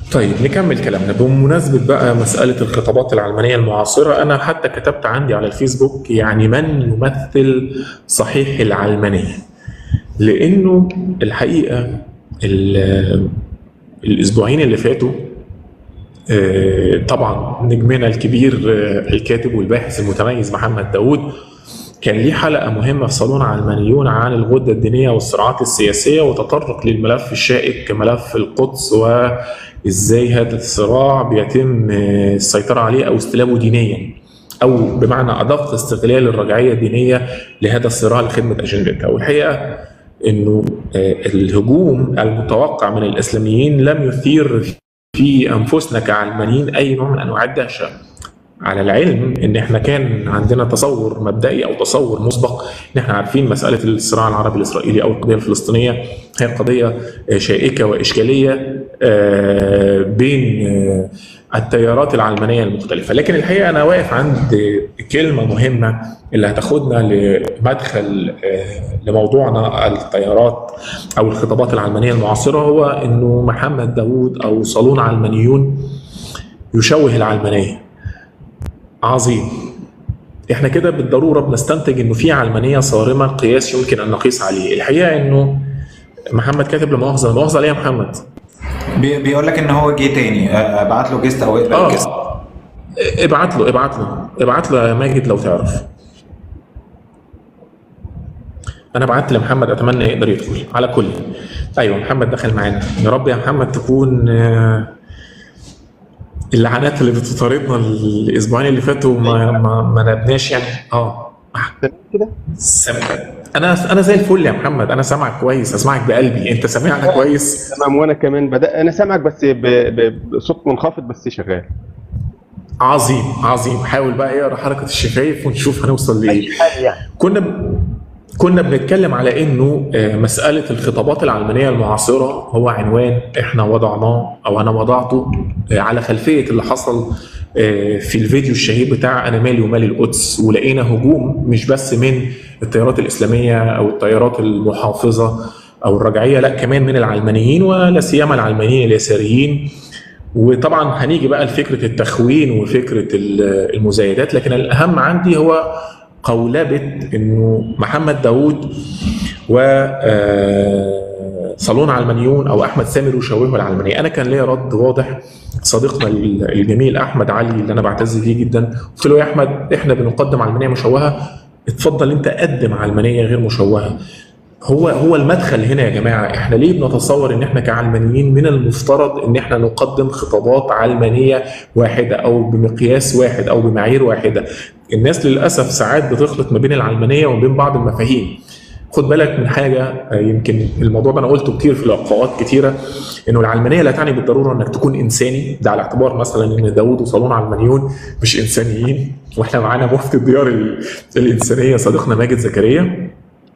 طيب نكمل كلامنا بمناسبة بقى مسألة الخطابات العلمانية المعاصرة أنا حتى كتبت عندي على الفيسبوك يعني من يمثل صحيح العلمانية لأنه الحقيقة ال- الأسبوعين اللي فاتوا آه، طبعا نجمنا الكبير آه، الكاتب والباحث المتميز محمد داوود كان ليه حلقة مهمة في صالون علمانيون عن الغدة الدينية والصراعات السياسية وتطرق للملف الشائك كملف القدس وإزاي هذا الصراع بيتم آه، السيطرة عليه أو استلابه دينيا أو بمعنى أدق استغلال الرجعية الدينية لهذا الصراع لخدمة أجندتها والحقيقة انه آه، الهجوم المتوقع من الاسلاميين لم يثير في انفسنا كعلمانيين اي نوع من انواع الدهشه على العلم ان احنا كان عندنا تصور مبدئي او تصور مسبق ان احنا عارفين مساله الصراع العربي الاسرائيلي او القضيه الفلسطينيه هي قضيه آه، شائكه واشكاليه آه، بين آه، التيارات العلمانيه المختلفه لكن الحقيقه انا واقف عند كلمه مهمه اللي هتاخدنا لمدخل آه، لموضوعنا التيارات او الخطابات العلمانيه المعاصره هو انه محمد داوود او صالون علمانيون يشوه العلمانيه عظيم احنا كده بالضروره بنستنتج انه في علمانيه صارمه قياس يمكن ان نقيس عليه الحقيقه انه محمد كاتب لمؤاخذه لا مؤاخذه عليه يا محمد بي- بيقول لك ان هو جه تاني آه، ابعت له جيست او اقبل اه جيست ابعت له ابعت له ابعت له يا ماجد لو تعرف انا بعت لمحمد اتمنى يقدر يدخل على كل ايوه محمد دخل معانا يا رب يا محمد تكون آه، اللعنات اللي بتطاردنا الاسبوعين اللي فاتوا ما ما, ما نبناش يعني اه كده سامع انا انا زي الفل يا محمد انا سامعك كويس اسمعك بقلبي انت سامعنا كويس تمام وانا كمان بدأ انا سامعك بس ب... ب... بصوت منخفض بس شغال عظيم عظيم حاول بقى اقرا حركه الشفايف ونشوف هنوصل لايه كنا ب... كنا بنتكلم على انه آه، مساله الخطابات العلمانيه المعاصره هو عنوان احنا وضعناه او انا وضعته آه، على خلفيه اللي حصل آه، في الفيديو الشهير بتاع انا مالي ومال القدس ولقينا هجوم مش بس من التيارات الاسلاميه او التيارات المحافظه او الرجعيه لا كمان من العلمانيين ولا سيما العلمانيين اليساريين وطبعا هنيجي بقى لفكره التخوين وفكره ال- المزايدات لكن الاهم عندي هو قولبه انه محمد داوود و آه، صالون علمانيون او احمد سامر يشوهوا العلمانيه انا كان ليا رد واضح صديقنا الجميل احمد علي اللي انا بعتز بيه جدا قلت له يا احمد احنا بنقدم علمانيه مشوهه اتفضل انت قدم علمانيه غير مشوهه هو هو المدخل هنا يا جماعه احنا ليه بنتصور ان احنا كعلمانيين من المفترض ان احنا نقدم خطابات علمانيه واحده او بمقياس واحد او بمعايير واحده الناس للاسف ساعات بتخلط ما بين العلمانيه وما بين بعض المفاهيم خد بالك من حاجه آه، يمكن الموضوع ده انا قلته كتير في لقاءات كتيره انه العلمانيه لا تعني بالضروره انك تكون انساني ده على اعتبار مثلا ان داوود وصالون علمانيون مش انسانيين واحنا معانا مفتي الديار ال- الانسانيه صديقنا ماجد زكريا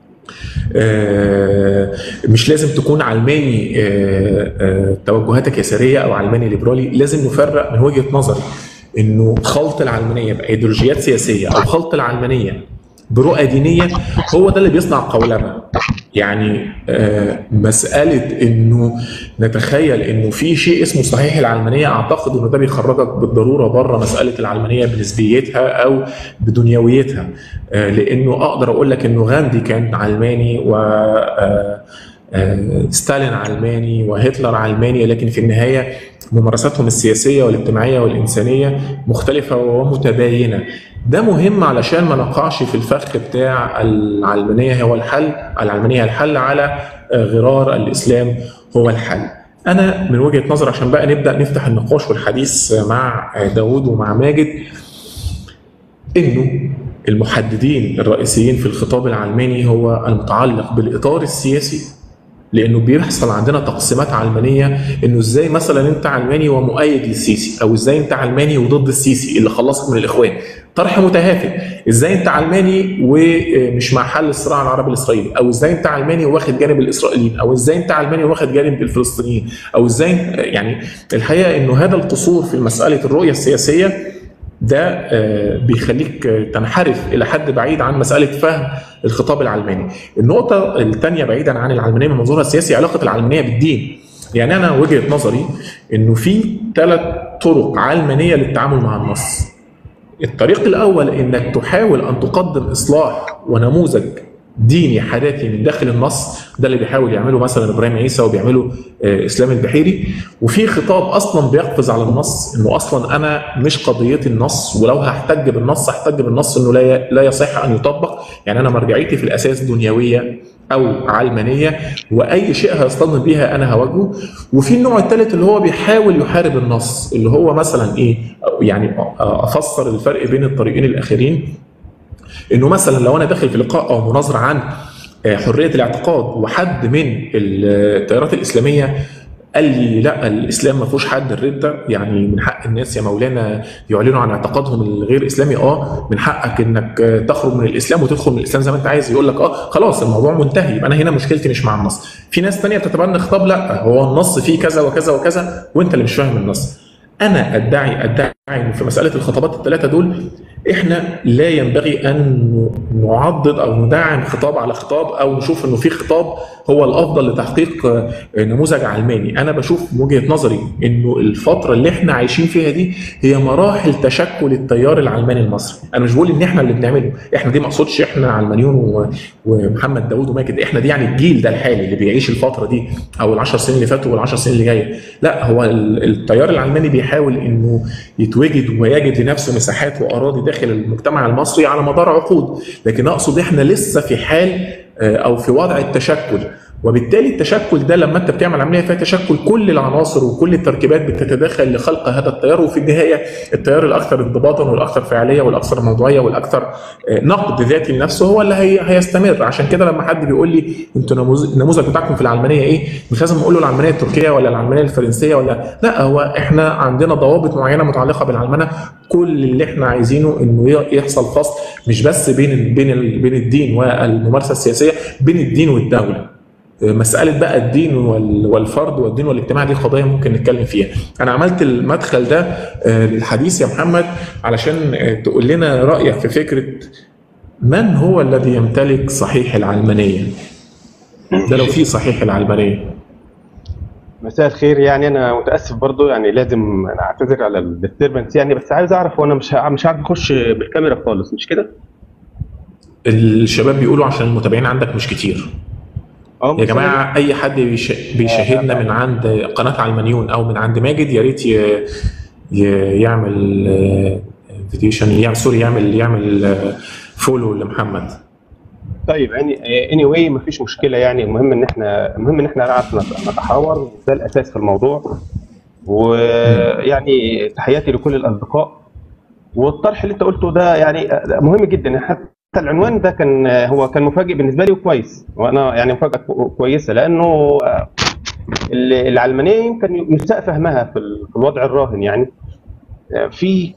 آه، مش لازم تكون علماني آه، آه، توجهاتك يساريه او علماني ليبرالي لازم نفرق من وجهه نظري انه خلط العلمانيه بايديولوجيات سياسيه او خلط العلمانيه برؤى دينيه هو ده اللي بيصنع قولبه يعني آه، مساله انه نتخيل انه في شيء اسمه صحيح العلمانيه اعتقد انه ده بيخرجك بالضروره بره مساله العلمانيه بنسبيتها او بدنيويتها آه، لانه اقدر اقول لك انه غاندي كان علماني و آه، آه، ستالين علماني وهتلر علماني لكن في النهايه ممارساتهم السياسيه والاجتماعيه والانسانيه مختلفه ومتباينه ده مهم علشان ما نقعش في الفخ بتاع العلمانيه هو الحل العلمانيه هي الحل على آه، غرار الاسلام هو الحل انا من وجهه نظر عشان بقى نبدا نفتح النقاش والحديث مع آه، داوود ومع ماجد انه المحددين الرئيسيين في الخطاب العلماني هو المتعلق بالاطار السياسي لانه بيحصل عندنا تقسيمات علمانيه انه ازاي مثلا انت علماني ومؤيد للسيسي او ازاي انت علماني وضد السيسي اللي خلصك من الاخوان طرح متهافت ازاي انت علماني ومش مع حل الصراع العربي الاسرائيلي او ازاي انت علماني واخد جانب الاسرائيليين او ازاي انت علماني واخد جانب الفلسطينيين او ازاي يعني الحقيقه انه هذا القصور في مساله الرؤيه السياسيه ده آه، بيخليك آه، تنحرف الى حد بعيد عن مساله فهم الخطاب العلماني. النقطه الثانيه بعيدا عن العلمانيه من منظورها السياسي علاقه العلمانيه بالدين. يعني انا وجهه نظري انه في ثلاث طرق علمانيه للتعامل مع النص الطريق الاول انك تحاول ان تقدم اصلاح ونموذج ديني حداثي من داخل النص ده اللي بيحاول يعمله مثلا ابراهيم عيسى وبيعمله آه، اسلام البحيري وفي خطاب اصلا بيقفز على النص انه اصلا انا مش قضيتي النص ولو هحتج بالنص هحتج بالنص انه لا لا يصح ان يطبق يعني انا مرجعيتي في الاساس دنيويه او علمانيه واي شيء هيصطدم بيها انا هواجهه وفي النوع الثالث اللي هو بيحاول يحارب النص اللي هو مثلا ايه يعني افسر الفرق بين الطريقين الاخرين انه مثلا لو انا داخل في لقاء او مناظره عن آه، حريه الاعتقاد وحد من التيارات الاسلاميه قال لي لا الاسلام ما فيهوش حد الرده يعني من حق الناس يا مولانا يعلنوا عن اعتقادهم الغير اسلامي اه من حقك انك آه، تخرج من الاسلام وتدخل من الاسلام زي ما انت عايز يقول لك اه خلاص الموضوع منتهي يبقى انا هنا مشكلتي مش مع النص في ناس تانية بتتبنى خطاب لا هو النص فيه كذا وكذا وكذا وانت اللي مش فاهم النص انا ادعي ادعي ان في مساله الخطابات الثلاثه دول احنا لا ينبغي ان نعضد او ندعم خطاب على خطاب او نشوف انه في خطاب هو الافضل لتحقيق آه، نموذج علماني انا بشوف من وجهه نظري انه الفتره اللي احنا عايشين فيها دي هي مراحل تشكل التيار العلماني المصري انا مش بقول ان احنا اللي بنعمله احنا دي ما اقصدش احنا علمانيون و- ومحمد داوود وماجد احنا دي يعني الجيل ده الحالي اللي بيعيش الفتره دي او العشر سنين اللي فاتوا والعشر سنين اللي جايه لا هو ال- التيار العلماني بيحاول انه يتوجد ويجد لنفسه مساحات واراضي داخل المجتمع المصري على مدار عقود لكن اقصد احنا لسه في حال آه، او في وضع التشكل وبالتالي التشكل ده لما انت بتعمل عمليه فيها تشكل كل العناصر وكل التركيبات بتتداخل لخلق هذا التيار وفي النهايه التيار الاكثر انضباطا والاكثر فعاليه والاكثر موضوعيه والاكثر آه، نقد ذاتي لنفسه هو اللي هي هيستمر عشان كده لما حد بيقول لي انتوا نموذج النموذج بتاعكم في العلمانيه ايه مش لازم اقول له العلمانيه التركيه ولا العلمانيه الفرنسيه ولا لا هو احنا عندنا ضوابط معينه متعلقه بالعلمنه كل اللي احنا عايزينه انه ي- يحصل فصل مش بس بين ال- بين ال- بين الدين والممارسه السياسيه بين الدين والدوله مسألة بقى الدين وال- والفرد والدين والاجتماع دي قضية ممكن نتكلم فيها. أنا عملت المدخل ده آه، للحديث يا محمد علشان آه، تقول لنا رأيك في فكرة من هو الذي يمتلك صحيح العلمانية؟ ده لو في صحيح العلمانية. مساء الخير يعني انا متاسف برضو يعني لازم انا اعتذر على الديستربنس يعني بس عايز اعرف وانا مش ه- مش عارف اخش بالكاميرا خالص مش كده؟ الشباب بيقولوا عشان المتابعين عندك مش كتير. اه يا جماعة أي حد بيش- بيشاهدنا من عند قناة علمانيون أو من عند ماجد يا ريت ي- ي- يعمل انفيتيشن يعمل سوري يعمل يعمل فولو لمحمد طيب يعني اني واي مفيش مشكله يعني المهم ان احنا المهم ان احنا نعرف نت- نتحاور ده الاساس في الموضوع ويعني تحياتي لكل الاصدقاء والطرح اللي انت قلته ده يعني مهم جدا حتى العنوان ده كان هو كان مفاجئ بالنسبه لي وكويس وانا يعني مفاجاه كو- كويسه لانه ال- العلمانيه يمكن يساء فهمها في ال- في الوضع الراهن يعني في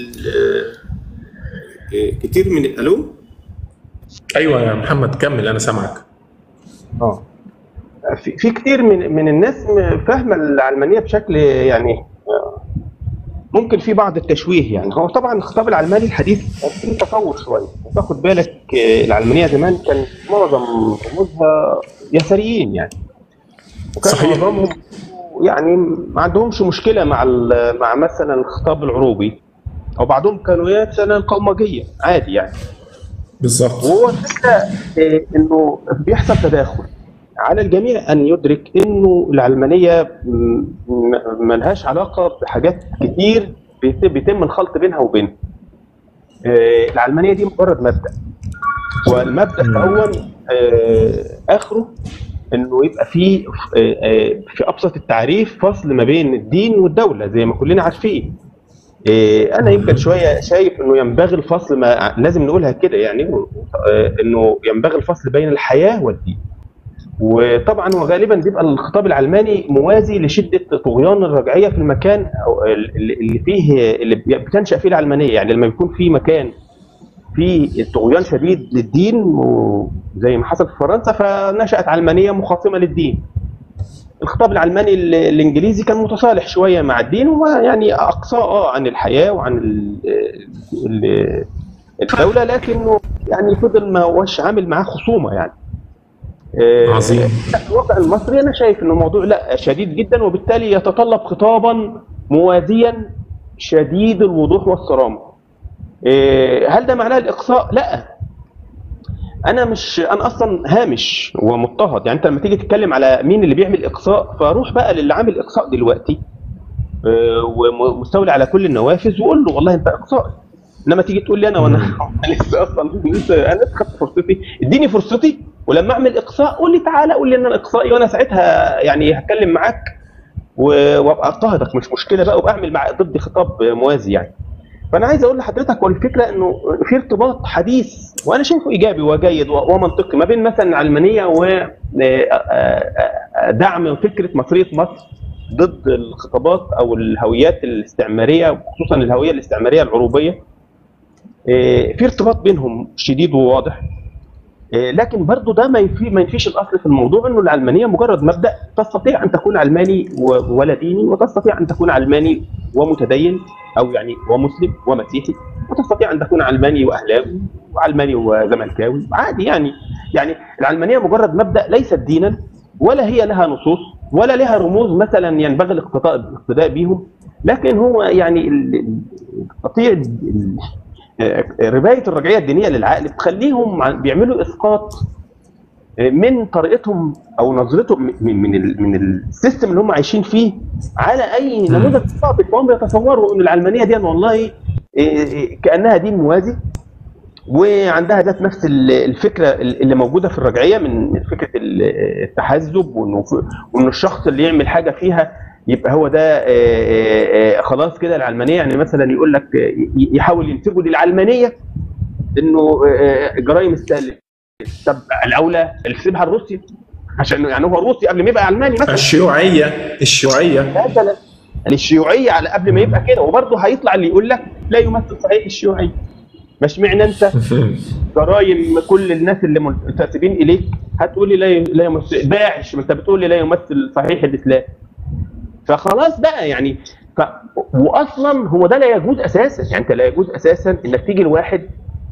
كتير من الو أيوة يا محمد كمل أنا سامعك اه في في كتير من من الناس م- فاهمه العلمانيه بشكل يعني آه، ممكن في بعض التشويه يعني هو طبعا الخطاب العلماني الحديث فيه تطور شويه تاخد بالك آه، العلمانيه زمان كان معظم رموزها يساريين يعني وكان صحيح. معظمهم يعني ما عندهمش مشكله مع ال- مع مثلا الخطاب العروبي او بعضهم كانوا مثلا قومجيه عادي يعني بالظبط وهو الفكره آه، انه بيحصل تداخل على الجميع ان يدرك انه العلمانيه م- م- ملهاش علاقه بحاجات كتير بيت- بيتم الخلط بينها وبين آه، العلمانيه دي مجرد مبدا والمبدا الاول اخره انه يبقى في آه، آه، في ابسط التعريف فصل ما بين الدين والدوله زي ما كلنا عارفين إيه، انا يمكن شويه شايف انه ينبغي الفصل ما لازم نقولها كده يعني آه، انه ينبغي الفصل بين الحياه والدين وطبعا هو غالبا بيبقى الخطاب العلماني موازي لشده طغيان الرجعيه في المكان أو اللي اللي فيه اللي بتنشا فيه العلمانيه يعني لما يكون في مكان فيه طغيان شديد للدين وزي ما حصل في فرنسا فنشات علمانيه مخاصمه للدين الخطاب العلماني ال- الانجليزي كان متصالح شويه مع الدين ويعني اقصاه اه عن الحياه وعن ال- ال- الدوله لكنه يعني فضل ما هوش عامل معاه خصومه يعني آه، عظيم. لا، الواقع المصري انا شايف انه موضوع لا شديد جدا وبالتالي يتطلب خطابا موازيا شديد الوضوح والصرامه. آه، هل ده معناه الاقصاء؟ لا انا مش انا اصلا هامش ومضطهد يعني انت لما تيجي تتكلم على مين اللي بيعمل اقصاء فروح بقى للي عامل اقصاء دلوقتي آه، ومستولي على كل النوافذ وقول له والله انت اقصائي انما تيجي تقول لي انا وانا أنا لسه اصلا لسه انا لسه خدت فرصتي اديني فرصتي ولما اعمل اقصاء قول لي تعالى قول لي ان انا اقصائي وانا ساعتها يعني هتكلم معاك و- وابقى اضطهدك مش مشكله بقى وابقى اعمل مع ضدي خطاب موازي يعني فانا عايز اقول لحضرتك والفكره انه في ارتباط حديث وانا شايفه ايجابي وجيد و- ومنطقي ما بين مثلا العلمانيه ودعم فكره مصريه مصر ضد الخطابات او الهويات الاستعماريه وخصوصا الهويه الاستعماريه العروبيه آه، في ارتباط بينهم شديد وواضح آه، لكن برضو ده ما ينفي ما ينفيش الاصل في الموضوع انه العلمانيه مجرد مبدا تستطيع ان تكون علماني و- ولا ديني وتستطيع ان تكون علماني ومتدين او يعني ومسلم ومسيحي وتستطيع ان تكون علماني واهلاوي وعلماني وزملكاوي عادي يعني يعني العلمانيه مجرد مبدا ليست دينا ولا هي لها نصوص ولا لها رموز مثلا ينبغي الاقتداء الاقتداء بهم لكن هو يعني ال- ال- تستطيع ال- ال- آه، ربايه الرجعيه الدينيه للعقل بتخليهم عن- بيعملوا اسقاط آه، من طريقتهم او نظرتهم من من ال- من السيستم اللي هم عايشين فيه على اي نموذج ثابت فهم يتصوروا ان العلمانيه دي والله آه، آه، كانها دين موازي وعندها ذات نفس ال- الفكره اللي موجوده في الرجعيه من من فكره ال- التحزب وانه وانه الشخص اللي يعمل حاجه فيها يبقى هو ده آه، آه، آه، خلاص كده العلمانيه يعني مثلا يقول لك آه، ي- يحاول ينسبوا للعلمانيه انه آه، جرائم استهلاك طب الاولى سيبها لروسيا عشان يعني هو روسي قبل ما يبقى علماني مثلا الشيوعيه الشيوعيه مثلا يعني الشيوعيه على قبل ما يبقى كده وبرضه هيطلع اللي يقول لك لا يمثل صحيح الشيوعيه مش معنى انت جرايم كل الناس اللي منتسبين اليك هتقول لي لا ي- لا يمثل داعش ما انت بتقول لي لا يمثل صحيح الاسلام فخلاص بقى يعني ف... واصلا هو ده لا يجوز اساسا يعني انت لا يجوز اساسا انك تيجي لواحد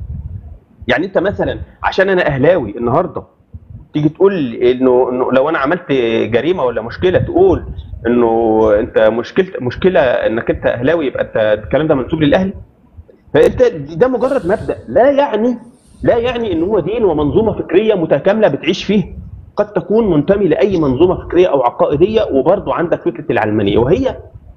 يعني انت مثلا عشان انا اهلاوي النهارده تيجي تقول انه انه لو انا عملت جريمه ولا مشكله تقول انه انت مشكله مشكله انك انت اهلاوي يبقى انت الكلام ده منسوب للاهلي فانت ده مجرد مبدا لا يعني لا يعني ان هو دين ومنظومه فكريه متكامله بتعيش فيه قد تكون منتمي لاي منظومه فكريه او عقائديه وبرضه عندك فكره العلمانيه وهي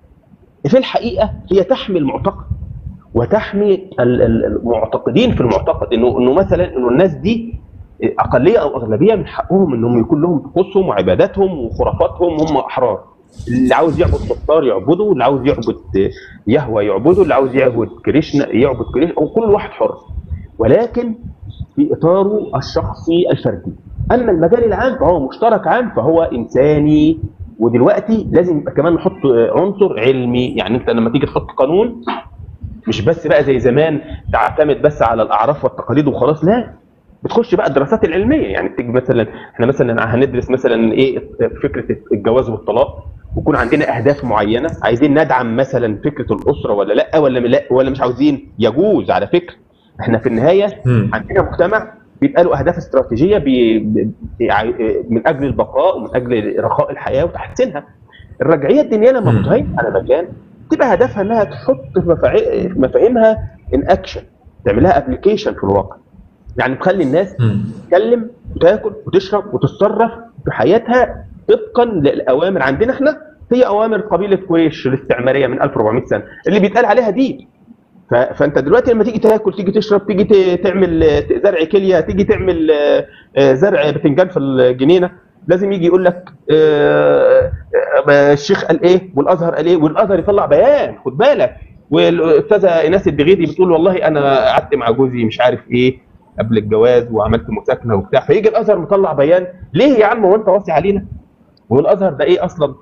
في الحقيقه هي تحمي المعتقد وتحمي ال- ال- المعتقدين في المعتقد انه انه مثلا انه الناس دي اقليه او اغلبيه من حقهم انهم يكون لهم طقوسهم وعباداتهم وخرافاتهم هم احرار اللي عاوز يعبد بطار يعبده اللي عاوز يعبد يهوى يعبده اللي عاوز يعبد كريشنا يعبد كريشنا وكل واحد حر ولكن في اطاره الشخصي الفردي اما المجال العام فهو مشترك عام فهو انساني ودلوقتي لازم يبقى كمان نحط عنصر علمي يعني انت لما تيجي تحط قانون مش بس بقى زي زمان تعتمد بس على الاعراف والتقاليد وخلاص لا بتخش بقى الدراسات العلميه يعني تيجي مثلا احنا مثلا هندرس مثلا ايه فكره الجواز والطلاق ويكون عندنا اهداف معينه عايزين ندعم مثلا فكره الاسره ولا لا ولا لا ولا مش عاوزين يجوز على فكره احنا في النهايه مم. عندنا مجتمع بيبقى له اهداف استراتيجيه بي بي- من اجل البقاء ومن اجل رخاء الحياه وتحسينها الرجعيه الدينيه لما مم. بتهيمن على مكان تبقى هدفها انها تحط في مفاعي- في مفاهيمها ان اكشن تعملها ابلكيشن في الواقع يعني تخلي الناس مم. تتكلم وتاكل وتشرب وتتصرف في حياتها طبقا للاوامر عندنا احنا هي اوامر قبيله قريش الاستعماريه من 1400 سنه اللي بيتقال عليها دين ف- فانت دلوقتي لما تيجي تاكل تيجي تشرب تيجي ت- تعمل آه، زرع كليه تيجي تعمل آه، آه، زرع بتنجان في الجنينه لازم يجي يقول لك آه، آه، الشيخ قال ايه والازهر قال ايه والازهر يطلع بيان خد بالك والاستاذه ايناس الدغيدي بتقول والله انا قعدت مع جوزي مش عارف ايه قبل الجواز وعملت مساكنه وبتاع فيجي الازهر مطلع بيان ليه يا عم وانت واصي علينا والازهر ده ايه اصلا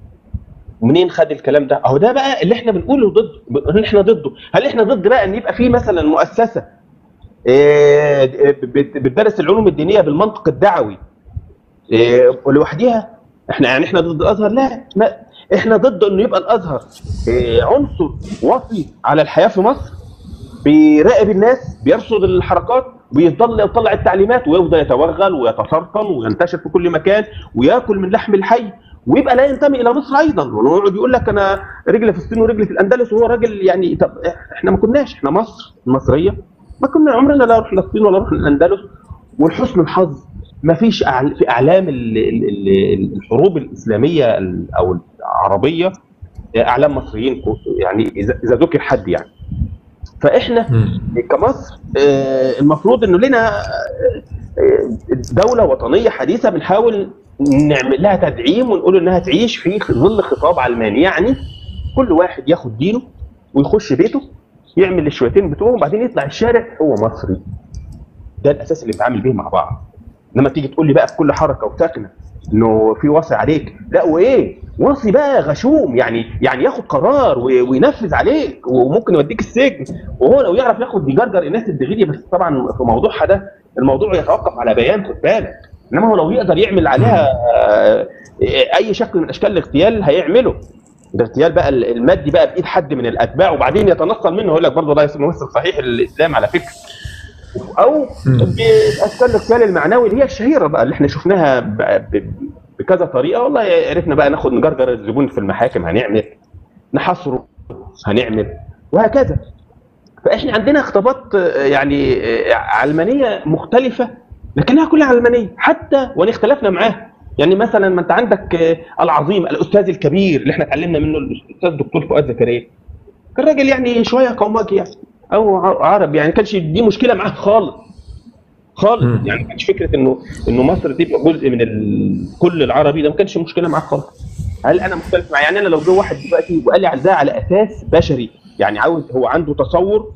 منين خد الكلام ده اهو ده بقى اللي احنا بنقوله ضد اللي احنا ضده هل احنا ضد بقى ان يبقى في مثلا مؤسسه آه، بت- بتدرس العلوم الدينيه بالمنطق الدعوي آه، لوحديها احنا يعني احنا ضد الازهر لا لا احنا ضد انه يبقى الازهر آه، عنصر وصي على الحياه في مصر بيراقب الناس بيرصد الحركات ويفضل يطلع التعليمات ويفضل يتوغل ويتسرطن وينتشر في كل مكان وياكل من لحم الحي ويبقى لا ينتمي الى مصر ايضا ويقعد يقول لك انا رجل في الصين ورجل في الاندلس وهو راجل يعني طب احنا ما كناش احنا مصر المصريه ما كنا عمرنا لا رحنا الصين ولا رحنا الاندلس ولحسن الحظ ما فيش أعل- في اعلام ال- ال- ال- الحروب الاسلاميه ال- او العربيه اعلام مصريين يعني اذا إذا ذكر حد يعني فاحنا مم. كمصر آه، المفروض انه لنا آه، آه، دوله وطنيه حديثه بنحاول نعمل لها تدعيم ونقول انها تعيش في ظل خطاب علماني يعني كل واحد ياخد دينه ويخش بيته يعمل الشويتين بتوعه وبعدين يطلع الشارع هو مصري ده الاساس اللي بنتعامل بيه مع بعض انما تيجي تقول لي بقى في كل حركه وسكنه انه في وصي عليك لا وايه وصي بقى غشوم يعني يعني ياخد قرار و- وينفذ عليك وممكن يوديك السجن وهو لو يعرف ياخد يجرجر الناس الدغيدي بس طبعا في موضوعها ده الموضوع يتوقف على بيان خد بالك انما هو لو يقدر يعمل عليها آه، اي شكل من اشكال الاغتيال هيعمله الاغتيال بقى المادي بقى بايد حد من الاتباع وبعدين يتنصل منه يقول لك برضه ده يمثل صحيح الاسلام على فكره او مم. باشكال الاغتيال المعنوي اللي هي الشهيره بقى اللي احنا شفناها ب- ب- بكذا طريقه والله عرفنا بقى ناخد نجرجر الزبون في المحاكم هنعمل نحصره هنعمل وهكذا فاحنا عندنا خطابات آه، يعني آه، علمانيه مختلفه لكنها كلها علمانيه حتى وان اختلفنا معاها يعني مثلا ما انت عندك آه، العظيم الاستاذ الكبير اللي احنا اتعلمنا منه الاستاذ دكتور فؤاد زكريا كان راجل يعني شويه قوماجي يعني او ع- عرب يعني كانش دي مشكله معاه خالص خالص مم. يعني ما كانش فكره انه انه مصر تبقى جزء من الكل العربي ده ما كانش مشكله معاه خالص هل انا مختلف مع يعني انا لو جه واحد دلوقتي وقال لي على ده على اساس بشري يعني عاوز هو عنده تصور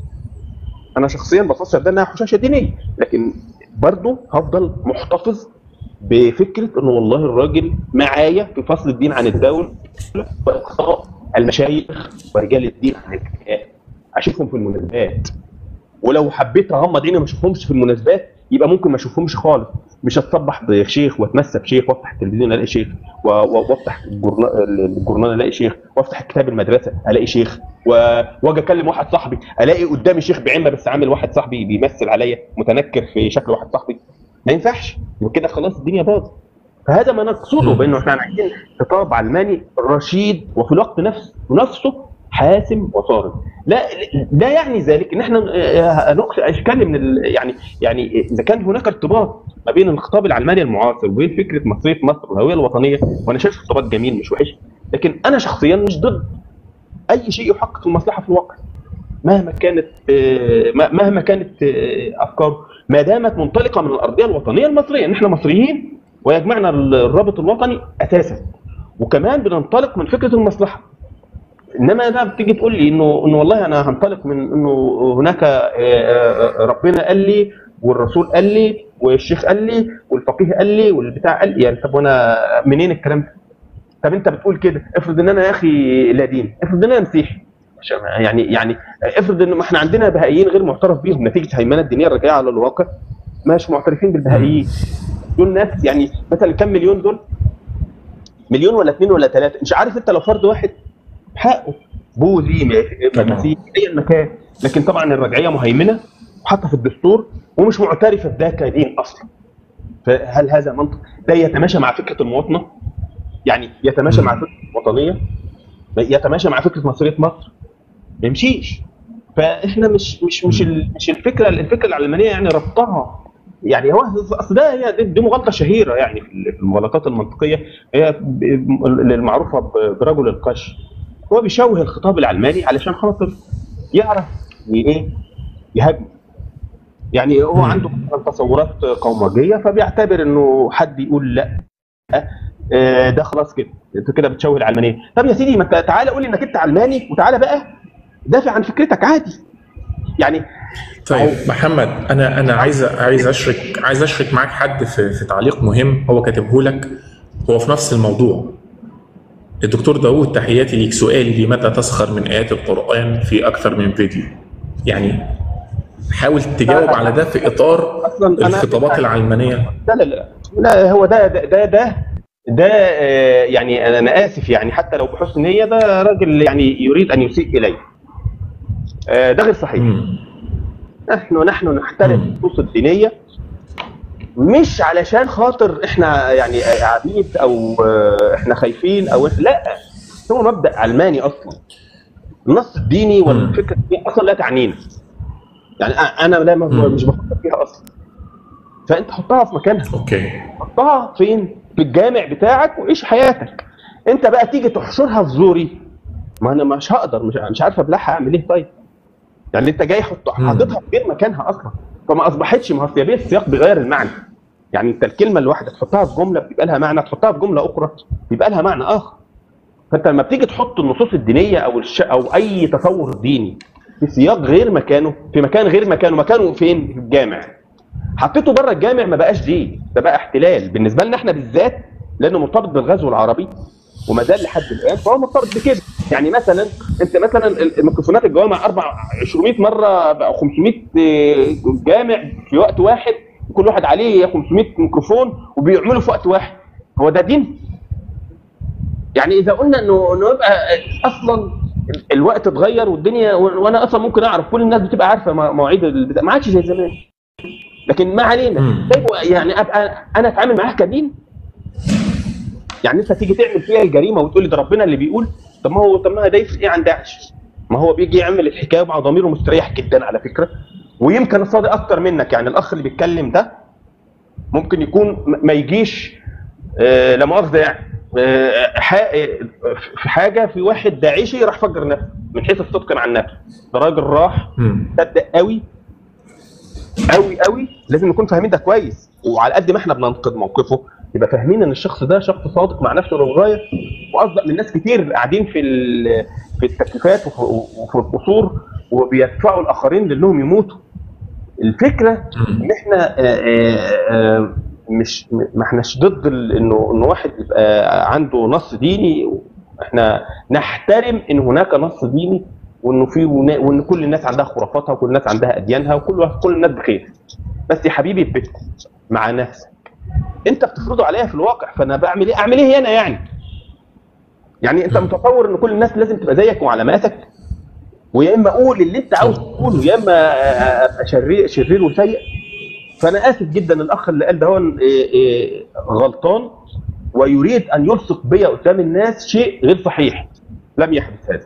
انا شخصيا بفسر ده انها حشاشه دينيه لكن برضه هفضل محتفظ بفكره انه والله الراجل معايا في فصل الدين عن الدوله واقصاء المشايخ ورجال الدين عن الحياه اشوفهم في المناسبات ولو حبيت اغمض عيني ما اشوفهمش في المناسبات يبقى ممكن ما اشوفهمش خالص مش هتصبح بشيخ واتمسى بشيخ وافتح التلفزيون الاقي شيخ و- و- وافتح الجورنال الجورنال الاقي شيخ وافتح كتاب المدرسه الاقي شيخ و- واجي اكلم واحد صاحبي الاقي قدامي شيخ بعمه بس عامل واحد صاحبي بيمثل عليا متنكر في شكل واحد صاحبي ما ينفعش يبقى كده خلاص الدنيا باظت فهذا ما نقصده مم. بانه احنا عايزين خطاب علماني رشيد وفي الوقت نفس نفسه حاسم وصارم لا لا يعني ذلك ان احنا آه، نقص اشكال من ال- يعني يعني اذا كان هناك ارتباط ما بين الخطاب العلماني المعاصر وبين فكره مصريه مصر والهويه الوطنيه وانا شايف ارتباط جميل مش وحش لكن انا شخصيا مش ضد اي شيء يحقق المصلحه في الواقع مهما كانت آه، مهما كانت آه، افكاره ما دامت منطلقه من الارضيه الوطنيه المصريه ان احنا مصريين ويجمعنا الرابط الوطني اساسا وكمان بننطلق من فكره المصلحه انما ده بتيجي تقول لي انه انه والله انا هنطلق من انه هناك آه، آه، ربنا قال لي والرسول قال لي والشيخ قال لي والفقيه قال لي والبتاع قال لي يعني طب وانا منين الكلام ده؟ طب انت بتقول كده افرض ان انا يا اخي لا دين افرض ان انا مسيحي عشان يعني يعني افرض ان ما احنا عندنا بهائيين غير معترف بيهم نتيجه الهيمنه الدينيه الراجعه على الواقع مش معترفين بالبهائيين دول ناس يعني مثلا كم مليون دول مليون ولا اثنين ولا ثلاثه مش عارف انت لو فرد واحد حقه بوذي م- مسيحي اي مكان لكن طبعا الرجعيه مهيمنه وحاطه في الدستور ومش معترفه بده كدين اصلا فهل هذا منطق ده يتماشى مع فكره المواطنه يعني يتماشى مع فكره الوطنيه يتماشى مع فكره مصريه مصر ما يمشيش فاحنا مش مش مش ال- مش الفكره الفكره العلمانيه يعني ربطها يعني هو اصل ده هي دي- دي مغالطه شهيره يعني في ال- في المغالطات المنطقيه هي ب- المعروفه ب- برجل القش هو بيشوه الخطاب العلماني علشان خاطر يعرف ي- ايه يهاجم يعني هو مم. عنده مثلاً تصورات قومجيه فبيعتبر انه حد يقول لا آه، ده خلاص كده انت كده بتشوه العلمانيه طب يا سيدي ما انت تعالى قول لي انك انت علماني وتعالى بقى دافع عن فكرتك عادي يعني طيب محمد انا انا عايز عايز اشرك عايز اشرك معاك حد في في تعليق مهم هو كاتبه لك هو في نفس الموضوع الدكتور داوود تحياتي ليك سؤالي لمتى تسخر من ايات القران في اكثر من فيديو يعني حاول تجاوب على ده في اطار اصلا انا الخطابات العلمانيه لا لا لا لا هو ده ده ده ده, ده آه، يعني انا أنا اسف يعني حتى لو بحسن نيه ده راجل يعني يريد ان يسيء الي آه، ده غير صحيح مم. نحن نحن نحترم مم. النصوص الدينيه مش علشان خاطر احنا يعني عبيد او آه، احنا خايفين او إحنا لا هو مبدا علماني اصلا النص الديني مم. والفكره دي اصلا لا تعنينا يعني أ- انا لا ما- مم. مش بفكر فيها اصلا فانت حطها في مكانها اوكي حطها فين؟ في الجامع بتاعك وعيش حياتك. انت بقى تيجي تحشرها في زوري ما انا مش هقدر مش مش عارف ابلعها اعمل ايه طيب؟ يعني انت جاي حط مم. حاططها في غير مكانها اصلا فما اصبحتش ما هو السياقية السياق بيغير المعنى. يعني انت الكلمه الواحده تحطها في جمله بيبقى لها معنى تحطها في جمله اخرى بيبقى لها معنى اخر. فانت لما بتيجي تحط النصوص الدينيه او الش... او اي تصور ديني في سياق غير مكانه في مكان غير مكانه مكانه فين؟ في الجامع. حطيته بره الجامع ما بقاش دين ده بقى احتلال بالنسبه لنا احنا بالذات لانه مرتبط بالغزو العربي وما زال لحد الان فهو مرتبط بكده يعني مثلا انت مثلا الميكروفونات الجوامع اربع 200 مره بقى 500 جامع في وقت واحد كل واحد عليه 500 ميكروفون وبيعملوا في وقت واحد هو ده دين؟ يعني اذا قلنا انه انه يبقى اصلا الوقت اتغير والدنيا وانا اصلا ممكن اعرف كل الناس بتبقى عارفه مواعيد البتاع ما عادش زي زمان لكن ما علينا مم. طيب يعني ابقى انا اتعامل معاها كدين يعني انت تيجي تعمل فيها الجريمه وتقول لي ده ربنا اللي بيقول طب ما هو طب ما ده يفرق ايه عن داعش ما هو بيجي يعمل الحكايه مع ضميره مستريح جدا على فكره ويمكن صادق اكتر منك يعني الاخ اللي بيتكلم ده ممكن يكون م- ما يجيش آه لا مؤاخذه يعني آه، ح- في حاجه في واحد داعشي راح فجر نفسه من حيث الصدق مع النفس ده راجل راح مم. صدق قوي قوي قوي لازم نكون فاهمين ده كويس وعلى قد ما احنا بننقد موقفه يبقى فاهمين ان الشخص ده شخص صادق مع نفسه للغايه واصدق من ناس كتير قاعدين في ال- في التكليفات وفي, وفي القصور وبيدفعوا الاخرين لانهم يموتوا الفكره ان احنا آه، آه، آه، مش ما احناش ضد ال- انه انه واحد يبقى عنده نص ديني احنا نحترم ان هناك نص ديني وانه في ونا- وان كل الناس عندها خرافاتها وكل الناس عندها اديانها وكل كل الناس بخير بس يا حبيبي في بيتكم مع نفسك انت بتفرضه عليا في الواقع فانا بعمل ايه اعمل ايه هنا يعني يعني انت متصور ان كل الناس لازم تبقى زيك وعلاماتك ويا اما اقول اللي انت عاوز تقوله يا اما ابقى شرير شرير وسيء فانا اسف جدا الاخ اللي قال ده هو إيه إيه غلطان ويريد ان يلصق بيا قدام الناس شيء غير صحيح لم يحدث هذا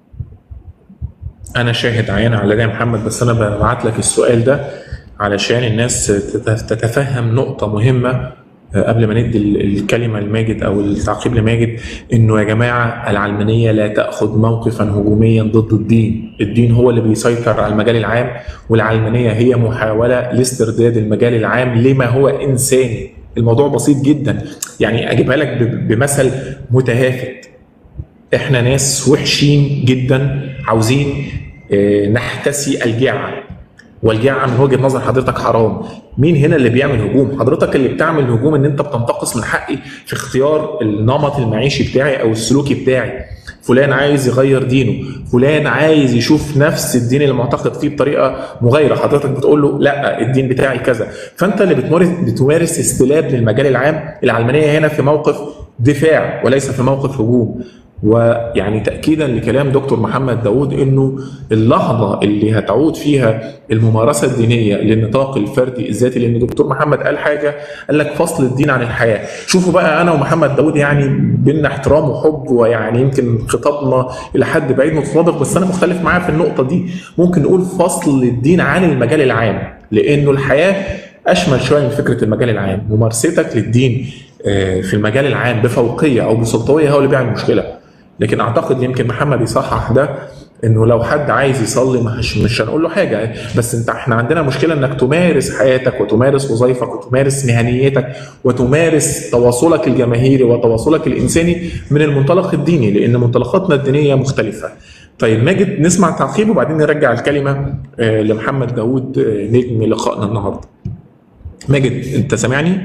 انا شاهد عيان على ده يا محمد بس انا ببعت لك السؤال ده علشان الناس تت- تتفهم نقطة مهمة آه، قبل ما ندي ال- الكلمة لماجد أو التعقيب لماجد إنه يا جماعة العلمانية لا تأخذ موقفا هجوميا ضد الدين، الدين هو اللي بيسيطر على المجال العام والعلمانية هي محاولة لاسترداد المجال العام لما هو إنساني، الموضوع بسيط جدا، يعني أجيبها لك ب- بمثل متهافت احنا ناس وحشين جدا عاوزين آه، نحتسي الجاعة والجاعة من وجهة نظر حضرتك حرام مين هنا اللي بيعمل هجوم حضرتك اللي بتعمل هجوم ان انت بتنتقص من حقي في اختيار النمط المعيشي بتاعي او السلوكي بتاعي فلان عايز يغير دينه فلان عايز يشوف نفس الدين اللي معتقد فيه بطريقه مغايره حضرتك بتقول له لا الدين بتاعي كذا فانت اللي بتمارس بتمارس استلاب للمجال العام العلمانيه هنا في موقف دفاع وليس في موقف هجوم ويعني تاكيدا لكلام دكتور محمد داوود انه اللحظه اللي هتعود فيها الممارسه الدينيه للنطاق الفردي الذاتي لان دكتور محمد قال حاجه قال لك فصل الدين عن الحياه شوفوا بقى انا ومحمد داوود يعني بينا احترام وحب ويعني يمكن خطابنا الى حد بعيد متطابق بس انا مختلف معاه في النقطه دي ممكن نقول فصل الدين عن المجال العام لانه الحياه اشمل شويه من فكره المجال العام ممارستك للدين آه، في المجال العام بفوقيه او بسلطويه هو اللي بيعمل مشكله لكن اعتقد يمكن محمد يصحح ده انه لو حد عايز يصلي مش مش هنقول له حاجه بس انت احنا عندنا مشكله انك تمارس حياتك وتمارس وظيفك وتمارس مهنيتك وتمارس تواصلك الجماهيري وتواصلك الانساني من المنطلق الديني لان منطلقاتنا الدينيه مختلفه. طيب ماجد نسمع تعقيب وبعدين نرجع الكلمه آه، لمحمد داوود آه، نجم لقائنا النهارده. ماجد انت سامعني؟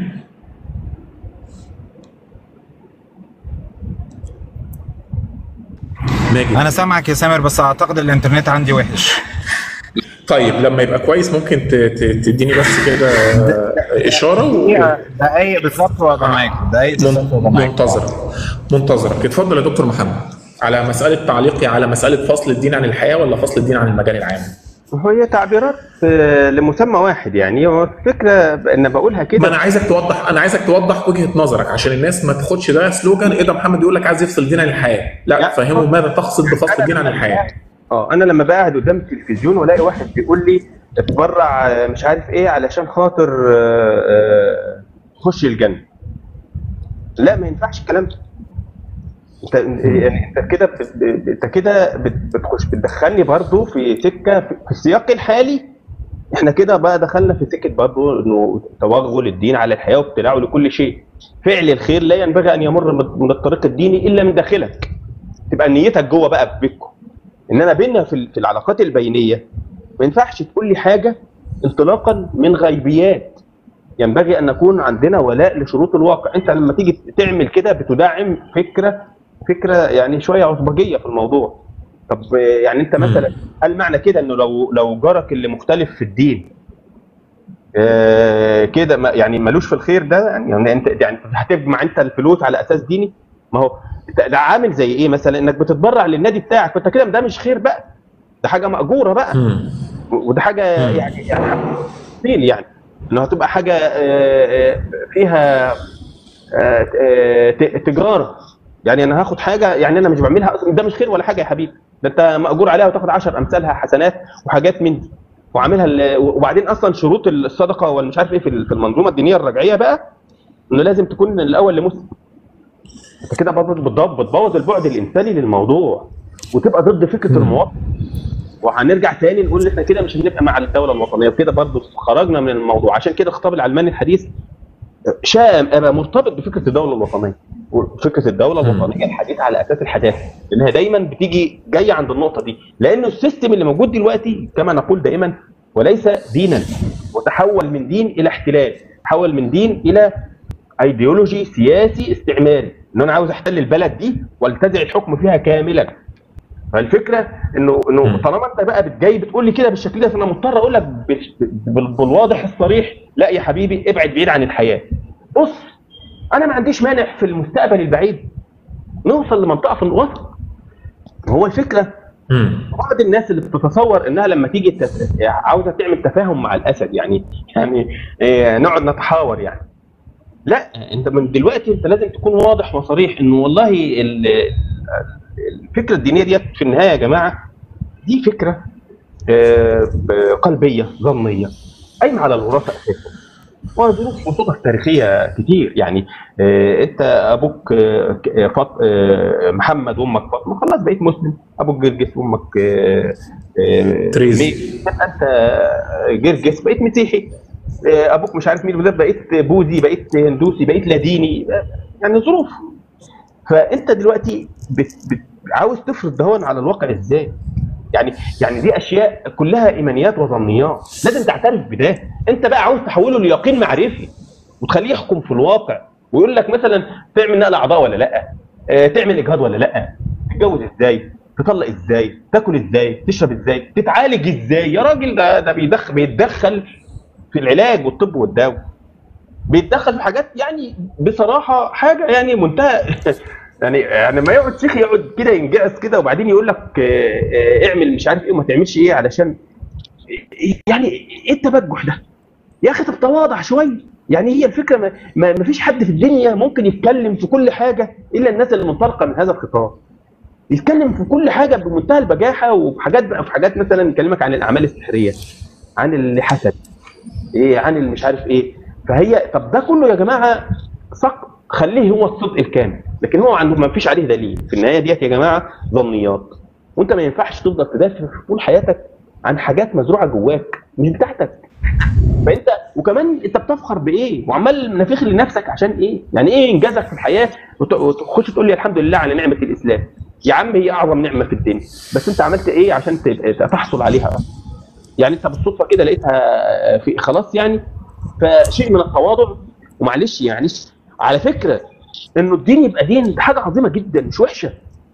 ماجد انا سامعك يا سامر بس اعتقد الانترنت عندي وحش طيب لما يبقى كويس ممكن ت- ت- تديني بس كده اشاره و... دقايق بالظبط وابقى معاك دقايق بالظبط وابقى معاك منتظرك منتظرك اتفضل يا دكتور محمد على مساله تعليقي على مساله فصل الدين عن الحياه ولا فصل الدين عن المجال العام هي تعبيرات آه، لمسمى واحد يعني هو الفكره ان بقولها ما كده انا عايزك توضح انا عايزك توضح وجهه نظرك عشان الناس ما تاخدش ده سلوجان ايه ده محمد يقول لك عايز يفصل الدين عن الحياه لا لا. فهمه ماذا تقصد بفصل الدين عن الحياه اه انا لما بقعد قدام التلفزيون والاقي واحد بيقول لي اتبرع آه، مش عارف ايه علشان خاطر آه، آه، تخش الجنه لا ما ينفعش الكلام ده انت يعني انت كده بت- بت- انت كده بت- بتخش بتدخلني برضو في سكه في في السياق الحالي احنا كده بقى دخلنا في سكه برضو انه توغل الدين على الحياه وابتلاعه لكل شيء فعل الخير لا ينبغي ان يمر من- من الطريق الديني الا من داخلك تبقى نيتك جوه بقى في بيتكم انما بينا في ال- في العلاقات البينيه ما ينفعش تقول لي حاجه انطلاقا من غيبيات ينبغي ان نكون عندنا ولاء لشروط الواقع انت لما تيجي تعمل كده بتدعم فكره فكره يعني شويه عصبجيه في الموضوع طب آه، يعني انت مثلا هل معنى كده انه لو لو جارك اللي مختلف في الدين آه، كده ما- يعني ملوش في الخير ده يعني انت يعني هتجمع انت الفلوس على اساس ديني ما هو ده- ده عامل زي ايه مثلا انك بتتبرع للنادي بتاعك فانت كده ده مش خير بقى ده حاجه ماجوره بقى مم. وده حاجه مم. يعني يعني تفصيل يعني انه هتبقى حاجه آه، آه، فيها آه، آه، ت- تجاره يعني انا هاخد حاجه يعني انا مش بعملها اصلا ده مش خير ولا حاجه يا حبيبي ده انت ماجور عليها وتاخد 10 امثالها حسنات وحاجات من دي وعاملها ال- وبعدين اصلا شروط الصدقه والمش عارف ايه في ال- في المنظومه الدينيه الرجعيه بقى انه لازم تكون الاول لمسلم انت كده برضه بتض- بتبوظ البعد الانساني للموضوع وتبقى ضد فكره المواطن وهنرجع تاني نقول ان احنا كده مش هنبقى مع الدوله الوطنيه وكده برضه خرجنا من الموضوع عشان كده الخطاب العلماني الحديث شاء ابقى مرتبط بفكره الدوله الوطنيه وفكره الدوله مم. الوطنيه الحديثه على اساس الحداثه لانها دايما بتيجي جايه عند النقطه دي لانه السيستم اللي موجود دلوقتي كما نقول دائما وليس دينا وتحول من دين الى احتلال تحول من دين الى ايديولوجي سياسي استعماري ان انا عاوز احتل البلد دي والتزع الحكم فيها كاملا فالفكره انه انه مم. طالما انت بقى بتجاي بتقول لي كده بالشكل ده فانا مضطر اقول لك بال- بال- بالواضح الصريح لا يا حبيبي ابعد بعيد عن الحياه بص انا ما عنديش مانع في المستقبل البعيد نوصل لمنطقه في الوسط هو الفكره مم. بعض الناس اللي بتتصور انها لما تيجي تت... عاوزه تعمل تفاهم مع الاسد يعني يعني إيه نقعد نتحاور يعني لا انت من دلوقتي انت لازم تكون واضح وصريح انه والله ال- الفكره الدينيه ديت في النهايه يا جماعه دي فكره آه، قلبيه ظنيه قايمه على الوراثه اساسا وظروف وصولها تاريخيه كتير يعني آه، انت ابوك آه، ك- آه، فاط- آه، محمد وامك فاطمه خلاص بقيت مسلم ابوك جرجس وامك آه، آه، تريزي. مي- تبقى انت آه، جرجس بقيت مسيحي آه، ابوك مش عارف مين وده بقيت بوذي بقيت هندوسي بقيت لاديني آه، يعني ظروف فانت دلوقتي بت بت عاوز تفرض دهون على الواقع ازاي؟ يعني يعني دي اشياء كلها ايمانيات وظنيات لازم تعترف بده انت بقى عاوز تحوله ليقين معرفي وتخليه يحكم في الواقع ويقول لك مثلا تعمل نقل اعضاء ولا لا اه تعمل اجهاض ولا لا تتجوز ازاي تطلق ازاي تاكل ازاي تشرب ازاي تتعالج ازاي يا راجل ده ده بيدخل بيتدخل في العلاج والطب والدواء بيتدخل في حاجات يعني بصراحه حاجه يعني منتهى يعني يعني ما يقعد شيخ يقعد كده ينجعس كده وبعدين يقول لك آه، آه، اعمل مش عارف ايه وما تعملش ايه علشان يعني ايه التبجح ده؟ يا اخي طب تواضع شويه يعني هي الفكره ما, ما ما فيش حد في الدنيا ممكن يتكلم في كل حاجه الا الناس اللي منطلقه من هذا الخطاب يتكلم في كل حاجه بمنتهى البجاحه وفي حاجات بقى في حاجات مثلا يكلمك عن الاعمال السحريه عن اللي حسد ايه عن اللي مش عارف ايه فهي طب ده كله يا جماعه صق خليه هو الصدق الكامل لكن هو عنده ما فيش عليه دليل في النهايه ديت يا جماعه ظنيات وانت ما ينفعش تفضل تدافع طول حياتك عن حاجات مزروعه جواك مش بتاعتك فانت وكمان انت بتفخر بايه وعمال نافخ لنفسك عشان ايه يعني ايه انجازك في الحياه وت- وتخش تقول لي الحمد لله على نعمه الاسلام يا عم هي اعظم نعمه في الدنيا بس انت عملت ايه عشان تبقى- تحصل عليها يعني انت بالصدفه كده لقيتها في خلاص يعني فشيء من التواضع ومعلش يعني على فكره انه الدين يبقى دين دي حاجه عظيمه جدا مش وحشه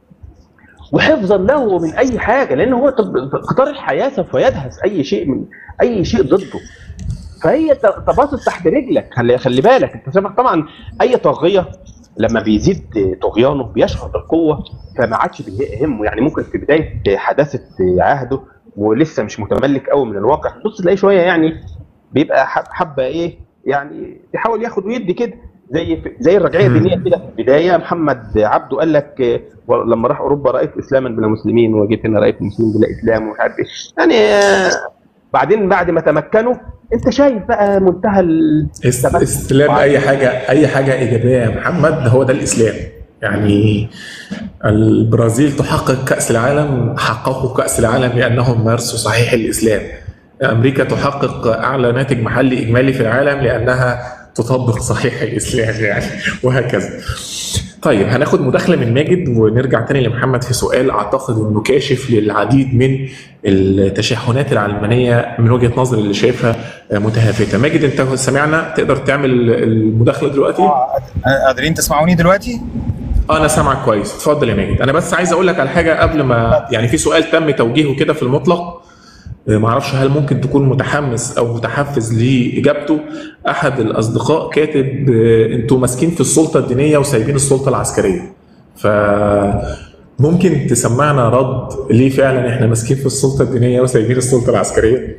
وحفظا له من اي حاجه لان هو طب- قطار الحياه سوف يدهس اي شيء من اي شيء ضده فهي ت- تباصص تحت رجلك خلي خلي بالك انت سامع طبعا اي طاغيه لما بيزيد طغيانه بيشعر بالقوه فما عادش بيهمه يعني ممكن في بدايه حداثه عهده ولسه مش متملك قوي من الواقع بص تلاقيه شويه يعني بيبقى حب- حبه ايه يعني بيحاول ياخد ويدي كده زي زي الرجعيه مم. الدينيه كده في البدايه محمد عبده قال لك آه، لما راح اوروبا رايت اسلاما بلا مسلمين وجيت هنا رايت مسلمين بلا اسلام ومش عارف ايه يعني آه، بعدين بعد ما تمكنوا انت شايف بقى منتهى ال- است- استلام اي حاجه اي حاجه ايجابيه يا محمد هو ده الاسلام يعني البرازيل تحقق كاس العالم حققوا كاس العالم لانهم مارسوا صحيح الاسلام امريكا تحقق اعلى ناتج محلي اجمالي في العالم لانها تطبق صحيح الاسلام يعني وهكذا طيب هناخد مداخله من ماجد ونرجع تاني لمحمد في سؤال اعتقد انه كاشف للعديد من التشحنات العلمانيه من وجهه نظري اللي شايفها متهافته ماجد انت سمعنا تقدر تعمل المداخله دلوقتي قادرين تسمعوني دلوقتي؟ اه انا سامعك كويس اتفضل يا ماجد انا بس عايز اقول لك على حاجه قبل ما يعني في سؤال تم توجيهه كده في المطلق آه، معرفش هل ممكن تكون متحمس او متحفز لاجابته احد الاصدقاء كاتب آه، انتوا ماسكين في السلطه الدينيه وسايبين السلطه العسكريه ف ممكن تسمعنا رد ليه فعلا احنا ماسكين في السلطه الدينيه وسايبين السلطه العسكريه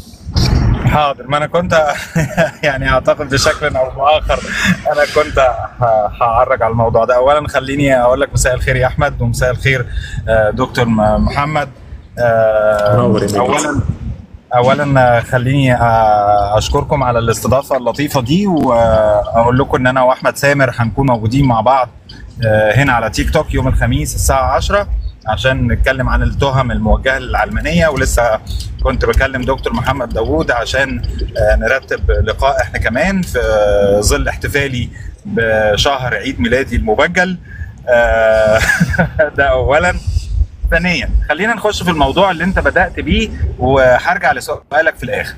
حاضر ما انا كنت يعني اعتقد بشكل او باخر انا كنت ه- هعرج على الموضوع ده اولا خليني اقول لك مساء الخير يا احمد ومساء الخير آه، دكتور م- محمد آه، منور يا مجد. اولا اولا خليني آه، اشكركم على الاستضافه اللطيفه دي واقول لكم ان انا واحمد سامر هنكون موجودين مع بعض آه، هنا على تيك توك يوم الخميس الساعه 10 عشان نتكلم عن التهم الموجهه للعلمانيه ولسه كنت بكلم دكتور محمد داوود عشان آه، نرتب لقاء احنا كمان في آه، ظل احتفالي بشهر عيد ميلادي المبجل آه، ده اولا ثانيا خلينا نخش في الموضوع اللي انت بدات بيه وهرجع لسؤالك في الاخر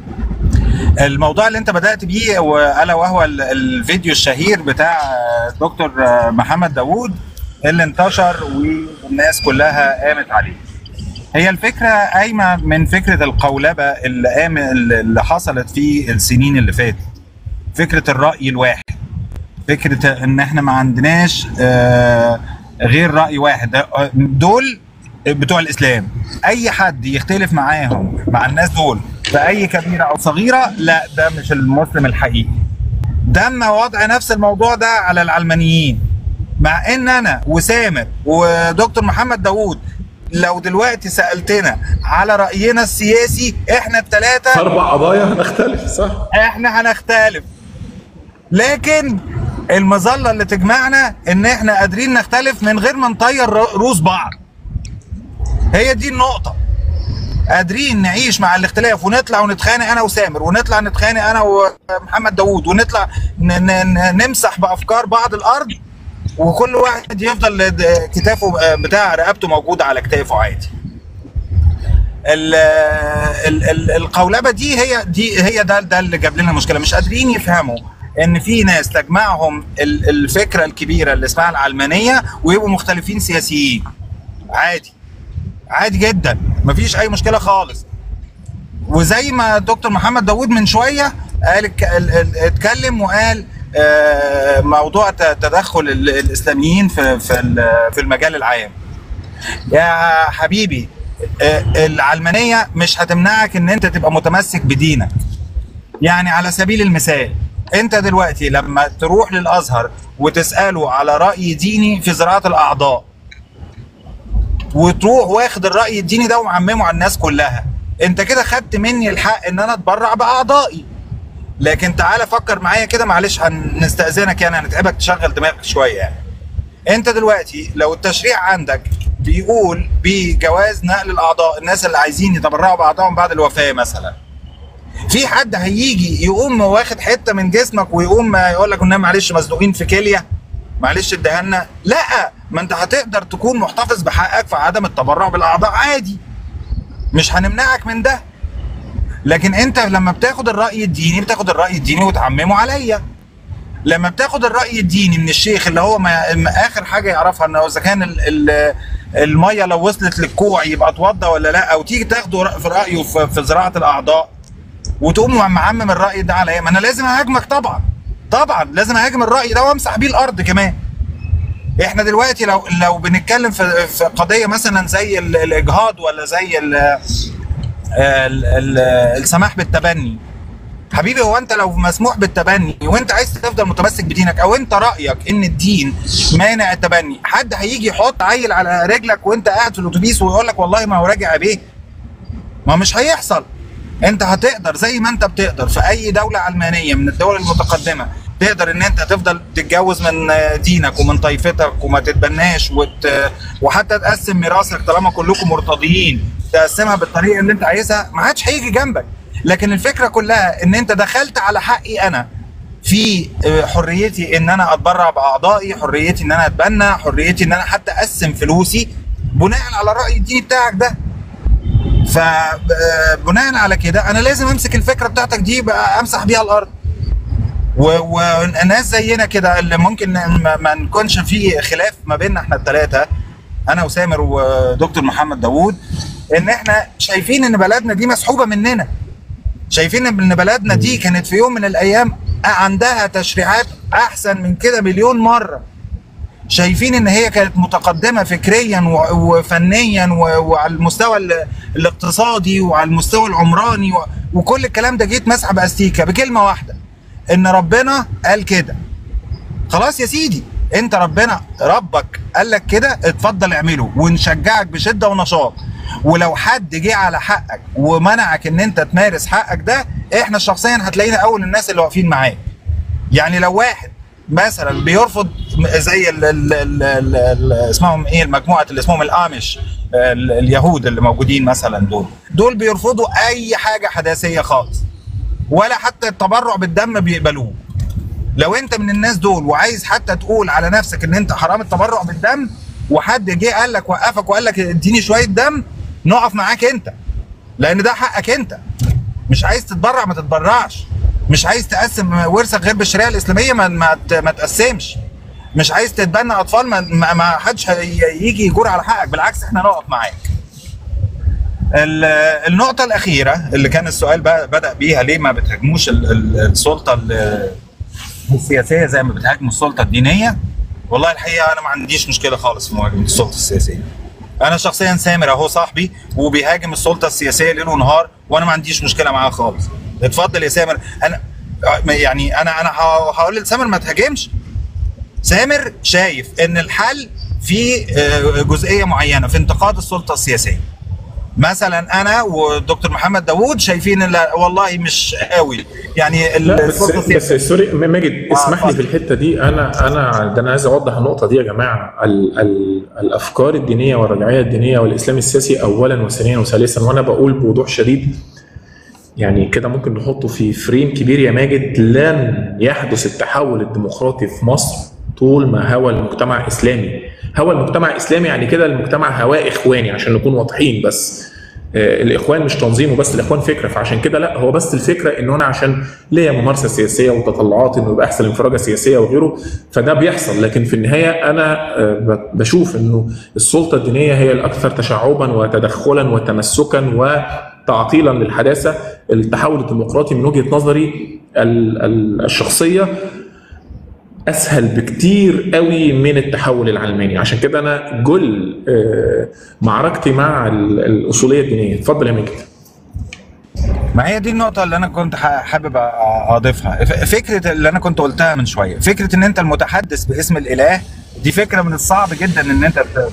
الموضوع اللي انت بدات بيه والا وهو ال- الفيديو الشهير بتاع دكتور محمد داوود اللي انتشر والناس كلها قامت عليه هي الفكره قايمه من فكره القولبه اللي قام اللي حصلت في السنين اللي فاتت فكره الراي الواحد فكره ان احنا ما عندناش آه، غير راي واحد آه، دول بتوع الاسلام اي حد يختلف معاهم مع الناس دول في اي كبيره او صغيره لا ده مش المسلم الحقيقي تم وضع نفس الموضوع ده على العلمانيين مع ان انا وسامر ودكتور محمد داوود لو دلوقتي سالتنا على راينا السياسي احنا الثلاثه اربع قضايا هنختلف صح احنا هنختلف لكن المظله اللي تجمعنا ان احنا قادرين نختلف من غير ما نطير رؤوس بعض هي دي النقطه قادرين نعيش مع الاختلاف ونطلع ونتخانق انا وسامر ونطلع نتخانق انا ومحمد داوود ونطلع ن- ن- نمسح بافكار بعض الارض وكل واحد يفضل د- كتافه بتاع رقبته موجوده على كتافه عادي ال ال ال القولبه دي هي دي هي ده ده اللي جاب لنا مشكله مش قادرين يفهموا ان في ناس تجمعهم ال- الفكره الكبيره اللي اسمها العلمانيه ويبقوا مختلفين سياسيين عادي عادي جدا مفيش اي مشكله خالص وزي ما دكتور محمد داوود من شويه قال اتك- ال- ال- اتكلم وقال آه، موضوع ت- تدخل ال- الاسلاميين في في ال- في المجال العام يا حبيبي آه، العلمانيه مش هتمنعك ان انت تبقى متمسك بدينك يعني على سبيل المثال انت دلوقتي لما تروح للازهر وتساله على راي ديني في زراعه الاعضاء وتروح واخد الراي الديني ده ومعممه على الناس كلها انت كده خدت مني الحق ان انا اتبرع باعضائي لكن تعالى فكر معايا كده معلش هنستاذنك يعني هنتعبك تشغل دماغك شويه يعني انت دلوقتي لو التشريع عندك بيقول بجواز نقل الاعضاء الناس اللي عايزين يتبرعوا باعضائهم بعد الوفاه مثلا في حد هيجي يقوم واخد حته من جسمك ويقوم يقول لك اننا معلش مزنوقين في كليه معلش ادهنا لا ما انت هتقدر تكون محتفظ بحقك في عدم التبرع بالاعضاء عادي مش هنمنعك من ده لكن انت لما بتاخد الراي الديني بتاخد الراي الديني وتعممه عليا لما بتاخد الراي الديني من الشيخ اللي هو ما ما اخر حاجه يعرفها انه اذا كان ال ال الميه لو وصلت للكوع يبقى اتوضى ولا لا او تيجي تاخده رأ- في رايه في, في زراعه الاعضاء وتقوم معمم الراي ده عليا ما انا لازم اهاجمك طبعا طبعا لازم اهاجم الراي ده وامسح بيه الارض كمان احنا دلوقتي لو لو بنتكلم في في قضيه مثلا زي ال- الاجهاض ولا زي ال ال ال السماح بالتبني حبيبي هو انت لو مسموح بالتبني وانت عايز تفضل متمسك بدينك او انت رايك ان الدين مانع التبني حد هيجي يحط عيل على رجلك وانت قاعد في الاتوبيس ويقول لك والله ما هو راجع بيه ما مش هيحصل انت هتقدر زي ما انت بتقدر في اي دوله علمانيه من الدول المتقدمه تقدر ان انت تفضل تتجوز من دينك ومن طائفتك وما تتبناش وت... وحتى تقسم ميراثك طالما كلكم مرتضيين تقسمها بالطريقه اللي انت عايزها ما حدش هيجي جنبك لكن الفكره كلها ان انت دخلت على حقي انا في حريتي ان انا اتبرع باعضائي حريتي ان انا اتبنى حريتي ان انا حتى اقسم فلوسي بناء على الراي الديني بتاعك ده فبناء على كده انا لازم امسك الفكره بتاعتك دي بقى امسح بيها الارض و- وناس زينا كده اللي ممكن ما ما نكونش في خلاف ما بيننا احنا الثلاثه انا وسامر ودكتور محمد داوود ان احنا شايفين ان بلدنا دي مسحوبه مننا شايفين ان بلدنا دي كانت في يوم من الايام عندها تشريعات احسن من كده مليون مره شايفين ان هي كانت متقدمه فكريا و- وفنيا و- وعلى المستوى ال- الاقتصادي وعلى المستوى العمراني و- وكل الكلام ده جيت مسحه باستيكه بكلمه واحده ان ربنا قال كده خلاص يا سيدي انت ربنا ربك قال لك كده اتفضل اعمله ونشجعك بشده ونشاط ولو حد جه على حقك ومنعك ان انت تمارس حقك ده احنا شخصيا هتلاقينا اول الناس اللي واقفين معاك يعني لو واحد مثلا بيرفض زي ال ال ال ال ال اسمهم ايه المجموعه اللي اسمهم الامش ال- اليهود اللي موجودين مثلا دول دول بيرفضوا اي حاجه حداثيه خالص ولا حتى التبرع بالدم بيقبلوه لو انت من الناس دول وعايز حتى تقول على نفسك ان انت حرام التبرع بالدم وحد جه قال لك وقفك وقال لك اديني شويه دم نقف معاك انت لان ده حقك انت مش عايز تتبرع ما تتبرعش مش عايز تقسم ورثك غير بالشريعه الاسلاميه ما ما, ت- ما تقسمش مش عايز تتبنى اطفال ما, ما, ما حدش هي- يجي يجور على حقك بالعكس احنا نقف معاك ال- النقطة الأخيرة اللي كان السؤال بقى بدأ بيها ليه ما بتهاجموش ال- ال- السلطة ال- السياسية زي ما بتهاجموا السلطة الدينية والله الحقيقة أنا ما عنديش مشكلة خالص في مواجهة السلطة السياسية أنا شخصيا سامر أهو صاحبي وبيهاجم السلطة السياسية ليل ونهار وأنا ما عنديش مشكلة معاه خالص اتفضل يا سامر أنا يعني أنا أنا ه- هقول لسامر ما تهاجمش سامر شايف ان الحل في آه، جزئيه معينه في انتقاد السلطه السياسيه مثلا انا والدكتور محمد داوود شايفين ان لا والله مش قوي يعني ال- لا بس السلطه بس السياسيه سوري ماجد آه، اسمح لي اتفضل. في الحته دي انا انا ده انا عايز اوضح النقطه دي يا جماعه ال ال الافكار الدينيه والرجعيه الدينيه والاسلام السياسي اولا وثانيا وثالثا وانا بقول بوضوح شديد يعني كده ممكن نحطه في فريم كبير يا ماجد لن يحدث التحول الديمقراطي في مصر طول ما هوى المجتمع اسلامي هوى المجتمع اسلامي يعني كده المجتمع هواه اخواني عشان نكون واضحين بس آه، الاخوان مش تنظيم وبس الاخوان فكره فعشان كده لا هو بس الفكره ان انا عشان ليا ممارسه سياسيه وتطلعات انه يبقى احسن انفراجه سياسيه وغيره فده بيحصل لكن في النهايه انا آه، ب- بشوف انه السلطه الدينيه هي الاكثر تشعبا وتدخلا وتمسكا وتعطيلا للحداثه التحول الديمقراطي من وجهه نظري ال- ال- الشخصيه اسهل بكتير قوي من التحول العلماني عشان كده انا جل آه، معركتي مع ال- الاصوليه الدينيه اتفضل يا مجد ما هي دي النقطة اللي أنا كنت ح- حابب أ- أضيفها، ف- فكرة اللي أنا كنت قلتها من شوية، فكرة إن أنت المتحدث باسم الإله دي فكرة من الصعب جدا إن أنت ت-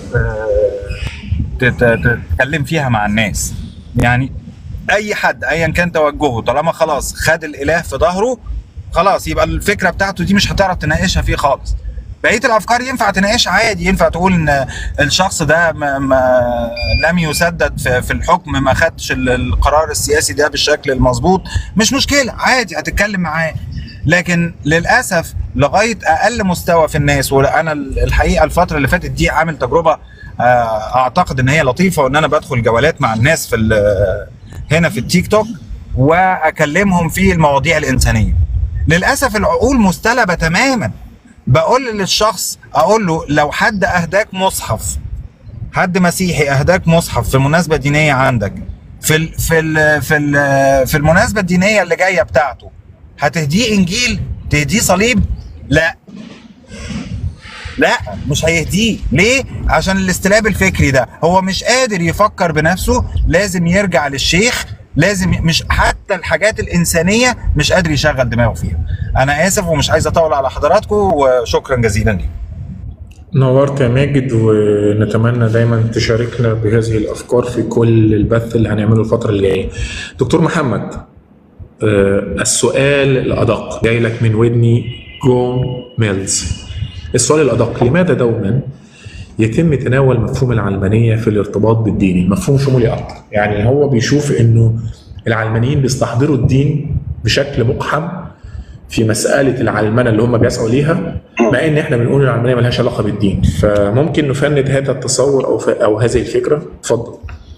ت- ت- تتكلم فيها مع الناس. يعني أي حد أيا كان توجهه طالما خلاص خد الإله في ظهره خلاص يبقى الفكرة بتاعته دي مش هتعرف تناقشها فيه خالص. بقيه الافكار ينفع تناقشها عادي ينفع تقول ان الشخص ده ما ما لم يسدد في, في الحكم ما خدش ال- القرار السياسي ده بالشكل المظبوط مش مشكله عادي هتتكلم معاه لكن للاسف لغايه اقل مستوى في الناس وانا الحقيقه الفتره اللي فاتت دي عامل تجربه آه، اعتقد ان هي لطيفه وان انا بدخل جولات مع الناس في ال- هنا في التيك توك واكلمهم في المواضيع الانسانيه للاسف العقول مستلبه تماما بقول للشخص اقول له لو حد اهداك مصحف حد مسيحي اهداك مصحف في مناسبه دينيه عندك في ال في ال في ال في المناسبه الدينيه اللي جايه بتاعته هتهديه انجيل تهديه صليب لا لا مش هيهديه ليه عشان الاستلاب الفكري ده هو مش قادر يفكر بنفسه لازم يرجع للشيخ لازم مش حتى الحاجات الانسانيه مش قادر يشغل دماغه فيها انا اسف ومش عايز اطول على حضراتكم وشكرا جزيلا ليكم نورت يا ماجد ونتمنى دايما تشاركنا بهذه الافكار في كل البث اللي هنعمله الفتره اللي جايه. دكتور محمد آه، السؤال الادق جاي لك من ودني جون ميلز. السؤال الادق لماذا دوما يتم تناول مفهوم العلمانيه في الارتباط بالديني؟ مفهوم شمولي اكتر، يعني هو بيشوف انه العلمانيين بيستحضروا الدين بشكل مقحم في مساله العلمنه اللي هم بيسعوا ليها مع ان احنا بنقول العلمانيه ملهاش علاقه بالدين فممكن نفند هذا التصور او ف... او هذه الفكره اتفضل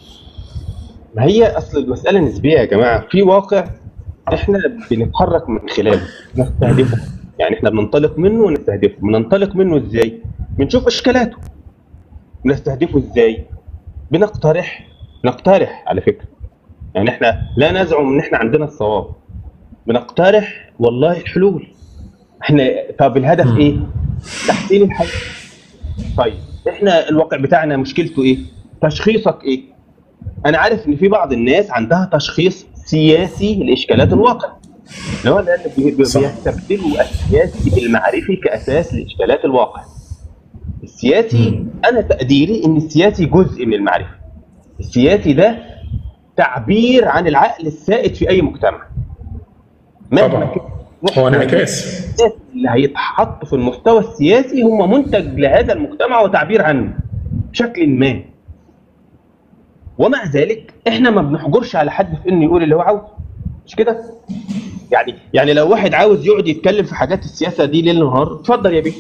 ما هي اصل المساله نسبيه يا جماعه في واقع احنا بنتحرك من خلاله نستهدفه يعني احنا بننطلق منه ونستهدفه بننطلق منه ازاي بنشوف اشكالاته بنستهدفه ازاي بنقترح نقترح على فكره يعني احنا لا نزعم ان احنا عندنا الصواب بنقترح والله حلول احنا طب الهدف مم. ايه تحسين الحياه طيب احنا الواقع بتاعنا مشكلته ايه تشخيصك ايه انا عارف ان في بعض الناس عندها تشخيص سياسي لاشكالات الواقع اللي هو لان بي- بي- صح. بيستبدلوا السياسي بالمعرفي كاساس لاشكالات الواقع السياسي مم. انا تقديري ان السياسي جزء من المعرفه السياسي ده تعبير عن العقل السائد في اي مجتمع مهما طبعا كان هو انعكاس الناس اللي هيتحط في المستوى السياسي هم منتج لهذا المجتمع وتعبير عنه بشكل ما ومع ذلك احنا ما بنحجرش على حد في انه يقول اللي هو عاوزه مش كده يعني يعني لو واحد عاوز يقعد يتكلم في حاجات السياسه دي ليل نهار اتفضل يا بيه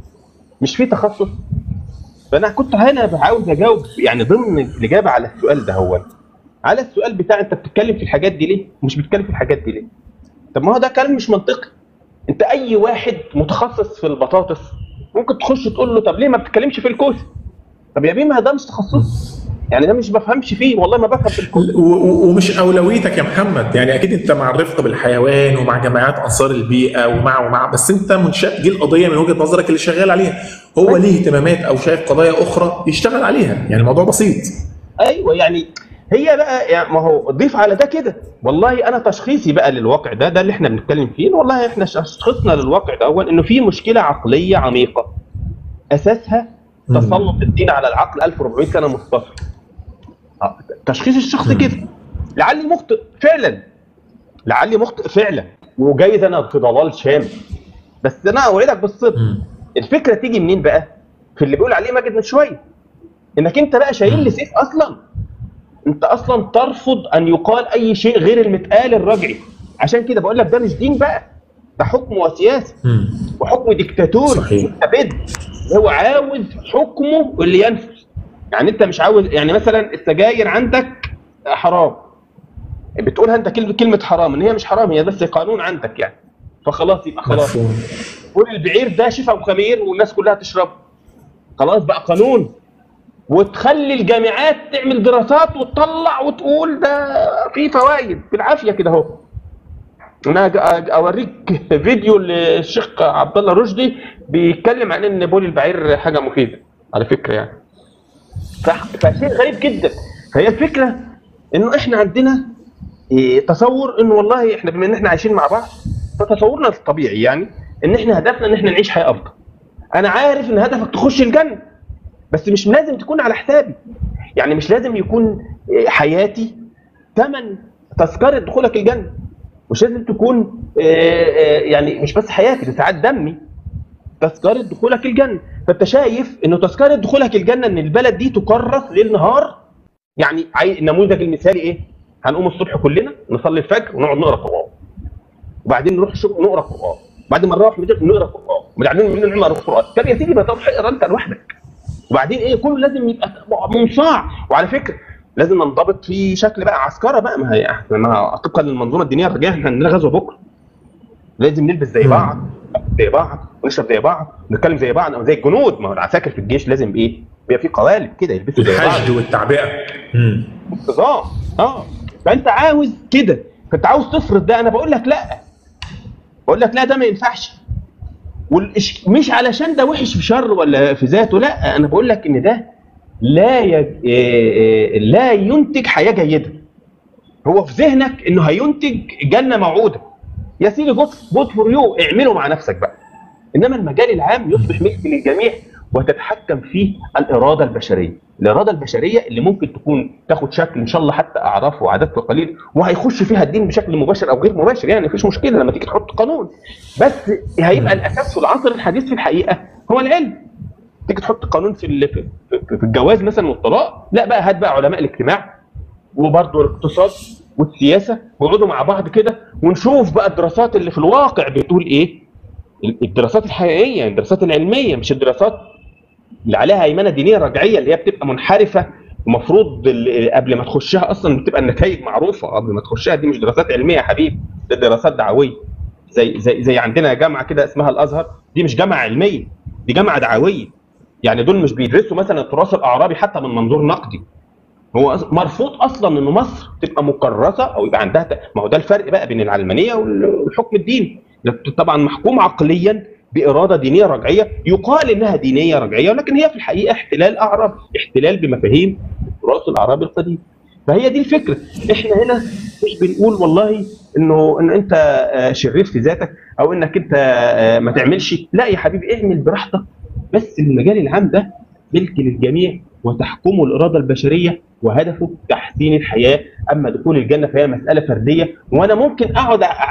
مش في تخصص فانا كنت هنا عاوز اجاوب يعني ضمن الاجابه على السؤال ده هو على السؤال بتاع انت بتتكلم في الحاجات دي ليه ومش بتتكلم في الحاجات دي ليه طب ما هو ده كلام مش منطقي انت اي واحد متخصص في البطاطس ممكن تخش تقول له طب ليه ما بتتكلمش في الكوسه طب يا بيه ما ده مش تخصص يعني ده مش بفهمش فيه والله ما بفهم في الكوسه و- و- ومش اولويتك يا محمد يعني اكيد انت مع الرفق بالحيوان ومع جمعيات انصار البيئه ومع ومع بس انت منشات دي القضيه من وجهه نظرك اللي شغال عليها هو ليه اهتمامات او شايف قضايا اخرى يشتغل عليها يعني الموضوع بسيط ايوه يعني هي بقى يعني ما هو ضيف على ده كده والله انا تشخيصي بقى للواقع ده ده اللي احنا بنتكلم فيه والله احنا تشخيصنا للواقع ده اول انه في مشكله عقليه عميقه اساسها مم. تسلط الدين على العقل 1400 سنه متصل آه، تشخيص الشخص مم. كده لعلي مخطئ فعلا لعلي مخطئ فعلا وجايز انا في ضلال شامل بس انا اوعدك بالصدق مم. الفكره تيجي منين بقى؟ في اللي بيقول عليه ماجد من شويه انك انت بقى شايل لي سيف اصلا انت اصلا ترفض ان يقال اي شيء غير المتقال الرجعي عشان كده بقول لك ده مش دين بقى ده حكم وسياسه مم. وحكم ديكتاتوري صحيح. مستبد هو عاوز حكمه اللي ينفذ يعني انت مش عاوز يعني مثلا السجاير عندك حرام بتقولها انت كلمه كلمه حرام ان هي مش حرام هي بس قانون عندك يعني فخلاص يبقى خلاص مفهوم قول البعير ده شفا وخمير والناس كلها تشربه خلاص بقى قانون وتخلي الجامعات تعمل دراسات وتطلع وتقول ده في فوائد بالعافيه كده اهو انا أج- أج- اوريك فيديو للشيخ عبد الله رشدي بيتكلم عن ان بول البعير حاجه مفيده على فكره يعني ف- فشيء غريب جدا فهي الفكره انه احنا عندنا إيه، تصور انه والله احنا بما ان احنا عايشين مع بعض فتصورنا الطبيعي يعني ان احنا هدفنا ان احنا نعيش حياه افضل انا عارف ان هدفك تخش الجنه بس مش لازم تكون على حسابي يعني مش لازم يكون إيه، حياتي ثمن تذكره دخولك الجنه مش لازم تكون آه، آه، يعني مش بس حياتي ده ساعات دمي تذكره دخولك الجنه فانت شايف انه تذكره دخولك الجنه ان البلد دي تكرس ليل نهار يعني عاي... النموذج المثالي ايه؟ هنقوم الصبح كلنا نصلي الفجر ونقعد نقرا قران وبعدين نروح الشغل نقرا قران بعدين ما نروح من البيت نقرا قران وبعدين من نقرا قران طب يا سيدي ما تروح اقرا انت لوحدك وبعدين ايه كله لازم يبقى منصاع وعلى فكره لازم ننضبط في شكل بقى عسكره بقى ما هي احنا ما طبقا للمنظومه الدينيه الرجاء احنا عندنا غزوه بكره لازم نلبس زي مم. بعض زي بعض ونشرب زي بعض ونتكلم زي بعض او زي الجنود ما هو العساكر في الجيش لازم ايه بيبقى في قوالب كده يلبسوا زي بعض الحشد والتعبئه مم. انتظام اه فانت عاوز كده فانت عاوز تفرض ده انا بقول لك لا بقول لك لا ده ما ينفعش والإش... مش علشان ده وحش في شر ولا في ذاته لا انا بقول لك ان ده لا ي... آه، آه، لا ينتج حياه جيده هو في ذهنك انه هينتج جنه موعوده يا سيدي جود جود فور يو اعمله مع نفسك بقى انما المجال العام يصبح ملك للجميع وتتحكم فيه الاراده البشريه الاراده البشريه اللي ممكن تكون تاخد شكل ان شاء الله حتى اعراف وعادات وقليل وهيخش فيها الدين بشكل مباشر او غير مباشر يعني مفيش مشكله لما تيجي تحط قانون بس هيبقى الاساس في العصر الحديث في الحقيقه هو العلم تيجي تحط قانون في ال- في في- في الجواز مثلا والطلاق لا بقى هات بقى علماء الاجتماع وبرضه الاقتصاد والسياسه ويقعدوا مع بعض كده ونشوف بقى الدراسات اللي في الواقع بتقول ايه الدراسات الحقيقيه الدراسات العلميه مش الدراسات اللي عليها هيمنه دينيه رجعيه اللي هي بتبقى منحرفه ومفروض ال- قبل ما تخشها اصلا بتبقى النتائج معروفه قبل ما تخشها دي مش دراسات علميه يا حبيبي ده دراسات دعويه زي زي زي عندنا جامعه كده اسمها الازهر دي مش جامعه علميه دي جامعه دعويه يعني دول مش بيدرسوا مثلا التراث الاعرابي حتى من منظور نقدي هو أص- مرفوض اصلا ان مصر تبقى مكرسه او يبقى عندها ت- ما هو ده الفرق بقى بين العلمانيه وال- والحكم الديني طبعا محكوم عقليا باراده دينيه رجعيه يقال انها دينيه رجعيه ولكن هي في الحقيقه احتلال اعرابي احتلال بمفاهيم التراث الاعرابي القديم فهي دي الفكره احنا هنا مش بنقول والله انه ان انت آه، شرير في ذاتك او انك انت آه، ما تعملش لا يا حبيبي اعمل براحتك بس المجال العام ده ملك للجميع وتحكمه الاراده البشريه وهدفه تحسين الحياه اما دخول الجنه فهي مساله فرديه وانا ممكن اقعد أ- أ-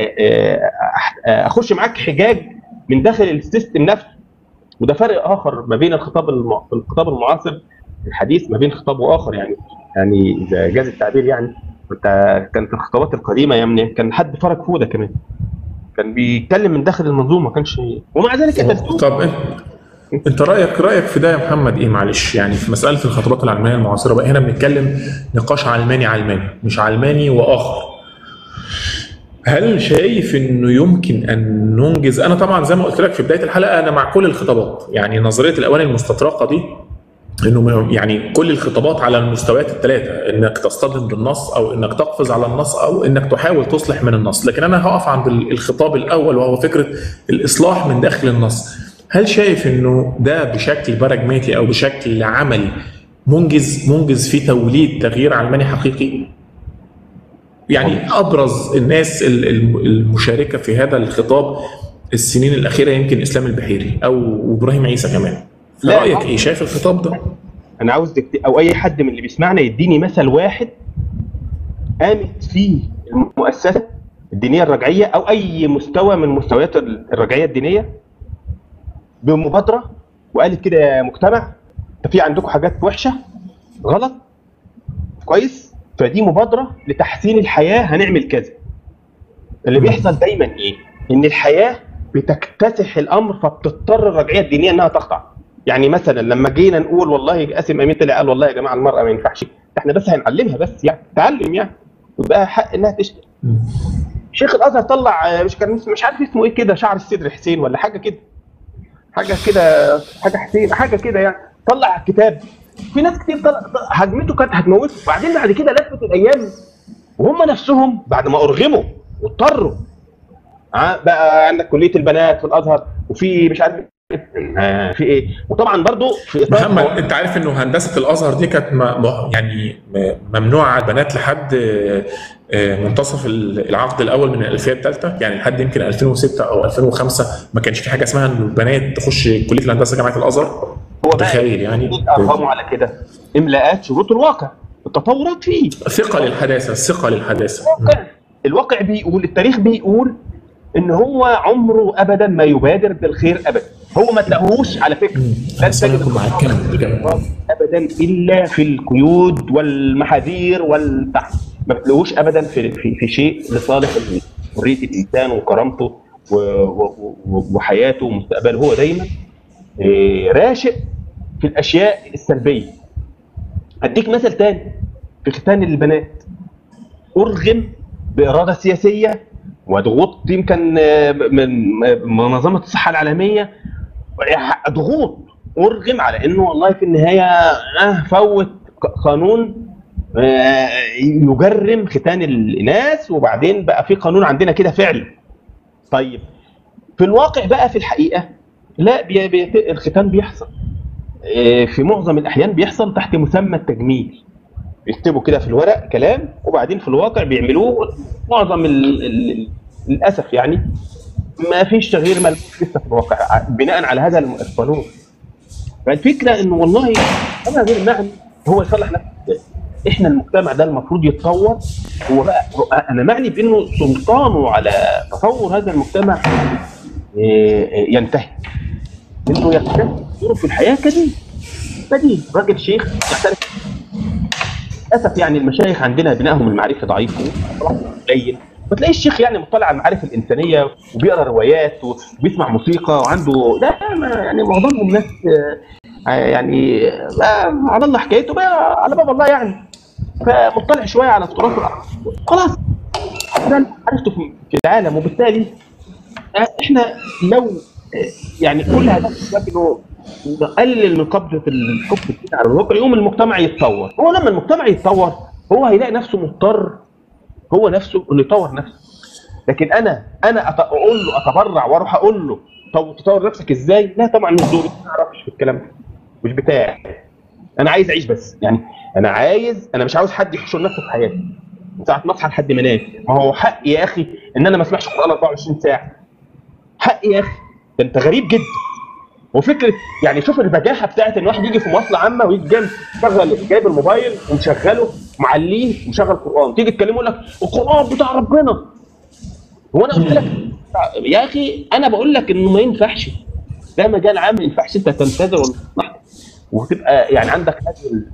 أ- أ- اخش معاك حجاج من داخل السيستم نفسه وده فرق اخر ما بين الخطاب الم... الخطاب المعاصر الحديث ما بين خطاب واخر يعني يعني اذا جاز التعبير يعني انت كان في الخطابات القديمه يعني كان حد فرج فوده كمان كان بيتكلم من داخل المنظومه ما كانش ومع ذلك انت بتقول طب انت انت رايك رايك في ده يا محمد ايه معلش يعني في مساله الخطابات العلمانيه المعاصره بقى هنا بنتكلم نقاش علماني علماني مش علماني واخر هل شايف انه يمكن ان ننجز انا طبعا زي ما قلت لك في بدايه الحلقه انا مع كل الخطابات يعني نظريه الاواني المستطرقه دي انه من- يعني كل الخطابات على المستويات الثلاثه انك تصطدم بالنص او انك تقفز على النص او انك تحاول تصلح من النص لكن انا هقف عند ال- الخطاب الاول وهو فكره الاصلاح من داخل النص هل شايف انه ده بشكل براجماتي او بشكل عملي منجز منجز في توليد تغيير علماني حقيقي يعني ابرز الناس ال- الم- المشاركه في هذا الخطاب السنين الاخيره يمكن اسلام البحيري او ابراهيم عيسى كمان لا، رايك ايه شايف الخطاب ده انا عاوز دكت... او اي حد من اللي بيسمعنا يديني مثل واحد قامت فيه المؤسسه الدينيه الرجعيه او اي مستوى من مستويات الرجعيه الدينيه بمبادره وقالت كده يا مجتمع انت في عندكم حاجات وحشه غلط كويس فدي مبادره لتحسين الحياه هنعمل كذا اللي بيحصل دايما ايه ان الحياه بتكتسح الامر فبتضطر الرجعيه الدينيه انها تخضع يعني مثلا لما جينا نقول والله قاسم امين طلع قال والله يا جماعه المراه ما ينفعش احنا بس هنعلمها بس يعني تعلم يعني ويبقى حق انها تشتغل شيخ الازهر طلع مش كان مش عارف اسمه ايه كده شعر الصدر حسين ولا حاجه كده حاجه كده حاجه حسين حاجه كده يعني طلع كتاب في ناس كتير طلع هجمته كانت هتموته وبعدين بعد كده لفت الايام وهم نفسهم بعد ما ارغموا واضطروا ع- بقى عندك كليه البنات في الازهر وفي مش عارف آه، في ايه وطبعا برضو في اطار محمد انت عارف انه هندسه الازهر دي كانت م... م... يعني م- ممنوعه على البنات لحد آه، آه، منتصف ال- العقد الاول من الالفيه الثالثه يعني لحد يمكن 2006 او 2005 ما كانش في حاجه اسمها ان البنات تخش كليه الهندسه جامعه الازهر هو بقى تخيل يعني ارقامه على كده املاءات شروط الواقع التطورات فيه ثقه للحداثه ثقه للحداثه الواقع الواقع بيقول التاريخ بيقول ان هو عمره ابدا ما يبادر بالخير ابدا هو ما تلاقوهوش على فكره لا أصل أنا تجد أكون معاك كمل، كمل. ابدا الا في القيود والمحاذير والتحت ما بتلاقوش ابدا في في, في شيء لصالح حريه الانسان وكرامته و- و- و- وحياته ومستقبله هو دايما إيه، راشق في الاشياء السلبيه اديك مثل تاني في ختان البنات ارغم باراده سياسيه وضغوط يمكن آه، من من منظمه الصحه العالميه ضغوط ارغم على انه والله في النهايه آه فوت ق- قانون آه، يجرم ختان الاناث وبعدين بقى في قانون عندنا كده فعلي طيب في الواقع بقى في الحقيقه لا بي بي الختان بيحصل إيه، في معظم الاحيان بيحصل تحت مسمى التجميل بيكتبوا كده في الورق كلام وبعدين في الواقع بيعملوه معظم ال ال للاسف يعني ما فيش تغيير ملموس لسه في الواقع ع- بناء على هذا الم- القانون فالفكره انه والله انا غير معني هو يصلح نفسه إزاي؟ احنا المجتمع ده المفروض يتطور هو بقى هو انا معني بانه سلطانه على تطور هذا المجتمع إيه، إيه، ينتهي انه يكتسب دوره في الحياه كدين بديل راجل شيخ يحترف للاسف يعني المشايخ عندنا بنائهم المعرفي ضعيف قليل ما تلاقيش الشيخ يعني مطلع على المعارف الانسانيه وبيقرا روايات وبيسمع موسيقى وعنده لا ما يعني معظمهم ناس آه، يعني آه، على الله حكايته بقى على باب الله يعني فمطلع شويه على التراث والأعراف. خلاص ده اللي عرفته في في العالم وبالتالي آه، احنا لو آه، يعني كل هدفنا انه نقلل من قبضه الحكم الديني على الواقع يقوم المجتمع يتطور هو لما المجتمع يتطور هو هيلاقي نفسه مضطر هو نفسه انه يطور نفسه لكن انا انا أت- اقول له اتبرع واروح اقول له طب تطور نفسك ازاي؟ لا طبعا مش دوري ما اعرفش في الكلام ده مش بتاعي انا عايز اعيش بس يعني انا عايز انا مش عاوز حد يحشر نفسه في حياتي من ساعه ما اصحى لحد ما انام ما هو حقي يا اخي ان انا ما اسمعش القران 24 ساعه حقي يا اخي ده انت غريب جدا وفكره يعني شوف البجاحه بتاعت ان واحد يجي في مواصله عامه ويجي جنب شغل جايب الموبايل ومشغله معليه ومشغل قران تيجي تكلمه يقول لك القران بتاع ربنا هو انا قلت لك يا اخي انا بقول لك انه ما ينفعش ده مجال عام ما ينفعش انت تنتظر وتسمح وتبقى يعني عندك هذه ال-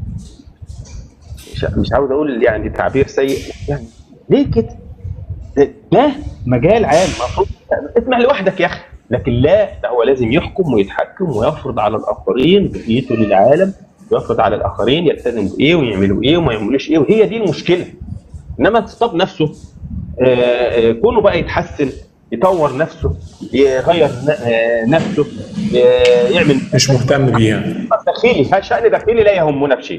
مش مش عاوز اقول يعني تعبير سيء يعني ليه كده؟ ده, ده مجال عام المفروض اسمع لوحدك يا اخي لكن لا ده هو لازم يحكم ويتحكم ويفرض على الاخرين بقيته للعالم ويفرض على الاخرين يلتزموا بايه ويعملوا ايه وما يعملوش ايه وهي دي المشكله انما الخطاب نفسه آه، آه، كونه بقى يتحسن يطور نفسه يغير ن- آه، نفسه آه، يعمل مش مهتم بيها داخلي شأن داخلي لا يهمنا بشيء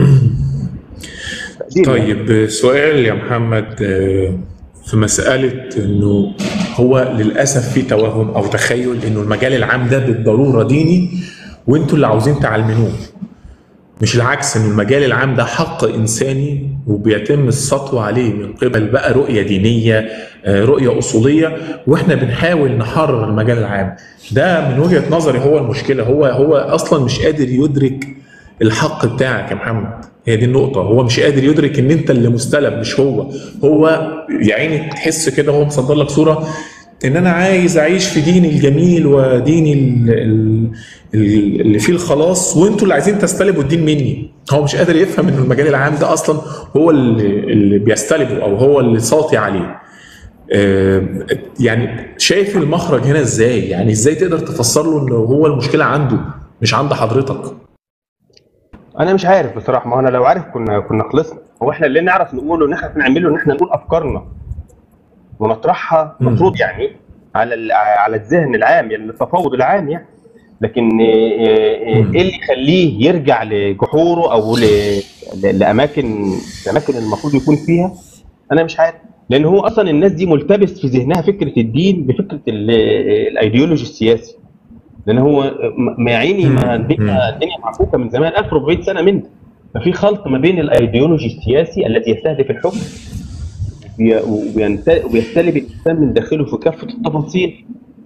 تقدير يعني. طيب سؤال يا محمد آه، في مسألة انه هو للأسف في توهم او تخيل انه المجال العام ده بالضرورة ديني وانتوا اللي عاوزين تعلمنوه مش العكس ان المجال العام ده حق انساني وبيتم السطو عليه من قبل بقى رؤيه دينيه آه، رؤيه اصوليه واحنا بنحاول نحرر المجال العام ده من وجهه نظري هو المشكله هو هو اصلا مش قادر يدرك الحق بتاعك يا محمد هي دي النقطة هو مش قادر يدرك ان انت اللي مستلب مش هو هو يا عيني تحس كده هو مصدر لك صورة ان انا عايز اعيش في ديني الجميل وديني ال- ال- ال- اللي فيه الخلاص وانتوا اللي عايزين تستلبوا الدين مني هو مش قادر يفهم ان المجال العام ده اصلا هو اللي, اللي بيستلبه او هو اللي ساطي عليه آه، يعني شايف المخرج هنا ازاي يعني ازاي تقدر تفسر له ان هو المشكلة عنده مش عند حضرتك انا مش عارف بصراحه ما هو انا لو عارف كنا كنا خلصنا هو احنا اللي نعرف نقوله ان احنا نعمله ان احنا نقول افكارنا ونطرحها مم. المفروض يعني على ال- على الذهن العام يعني التفاوض العام يعني لكن آه، آه، مم. ايه اللي يخليه يرجع لجحوره او ل- ل- لاماكن الاماكن المفروض يكون فيها انا مش عارف لان هو اصلا الناس دي ملتبس في ذهنها فكره الدين بفكره ال- الايديولوجي السياسي لان هو م- ما يا عيني ما مم. الدنيا الدنيا معكوكه من زمان 1400 سنه منه ففي خلط ما بين الايديولوجي السياسي الذي يستهدف الحكم وبي- وبينت- وبيستلب الانسان من داخله في كافه التفاصيل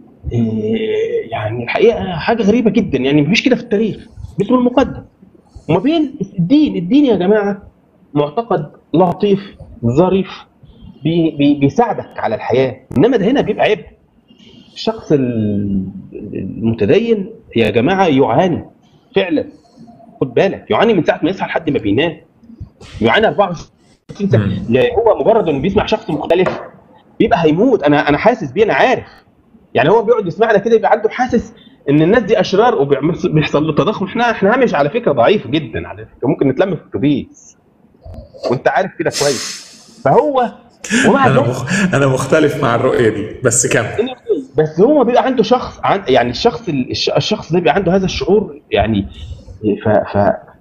إيه، يعني الحقيقه حاجه غريبه جدا يعني مفيش كده في التاريخ باسم المقدس وما بين الدين الدين يا جماعه معتقد لطيف ظريف بي بي بيساعدك على الحياه انما ده هنا بيبقى عبء الشخص ال- المتدين يا جماعه يعاني فعلا خد بالك يعاني من ساعه ما يصحى لحد ما بينام يعاني 24 ساعه مم. يعني هو مجرد انه بيسمع شخص مختلف بيبقى هيموت انا انا حاسس بيه انا عارف يعني هو بيقعد يسمعنا كده يبقى عنده حاسس ان الناس دي اشرار وبيحصل له تضخم احنا احنا هامش على فكره ضعيف جدا على فكره ممكن نتلم في اتوبيس وانت عارف كده كويس فهو ومع انا ذلك مخ... انا مختلف مع الرؤيه دي بس كمل بس هو بيبقى عنده شخص عن يعني الشخص الش- الشخص ده بيبقى عنده هذا الشعور يعني ف ف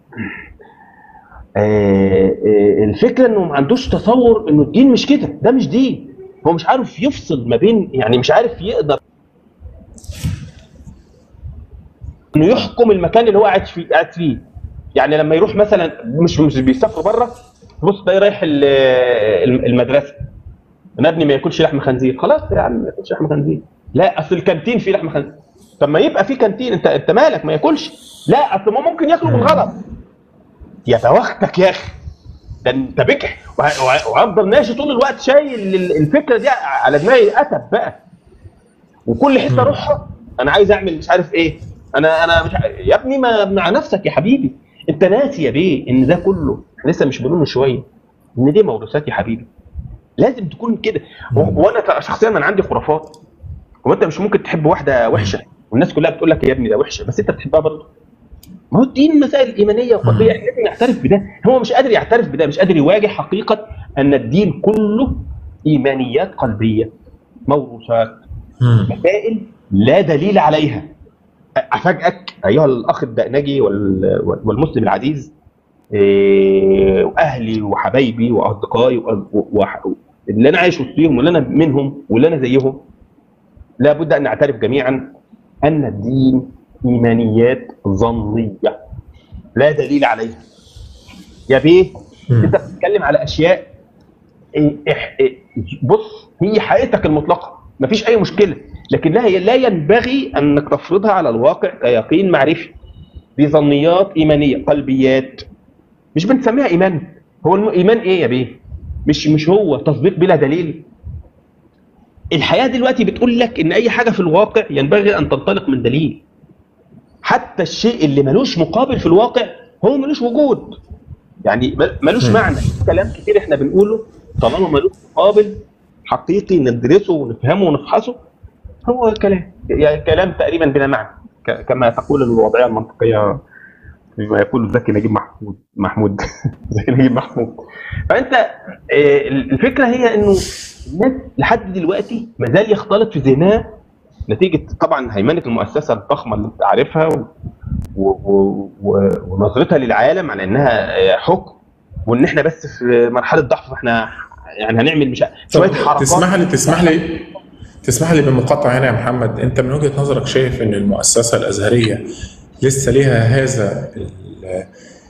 آه، آه، الفكره انه ما عندوش تصور انه الدين مش كده ده مش دين هو مش عارف يفصل ما بين يعني مش عارف يقدر انه يحكم المكان اللي هو قاعد فيه قاعد فيه يعني لما يروح مثلا مش مش بيسافروا بره بص تلاقيه رايح ال- ال- المدرسه انا ابني ما ياكلش لحم خنزير خلاص يا عم ما ياكلش لحم خنزير لا اصل الكانتين فيه لحم خنزير طب ما يبقى في كانتين انت انت مالك ما ياكلش لا اصل ما ممكن ياكلوا بالغلط يا بختك يا اخي ده انت بكح وه- وه- وهفضل ماشي طول الوقت شايل ال- الفكره دي على دماغي اتب بقى وكل حته مم. اروحها انا عايز اعمل مش عارف ايه انا انا مش عارف. يا ابني ما مع نفسك يا حبيبي انت ناسي يا بيه ان ده كله إحنا لسه مش بنقول من شويه ان دي موروثات يا حبيبي لازم تكون كده و- وانا شخصيا انا عندي خرافات هو انت مش ممكن تحب واحده وحشه والناس كلها بتقول لك يا ابني ده وحشه بس انت بتحبها برضه ما هو الدين مسائل ايمانيه وقضيه احنا لازم نعترف بده هو مش قادر يعترف بده مش قادر يواجه حقيقه ان الدين كله ايمانيات قلبيه موروثات مم. مسائل لا دليل عليها افاجئك ايها الاخ الدقنجي وال- والمسلم العزيز إيه، واهلي وحبايبي واصدقائي وأ- وح- اللي انا عايش وسطيهم واللي انا منهم واللي انا زيهم لابد ان نعترف جميعا ان الدين ايمانيات ظنيه لا دليل عليها يا بيه مم. انت بتتكلم على اشياء إيه إح- إيه بص هي حقيقتك المطلقه مفيش اي مشكله لكن لا هي لا ينبغي انك تفرضها على الواقع كيقين معرفي دي ظنيات ايمانيه قلبيات مش بنسميها ايمان هو الايمان ايه يا بيه مش مش هو تصديق بلا دليل الحياه دلوقتي بتقول لك ان اي حاجه في الواقع ينبغي ان تنطلق من دليل حتى الشيء اللي ملوش مقابل في الواقع هو ملوش وجود يعني مل- ملوش مم. معنى كلام كتير احنا بنقوله طالما ملوش مقابل حقيقي ندرسه ونفهمه ونفحصه هو كلام يعني كلام تقريبا بلا معنى ك- كما تقول الوضعيه المنطقيه بما يقول زكي نجيب محمود محمود زكي نجيب محمود فانت آه، الفكره هي انه الناس لحد دلوقتي ما زال يختلط في ذهنها نتيجه طبعا هيمنه المؤسسه الضخمه اللي انت عارفها و... و... و... و... ونظرتها للعالم على انها آه، حكم وان احنا بس في مرحله ضعف فاحنا يعني هنعمل مش شويه طب حركات تسمح لي تسمح لي تسمح لي بالمقاطعة هنا يا محمد انت من وجهة نظرك شايف ان المؤسسة الازهرية لسه ليها هذا ال-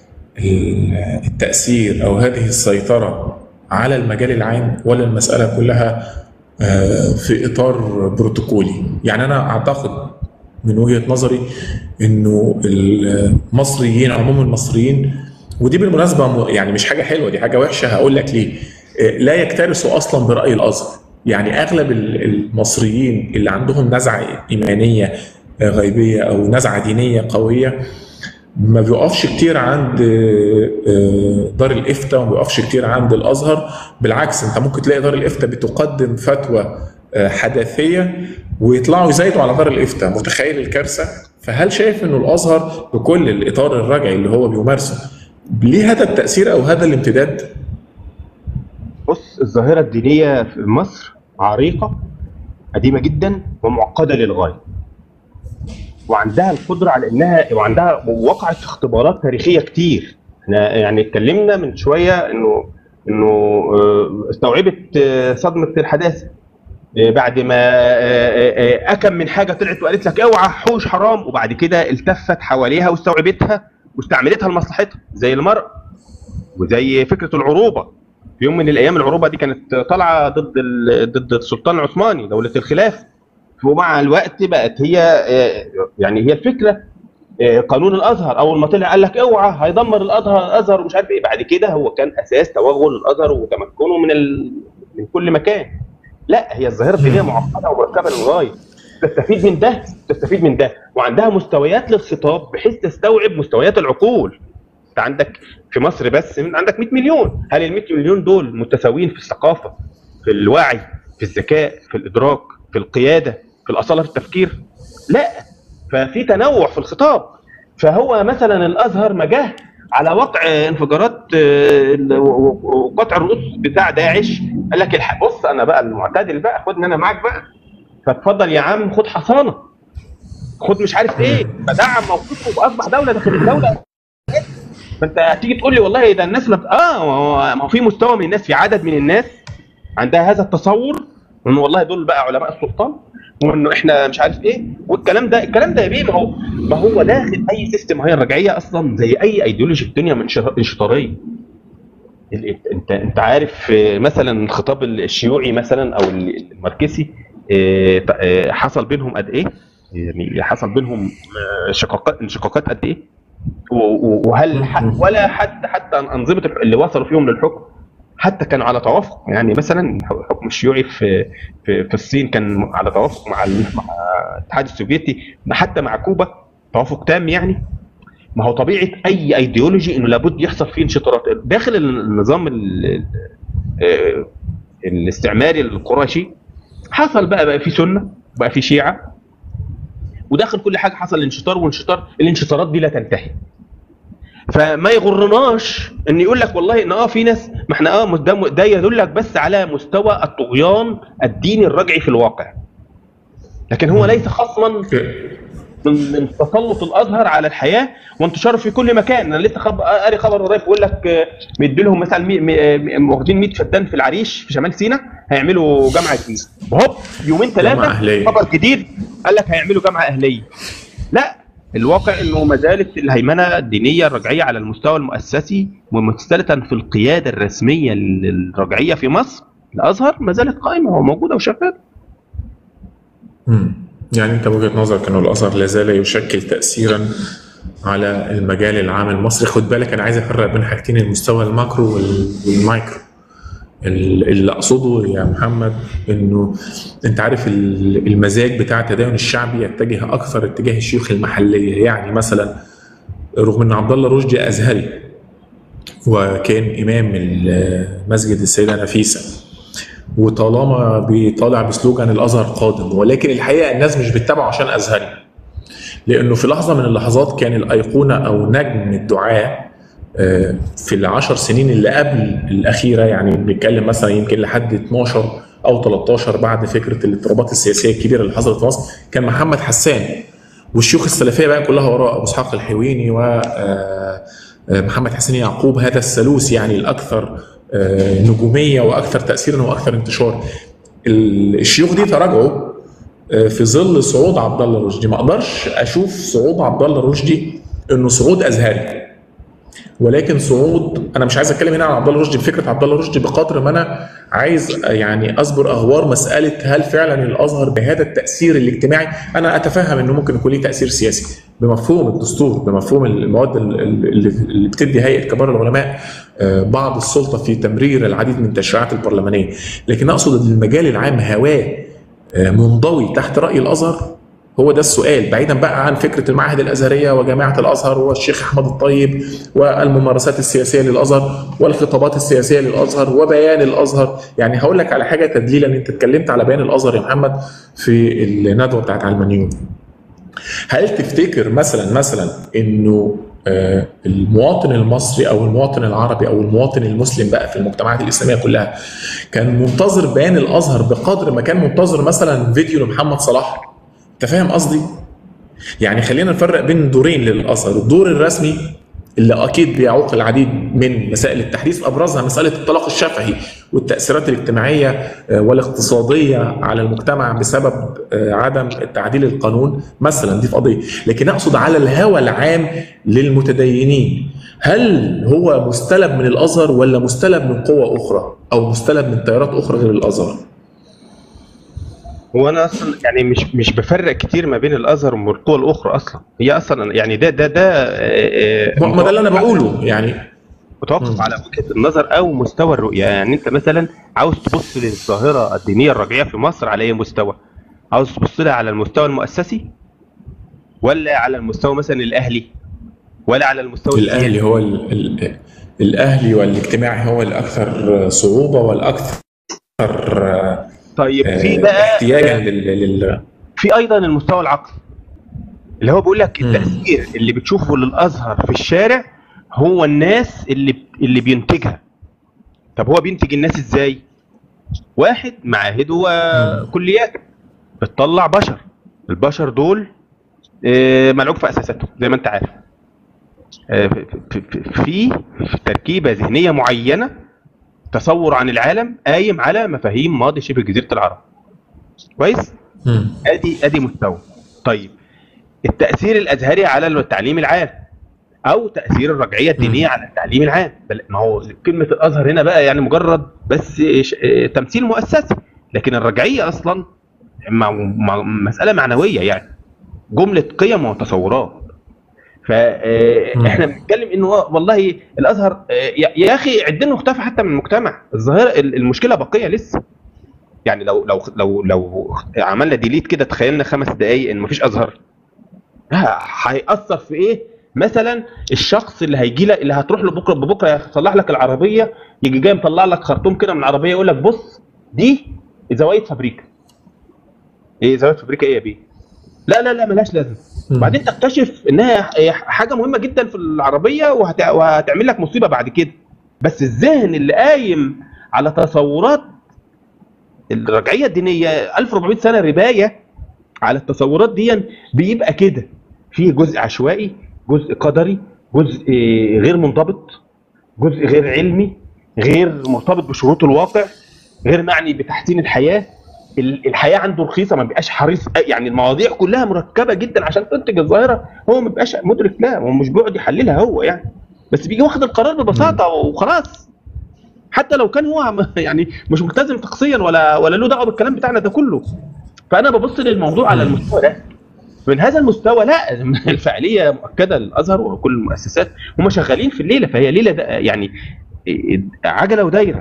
ال- التأثير او هذه السيطرة على المجال العام ولا المسألة كلها آه، في اطار بروتوكولي يعني انا اعتقد من وجهة نظري انه المصريين عموم المصريين ودي بالمناسبة م- يعني مش حاجة حلوة دي حاجة وحشة هقول لك ليه آه، لا يكترثوا اصلا برأي الازهر يعني اغلب ال- المصريين اللي عندهم نزعة ايمانية آه، غيبية او نزعة دينية قوية ما بيقفش كتير عند آه، آه، دار الافتاء وما بيقفش كتير عند الازهر بالعكس انت ممكن تلاقي دار الافتاء بتقدم فتوى آه، حداثيه ويطلعوا يزايدوا على دار الافتاء متخيل الكارثه فهل شايف انه الازهر بكل الاطار الرجعي اللي هو بيمارسه ليه هذا التاثير او هذا الامتداد بص الظاهرة الدينية في مصر عريقة قديمة جدا ومعقدة للغاية وعندها القدرة على انها وعندها وقعت في اختبارات تاريخية كتير احنا يعني اتكلمنا من شوية انه انه آه، استوعبت آه، صدمة الحداثة آه، بعد ما آه، آه، اكم من حاجة طلعت وقالت لك اوعى حوش حرام وبعد كده التفت حواليها واستوعبتها واستعملتها لمصلحتها زي المرأة وزي فكرة العروبة في يوم من الايام العروبه دي كانت طالعه ضد ال- ضد السلطان العثماني دوله الخلافه ومع الوقت بقت هي آه، يعني هي الفكره آه، قانون الازهر اول ما طلع قال لك اوعى هيدمر الازهر الازهر ومش عارف ايه بعد كده هو كان اساس توغل الازهر وتمكنه من ال... من كل مكان لا هي الظاهره الدينيه معقده ومركبه للغايه تستفيد من ده تستفيد من ده وعندها مستويات للخطاب بحيث تستوعب مستويات العقول انت عندك في مصر بس عندك 100 مليون هل ال 100 مليون دول متساويين في الثقافه في الوعي في الذكاء في الادراك في القياده في الاصاله في التفكير لا ففي تنوع في الخطاب فهو مثلا الازهر ما جه على وقع انفجارات آه، ال- و- و- وقطع الرؤوس بتاع داعش قال لك الحق بص انا بقى المعتدل بقى خدني انا معاك بقى فاتفضل يا عم خد حصانه خد مش عارف ايه فدعم موقفه واصبح دوله داخل الدوله فانت هتيجي تقول لي والله ده الناس ما بت... اه ما هو- ما هو في مستوى من الناس في عدد من الناس عندها هذا التصور ان والله دول بقى علماء السلطان وانه احنا مش عارف ايه والكلام ده الكلام ده يا بيه ما هو ما هو داخل اي سيستم هي الرجعيه اصلا زي اي ايديولوجي في الدنيا من انشطاريه ال- انت انت عارف آه، مثلا الخطاب الشيوعي مثلا او ال- الماركسي آه، ط- آه، حصل بينهم قد ايه؟ يعني حصل بينهم آه، شقاقات انشقاقات قد ايه؟ و- و- وهل ح- ولا حتى حتى انظمه الح- اللي وصلوا فيهم للحكم حتى كانوا على توافق يعني مثلا الحكم الشيوعي في في, في الصين كان على توافق مع ال- مع الاتحاد السوفيتي حتى مع كوبا توافق تام يعني ما هو طبيعه اي ايديولوجي انه لابد يحصل فيه انشطارات داخل النظام ال- ال- آه، الاستعماري القرشي حصل بقى بقى في سنه بقى في شيعه وداخل كل حاجه حصل انشطار وانشطار الانشطارات دي لا تنتهي فما يغرناش ان يقول لك والله ان اه في ناس ما احنا اه ده ده يدلك بس على مستوى الطغيان الديني الرجعي في الواقع لكن هو ليس خصما من من تسلط الازهر على الحياه وانتشاره في كل مكان انا لسه خب... قاري خبر قريب بيقول لك آه، مدي لهم مثلا مي... مي... مي- واخدين 100 فدان في العريش في شمال سيناء هيعملوا جامعه جديده وهوب يومين جامعة ثلاثه أهلية. خبر جديد قال لك هيعملوا جامعه اهليه لا الواقع انه ما زالت الهيمنه الدينيه الرجعيه على المستوى المؤسسي وممثله في القياده الرسميه للرجعيه في مصر الازهر ما زالت قائمه وموجوده وشغاله مم. يعني انت وجهة نظرك انه الازهر لا زال يشكل تاثيرا على المجال العام المصري خد بالك انا عايز افرق بين حاجتين المستوى الماكرو وال- والمايكرو ال- اللي اقصده يا محمد انه انت عارف ال- المزاج بتاع التدين الشعبي يتجه اكثر اتجاه الشيوخ المحليه يعني مثلا رغم ان عبد الله رشدي ازهري وكان امام مسجد السيده نفيسه وطالما بيطالع بسلوجان الازهر قادم ولكن الحقيقه الناس مش بتتابعه عشان ازهري لانه في لحظه من اللحظات كان الايقونه او نجم الدعاه آه، في العشر سنين اللي قبل الاخيره يعني بنتكلم مثلا يمكن لحد 12 او 13 بعد فكره الاضطرابات السياسيه الكبيره اللي حصلت في مصر كان محمد حسان والشيوخ السلفيه بقى كلها وراء ابو اسحاق الحويني و آه، آه، محمد حسين يعقوب هذا الثالوث يعني الاكثر آه، نجوميه واكثر تاثيرا واكثر انتشار ال- الشيوخ دي تراجعوا آه، في ظل صعود عبد الله رشدي ما اقدرش اشوف صعود عبد الله رشدي انه صعود ازهري ولكن صعود انا مش عايز اتكلم هنا عن عبد الله رشدي بفكره عبد الله رشدي بقدر ما انا عايز يعني اصبر اغوار مساله هل فعلا الازهر بهذا التاثير الاجتماعي انا اتفهم انه ممكن يكون ليه تاثير سياسي بمفهوم الدستور بمفهوم المواد ال- ال- اللي اللي بتدي هيئه كبار العلماء آه، بعض السلطه في تمرير العديد من التشريعات البرلمانيه لكن اقصد ان المجال العام هواه آه، منضوي تحت راي الازهر هو ده السؤال بعيدا بقى عن فكره المعاهد الازهريه وجامعه الازهر والشيخ احمد الطيب والممارسات السياسيه للازهر والخطابات السياسيه للازهر وبيان الازهر يعني هقول لك على حاجه تدليلا انت اتكلمت على بيان الازهر يا محمد في الندوه بتاعت علمانيون هل تفتكر مثلا مثلا انه آه، المواطن المصري او المواطن العربي او المواطن المسلم بقى في المجتمعات الاسلاميه كلها كان منتظر بيان الازهر بقدر ما كان منتظر مثلا فيديو لمحمد صلاح انت فاهم قصدي؟ يعني خلينا نفرق بين دورين للازهر، الدور الرسمي اللي اكيد بيعوق العديد من مسائل التحديث ابرزها مساله الطلاق الشفهي والتاثيرات الاجتماعيه آه، والاقتصاديه على المجتمع بسبب آه، عدم تعديل القانون مثلا دي في قضيه، لكن اقصد على الهوى العام للمتدينين هل هو مستلب من الازهر ولا مستلب من قوى اخرى او مستلب من تيارات اخرى غير الازهر؟ هو انا اصلا يعني مش مش بفرق كتير ما بين الازهر والقوى الاخرى اصلا هي اصلا يعني ده ده ده آه، آه، ما ده اللي انا بقوله يعني متوقف على وجهه النظر او مستوى الرؤيه يعني انت مثلا عاوز تبص للظاهره الدينيه الرجعيه في مصر على اي مستوى عاوز تبص لها على المستوى المؤسسي ولا على المستوى مثلا الاهلي ولا على المستوى الاهلي السياسي هو ال ال الاهلي والاجتماعي هو الاكثر صعوبه والاكثر طيب في آه، بقى احتياجا لل, لل في ايضا المستوى العقلي اللي هو بيقول لك مم. التاثير اللي بتشوفه للازهر في الشارع هو الناس اللي اللي بينتجها طب هو بينتج الناس ازاي واحد معاهد وكليات بتطلع بشر البشر دول آه، ملعوب في اساساتهم زي ما انت عارف آه، في- في- في في تركيبه ذهنيه معينه تصور عن العالم قايم على مفاهيم ماضي شبه جزيره العرب كويس مم. ادي ادي مستوى طيب التاثير الازهري على التعليم العام او تاثير الرجعيه الدينيه على التعليم العام بل ما هو كلمه الازهر هنا بقى يعني مجرد بس ش- آه، تمثيل مؤسسي لكن الرجعيه اصلا مع- مع- مساله معنويه يعني جمله قيم وتصورات مم. فاحنا بنتكلم انه آه، والله الازهر آه، يا يا اخي عدنا اختفى حتى من المجتمع الظاهره ال- المشكله باقيه لسه يعني لو لو لو لو عملنا ديليت كده تخيلنا خمس دقايق ان مفيش ازهر ها، هيأثر في ايه؟ مثلا الشخص اللي هيجي لك اللي هتروح له بكره ببكره يصلح لك العربيه يجي جاي مطلع لك خرطوم كده من العربيه يقول لك بص دي زوايد فابريكا. ايه زوايد فابريكا ايه يا بيه؟ لا لا لا ملهاش لازمه. مم. بعدين تكتشف انها حاجه مهمه جدا في العربيه وهت... وهتعمل لك مصيبه بعد كده. بس الذهن اللي قايم على تصورات الرجعيه الدينيه 1400 سنه ربايه على التصورات دي بيبقى كده في جزء عشوائي جزء قدري جزء آه، غير منضبط جزء غير علمي غير مرتبط بشروط الواقع غير معني بتحسين الحياه ال- الحياه عنده رخيصه ما بيبقاش حريص يعني المواضيع كلها مركبه جدا عشان تنتج الظاهره هو ما بيبقاش مدرك لا هو مش بيقعد يحللها هو يعني بس بيجي واخد القرار ببساطه وخلاص حتى لو كان هو م- يعني مش ملتزم شخصيا ولا ولا له دعوه بالكلام بتاعنا ده كله فانا ببص للموضوع على المستوى ده من هذا المستوى لا الفعاليه مؤكده للازهر وكل المؤسسات هم شغالين في الليله فهي ليله ده يعني عجله ودايره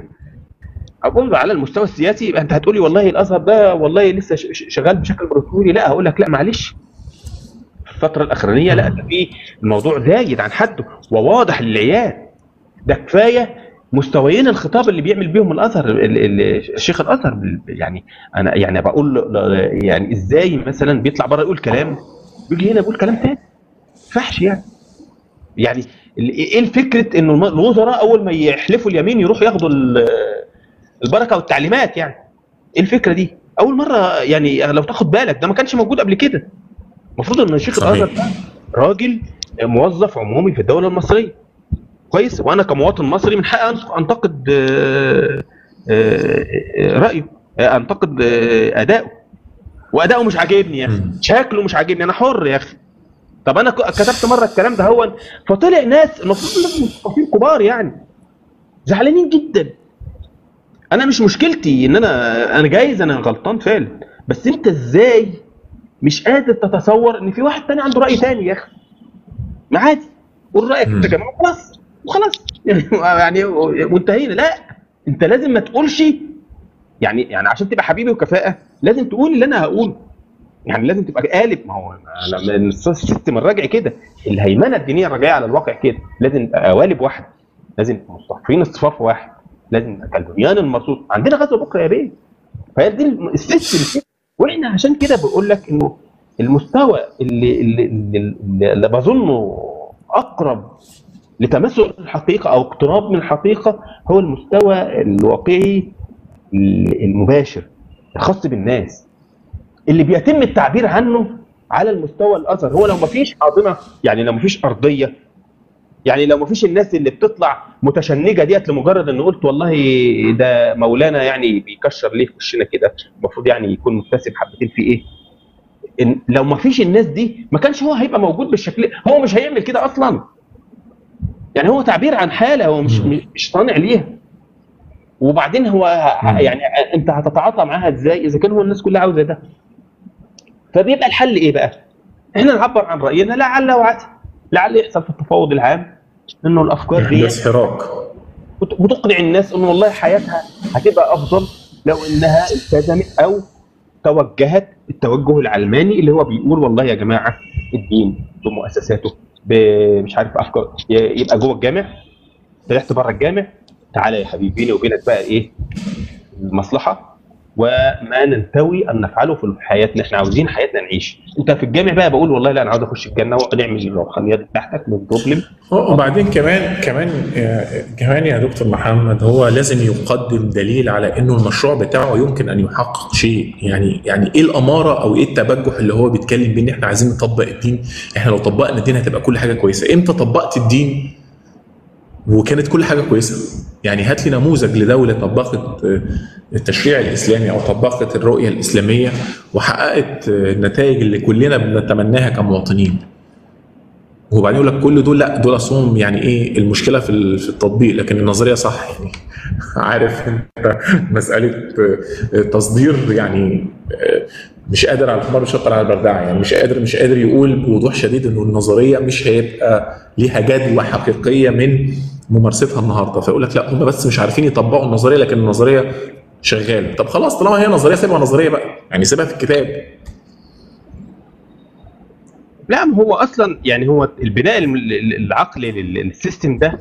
اقول على المستوى السياسي يبقى انت هتقولي والله الازهر ده والله لسه ش- ش- شغال بشكل بروتوكولي لا هقول لك لا معلش في الفتره الاخرانيه لا ده في الموضوع زايد عن حده وواضح للعيان ده كفايه مستويين الخطاب اللي بيعمل بيهم الازهر ال- ال- الشيخ الازهر بال- يعني انا يعني بقول له- يعني ازاي مثلا بيطلع بره يقول كلام بيجي هنا يقول كلام تاني فحش يعني يعني ال- ايه الفكره انه الم- الوزراء اول ما يحلفوا اليمين يروحوا ياخدوا ال- البركه والتعليمات يعني ايه الفكره دي اول مره يعني لو تاخد بالك ده ما كانش موجود قبل كده المفروض ان الشيخ صحيح. الازهر ده راجل موظف عمومي في الدوله المصريه كويس وانا كمواطن مصري من حقي أن- انتقد آه، آه، آه، رايه آه، انتقد آه، اداؤه واداؤه مش عاجبني يا اخي مم. شكله مش عاجبني انا حر يا اخي طب انا ك- كتبت مره الكلام ده هو فطلع ناس المفروض ناس مثقفين كبار يعني زعلانين جدا انا مش مشكلتي ان انا انا جايز انا غلطان فعلا بس انت ازاي مش قادر تتصور ان في واحد تاني عنده راي تاني يا اخي ما عادي قول رايك انت مم. كمان خلاص وخلاص يعني وانتهينا لا انت لازم ما تقولش يعني يعني عشان تبقى حبيبي وكفاءه لازم تقول اللي انا هقوله يعني لازم تبقى قالب ما هو أنا- من السيستم الراجعي كده الهيمنه الدينيه الراجعيه على الواقع كده لازم يبقى قوالب واحد لازم يبقى مصطفين الصفاف واحد لازم يبقى كالبنيان المرصوص عندنا غزو بكره يا بيه فهي دي الم- السيستم كده واحنا عشان كده بقول لك انه المستوى اللي اللي, اللي, اللي بظنه اقرب لتمثل الحقيقه او اقتراب من الحقيقه هو المستوى الواقعي المباشر الخاص بالناس اللي بيتم التعبير عنه على المستوى الازهر هو لو ما فيش حاضنه يعني لو ما فيش ارضيه يعني لو ما فيش الناس اللي بتطلع متشنجه ديت لمجرد ان قلت والله ده مولانا يعني بيكشر ليه في وشنا كده المفروض يعني يكون مبتسم حبتين في ايه إن لو ما فيش الناس دي ما كانش هو هيبقى موجود بالشكل هو مش هيعمل كده اصلا يعني هو تعبير عن حاله هو مش مم. مش صانع ليها وبعدين هو ه- مم. يعني انت هتتعاطى معاها ازاي اذا كان هو الناس كلها عاوزه ده فبيبقى الحل ايه بقى احنا نعبر عن راينا لعل وعسى لعل يحصل في التفاوض العام انه الافكار دي احداث حراك وت- وتقنع الناس ان والله حياتها هتبقى افضل لو انها التزمت او توجهت التوجه العلماني اللي هو بيقول والله يا جماعه الدين بمؤسساته ب- مش عارف افكار ي- يبقى جوه الجامع طلعت بره الجامع تعالى يا حبيبي بيني وبينك بقى ايه المصلحه وما ننتوي ان نفعله في حياتنا احنا عاوزين حياتنا نعيش انت في الجامع بقى بقول والله لا انا عاوز اخش الجنه ونعمل الروحانيات بتاعتك من بروبلم وبعدين كمان كمان آه، كمان يا دكتور محمد هو لازم يقدم دليل على انه المشروع بتاعه يمكن ان يحقق شيء يعني يعني ايه الاماره او ايه التبجح اللي هو بيتكلم بيه ان احنا عايزين نطبق الدين احنا لو طبقنا الدين هتبقى كل حاجه كويسه امتى طبقت الدين وكانت كل حاجه كويسه يعني هات لي نموذج لدوله طبقت آه، التشريع الاسلامي او طبقت الرؤيه الاسلاميه وحققت آه، النتائج اللي كلنا بنتمناها كمواطنين وبعدين يقول لك كل دول لا دول اصلهم يعني ايه المشكله في ال- في التطبيق لكن النظريه صح يعني عارف انت مساله آه، تصدير يعني آه، مش قادر على الحمار مش على البردعه يعني مش قادر مش قادر يقول بوضوح شديد انه النظريه مش هيبقى ليها جدوى حقيقيه من ممارستها النهارده فيقول لك لا هم بس مش عارفين يطبقوا النظريه لكن النظريه شغاله طب خلاص طالما هي نظريه سيبها نظريه بقى يعني سيبها في الكتاب لا ما هو اصلا يعني هو البناء الم- ال- ال- العقلي لل- للسيستم ده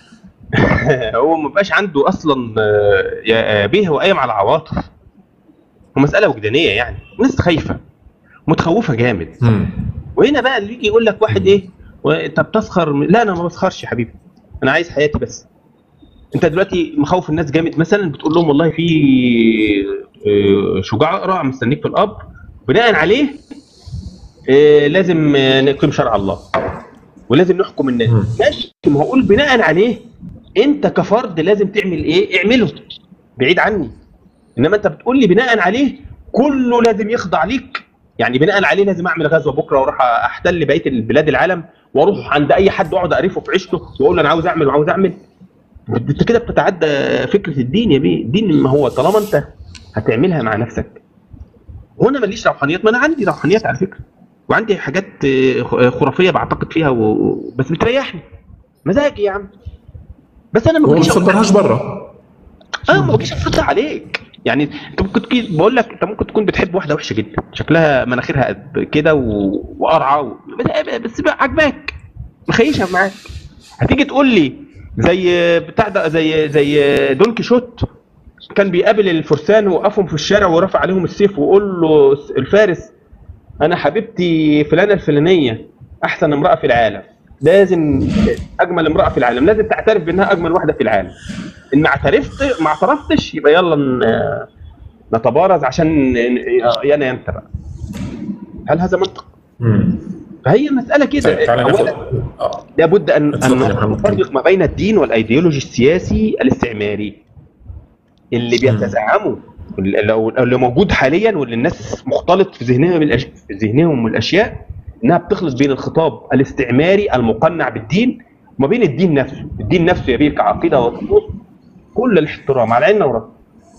هو ما بقاش عنده اصلا آه، يا- به هو قايم على العواطف هو مساله وجدانيه يعني ناس خايفه متخوفه جامد مم. وهنا بقى اللي يجي يقول لك واحد ايه و- طب تسخر من- لا انا ما بسخرش يا حبيبي انا عايز حياتي بس انت دلوقتي مخوف الناس جامد مثلا بتقول لهم والله في آه، شجاع اقرع مستنيك في القبر بناء عليه آه، لازم آه، نقيم شرع الله ولازم نحكم الناس مم. ماشي ما هو اقول بناء عليه انت كفرد لازم تعمل ايه اعمله بعيد عني انما انت بتقول لي بناء عليه كله لازم يخضع ليك يعني بناء عليه لازم اعمل غزوه بكره واروح احتل بقيه البلاد العالم واروح عند اي حد واقعد اقرفه في عيشته واقول له انا عاوز اعمل وعاوز اعمل انت كده بتتعدى فكره الدين يا بيه الدين ما هو طالما انت هتعملها مع نفسك وانا ماليش روحانيات ما انا عندي روحانيات على فكره وعندي حاجات آه، خرافيه بعتقد فيها و... و- بس بتريحني مزاجي يا عم بس انا ما هو ما بجيش أقول- تصدرهاش بره اه ما بجيش افرضها عليك يعني انت ممكن تكون بقول لك انت ممكن تكون بتحب واحده وحشه جدا شكلها مناخيرها قد كده و... وقرعه و... بس- بس بقى عاجباك مخيشه معاك هتيجي تقول لي زي بتاع ده زي زي دون كيشوت كان بيقابل الفرسان ووقفهم في الشارع ورفع عليهم السيف ويقول له الفارس انا حبيبتي فلانه الفلانيه احسن امراه في العالم لازم اجمل امراه في العالم لازم تعترف بانها اجمل واحده في العالم ان ما اعترفت ما اعترفتش يبقى يلا ن- نتبارز عشان ن- يا انا يا انت بقى هل هذا منطق؟ مم. فهي مساله كده طيب تعالى ناخد أولاً آه. لابد ان اتفضل يا ان محمد. نفرق ما بين الدين والايديولوجي السياسي الاستعماري اللي بيتزعموا اللي اللي موجود حاليا واللي الناس مختلط في ذهنهم الأش... في ذهنهم الاشياء انها بتخلط بين الخطاب الاستعماري المقنع بالدين وما بين الدين نفسه، الدين نفسه يبيه كعقيده وطقوس كل الاحترام على عيننا وراسنا.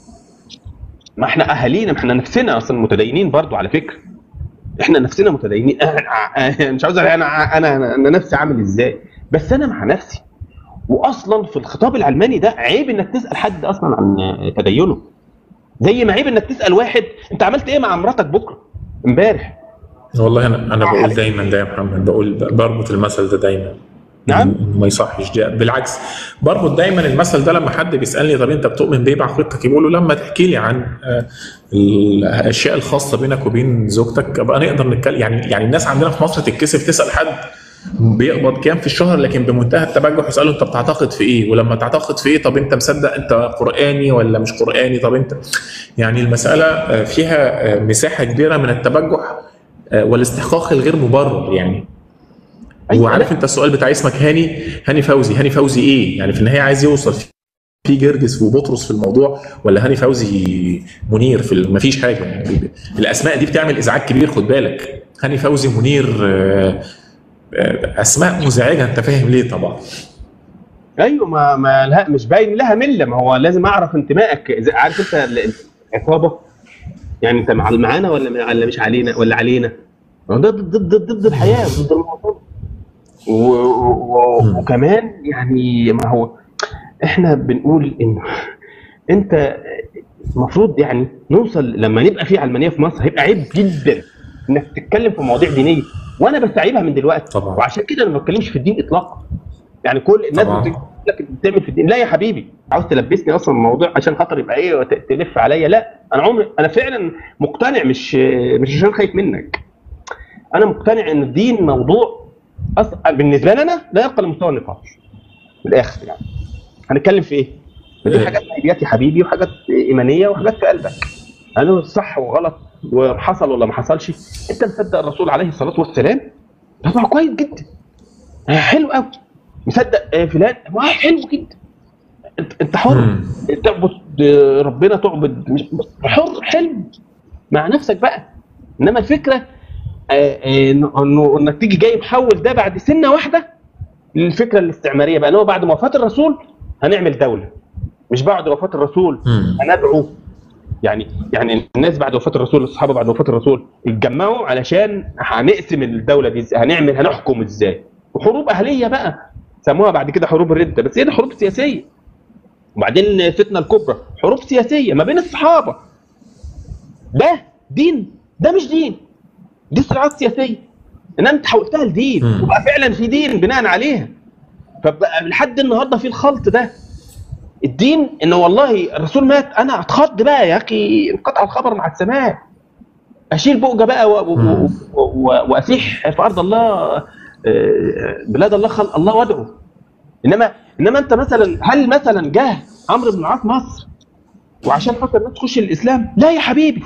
ما احنا اهالينا ما احنا نفسنا اصلا متدينين برضو على فكره. احنا نفسنا متدينين أنا- مش عاوز أقول انا انا انا نفسي عامل ازاي بس انا مع نفسي واصلا في الخطاب العلماني ده عيب انك تسال حد اصلا عن تدينه زي ما عيب انك تسال واحد انت عملت ايه مع مراتك بكره امبارح والله انا انا بقول دايما ده يا محمد بقول بربط المثل ده دايما نعم. إنه ما يصحش ده بالعكس بربط دايما المثل ده لما حد بيسالني طب انت بتؤمن بايه بعقيدتك يقول له لما تحكي لي عن آه، الاشياء الخاصه بينك وبين زوجتك ابقى نقدر نتكلم يعني يعني الناس عندنا في مصر تتكسف تسال حد بيقبض كام في الشهر لكن بمنتهى التبجح يساله انت بتعتقد في ايه ولما تعتقد في ايه طب انت مصدق انت قراني ولا مش قراني طب انت يعني المساله آه، فيها آه، مساحه كبيره من التبجح آه، والاستحقاق الغير مبرر يعني أيوة، وعارف انت السؤال بتاع اسمك هاني هاني فوزي هاني فوزي ايه يعني في النهايه عايز يوصل في جرجس وبطرس في الموضوع ولا هاني فوزي منير في ال- مفيش حاجه يعني الاسماء دي بتعمل ازعاج كبير خد بالك هاني فوزي منير آه، آه، اسماء مزعجه انت فاهم ليه طبعا ايوه ما ما لها مش باين لها مله ما هو لازم اعرف انتمائك زي- عارف انت ال- العصابه يعني انت مع معانا ولا ولا مش علينا ولا علينا ما هو ده ضد ضد ضد الحياه ضد الموضوع و... و... وكمان يعني ما هو احنا بنقول انه انت المفروض يعني نوصل لما نبقى في علمانيه في مصر هيبقى عيب جدا انك تتكلم في مواضيع دينيه وانا بستعيبها من دلوقتي طبعا. وعشان كده انا ما بتكلمش في الدين اطلاقا يعني كل الناس طبعا. بتقول لك انت بتعمل في الدين لا يا حبيبي عاوز تلبسني اصلا الموضوع عشان خاطر يبقى ايه وت- تلف عليا لا انا عمري انا فعلا مقتنع مش مش عشان خايف منك انا مقتنع ان الدين موضوع أصلا بالنسبه لي انا لا يرقى لمستوى النقاش من الاخر يعني هنتكلم في ايه؟ دي إيه؟ حاجات غيبيات يا حبيبي وحاجات ايمانيه وحاجات في قلبك هل صح وغلط وحصل ولا ما حصلش انت مصدق الرسول عليه الصلاه والسلام طبعا كويس جدا آه، حلو قوي مصدق آه، فلان ما حلو جدا انت انت حر مم. تعبد ربنا تعبد مش حر حلو مع نفسك بقى انما الفكره آه، آه، انه انه انك تيجي جاي محول ده بعد سنه واحده للفكره الاستعماريه بقى ان هو بعد وفاه الرسول هنعمل دوله مش بعد وفاه الرسول مم. هندعو يعني يعني الناس بعد وفاه الرسول الصحابه بعد وفاه الرسول اتجمعوا علشان هنقسم الدوله دي ازاي هنعمل هنحكم ازاي وحروب اهليه بقى سموها بعد كده حروب الرده بس هي دي حروب سياسيه وبعدين الفتنه الكبرى حروب سياسيه ما بين الصحابه ده دين ده مش دين دي صراعات سياسيه ان انت حولتها لدين مم. وبقى فعلا في دين بناء عليها فبقى لحد النهارده في الخلط ده الدين ان والله الرسول مات انا اتخض بقى يا اخي انقطع الخبر مع السماء اشيل بؤجه بقى و- و- و- و- واسيح في ارض الله آه، بلاد الله خلق الله وادعو انما انما انت مثلا هل مثلا جه عمرو بن العاص مصر وعشان خاطر الناس تخش الاسلام لا يا حبيبي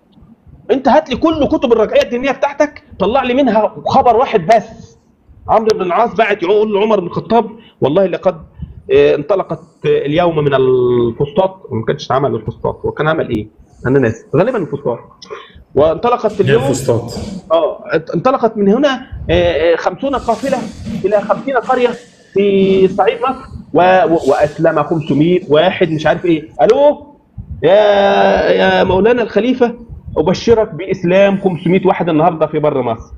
انت هات لي كل كتب الرجعيه الدينيه بتاعتك طلع لي منها خبر واحد بس عمرو بن العاص بعت يقول لعمر بن الخطاب والله لقد آه، انطلقت آه، اليوم من الفسطاط وما كانش عمل الفسطاط هو كان عمل ايه؟ انا ناسي غالبا الفسطاط وانطلقت هي اليوم الفسطاط اه انطلقت من هنا آه، آه، خمسون قافلة إلى خمسين قرية في صعيد مصر و... و... وأسلم 500 واحد مش عارف إيه ألو يا يا مولانا الخليفة أبشرك بإسلام 500 واحد النهاردة في بر مصر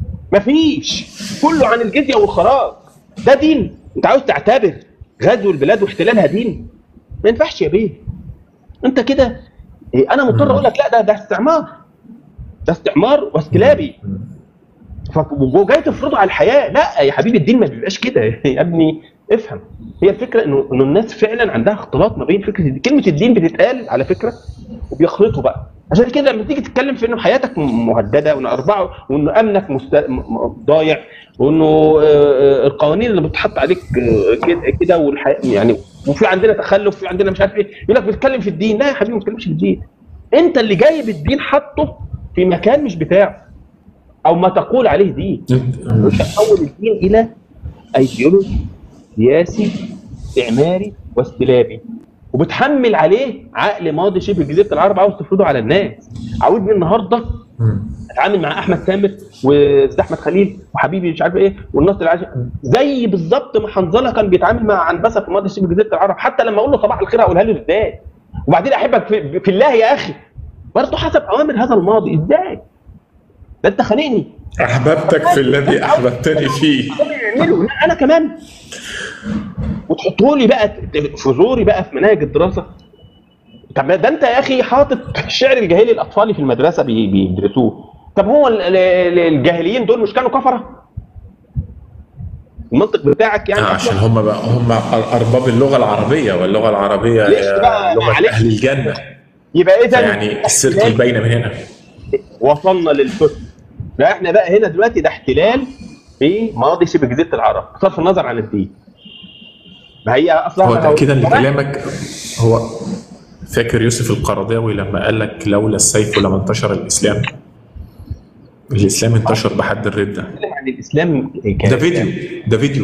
مفيش كله عن الجزية والخراج ده دين أنت عاوز تعتبر غزو البلاد واحتلالها دين ما ينفعش يا بيه أنت كده إيه، أنا مضطر أقول لك لا ده ده استعمار ده استعمار واستلابي ف- وجاي تفرضه على الحياه لا يا حبيبي الدين ما بيبقاش كده يا ابني افهم هي الفكره انه انه الناس فعلا عندها اختلاط ما بين فكره الدين. كلمه الدين بتتقال على فكره وبيخلطوا بقى عشان كده لما تيجي تتكلم في انه حياتك م- مهدده وان اربعه وانه امنك مست... م- م- ضايع وانه آه، آه، القوانين اللي بتحط عليك آه، كده كده والحياه يعني وفي عندنا تخلف في عندنا مش عارف ايه يقول لك بتتكلم في الدين لا يا حبيبي ما تتكلمش في الدين انت اللي جايب الدين حاطه في مكان مش بتاعه او ما تقول عليه دين انت تحول الدين الى ايديولوجي سياسي استعماري واستلابي وبتحمل عليه عقل ماضي شبه جزيره العرب عاوز تفرضه على الناس عاوزني النهارده مم. اتعامل مع احمد سامر واستاذ احمد خليل وحبيبي مش عارف ايه والنصر العاشر زي بالظبط ما حنظله كان بيتعامل مع عنبسه في ماضي شبه جزيره العرب حتى لما اقول له صباح الخير هقولها له ازاي وبعدين احبك في, في الله يا اخي برضه حسب اوامر هذا الماضي ازاي ده انت خانقني احببتك في الذي احببتني فيه ده بيعملوا لا انا كمان وتحطوا لي بقى في زوري بقى في مناهج الدراسه طب ده انت يا اخي حاطط الشعر الجاهلي الاطفال في المدرسه بي- بيدرسوه طب هو ال- ال- الجاهليين دول مش كانوا كفره المنطق بتاعك يعني آه عشان هم بقى هم ارباب اللغه العربيه واللغه العربيه معلش بقى، هي لغه معلش. اهل الجنه يبقى اذا يعني السيركل باينه من هنا وصلنا للفتن لا احنا بقى هنا دلوقتي ده احتلال في ماضي شبه جزيره العرب بصرف النظر عن الدين ما هي اصلا هو تاكيدا لكلامك هو فاكر يوسف القرضاوي لما قال لك لولا السيف لما انتشر الاسلام الاسلام انتشر بحد الرده بنتكلم عن الاسلام ك- ده فيديو ده فيديو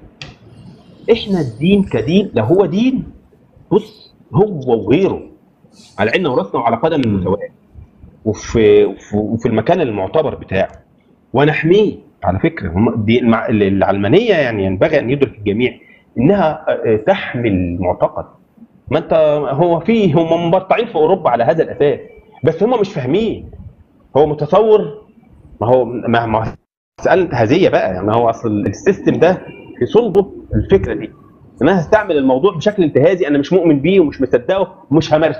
احنا الدين كدين لو هو دين بص هو وغيره على عيننا وراسنا وعلى قدم المساواه وفي وفي- وفي المكان المعتبر بتاعه ونحميه على فكره هم دي المع- العلمانيه يعني ينبغي ان يدرك الجميع انها آه، تحمل معتقد ما انت هو فيه هم مبرطعين في اوروبا على هذا الاساس بس هم مش فاهمين هو متصور ما هو ما ما مساله انتهازيه بقى يعني هو اصل السيستم ده في صلبه الفكره دي ان انا هستعمل الموضوع بشكل انتهازي انا مش مؤمن بيه ومش مصدقه ومش همارسه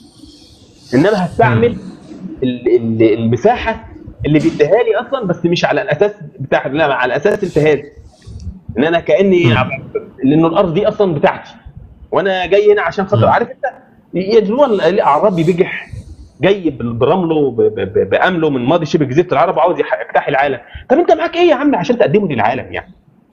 انما هستعمل ال- ال- المساحه اللي بيديها لي اصلا بس مش على الاساس بتاع لا على اساس انتهازي ان انا كاني مم. عب- لانه الارض دي اصلا بتاعتي وانا جاي هنا عشان خاطر مم. عارف انت يجوا الاعرابي بيجح جاي بال- برمله ب- ب- ب- بامله من ماضي شبه جزيره العرب وعاوز يح- يجتاح العالم طب انت معاك ايه يا عم عشان تقدمه للعالم يعني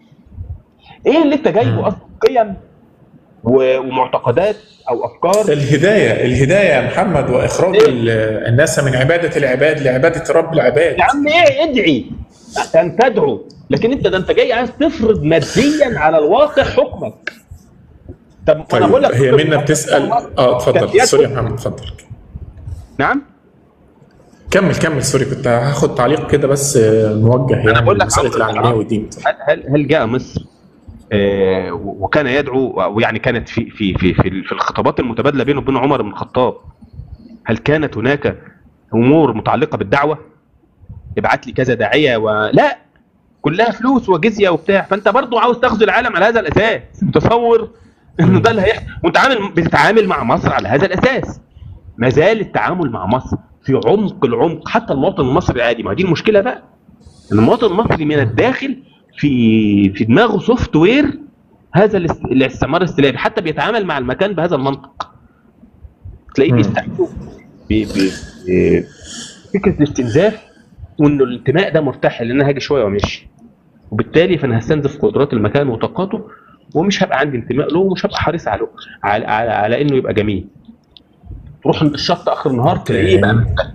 ايه اللي انت مم. جايبه اصلا قيم و- ومعتقدات او افكار الهدايه الهدايه يا محمد واخراج ال- الناس من عباده العباد لعباده رب العباد يا عم ايه ادعي ان تدعو لكن انت ده انت جاي عايز تفرض ماديا على الواقع حكمك طب انا طيب بقول لك هي منا بتسال اه اتفضل كان سوري يا يدخل- محمد اتفضل نعم كمل كمل سوري كنت هاخد تعليق كده بس آه، موجه يعني بقول لك مساله عمرو العلمانيه العرب. والدين هل هل هل جاء مصر آه، وكان يدعو ويعني كانت في في في في في الخطابات المتبادله بينه وبين عمر بن الخطاب هل كانت هناك امور متعلقه بالدعوه؟ ابعت لي كذا داعيه ولا كلها فلوس وجزيه وبتاع فانت برضو عاوز تغزو العالم على هذا الاساس متصور انه ده اللي هيحصل وانت عامل بتتعامل مع مصر على هذا الاساس ما زال التعامل مع مصر في عمق العمق حتى المواطن المصري العادي ما دي المشكله بقى ان المواطن المصري من الداخل في في دماغه سوفت وير هذا الاست- الاستعمار الاستلامي حتى بيتعامل مع المكان بهذا المنطق تلاقيه مم. بيستعمله ب- ب- ب- فكره الاستنزاف وانه الانتماء ده مرتحل لان انا هاجي شويه وامشي وبالتالي فانا هستنزف قدرات المكان وطاقاته ومش هبقى عندي انتماء له ومش هبقى حريص على على, على, على انه يبقى جميل تروح عند الشط اخر النهار تلاقيه بقى مختلف.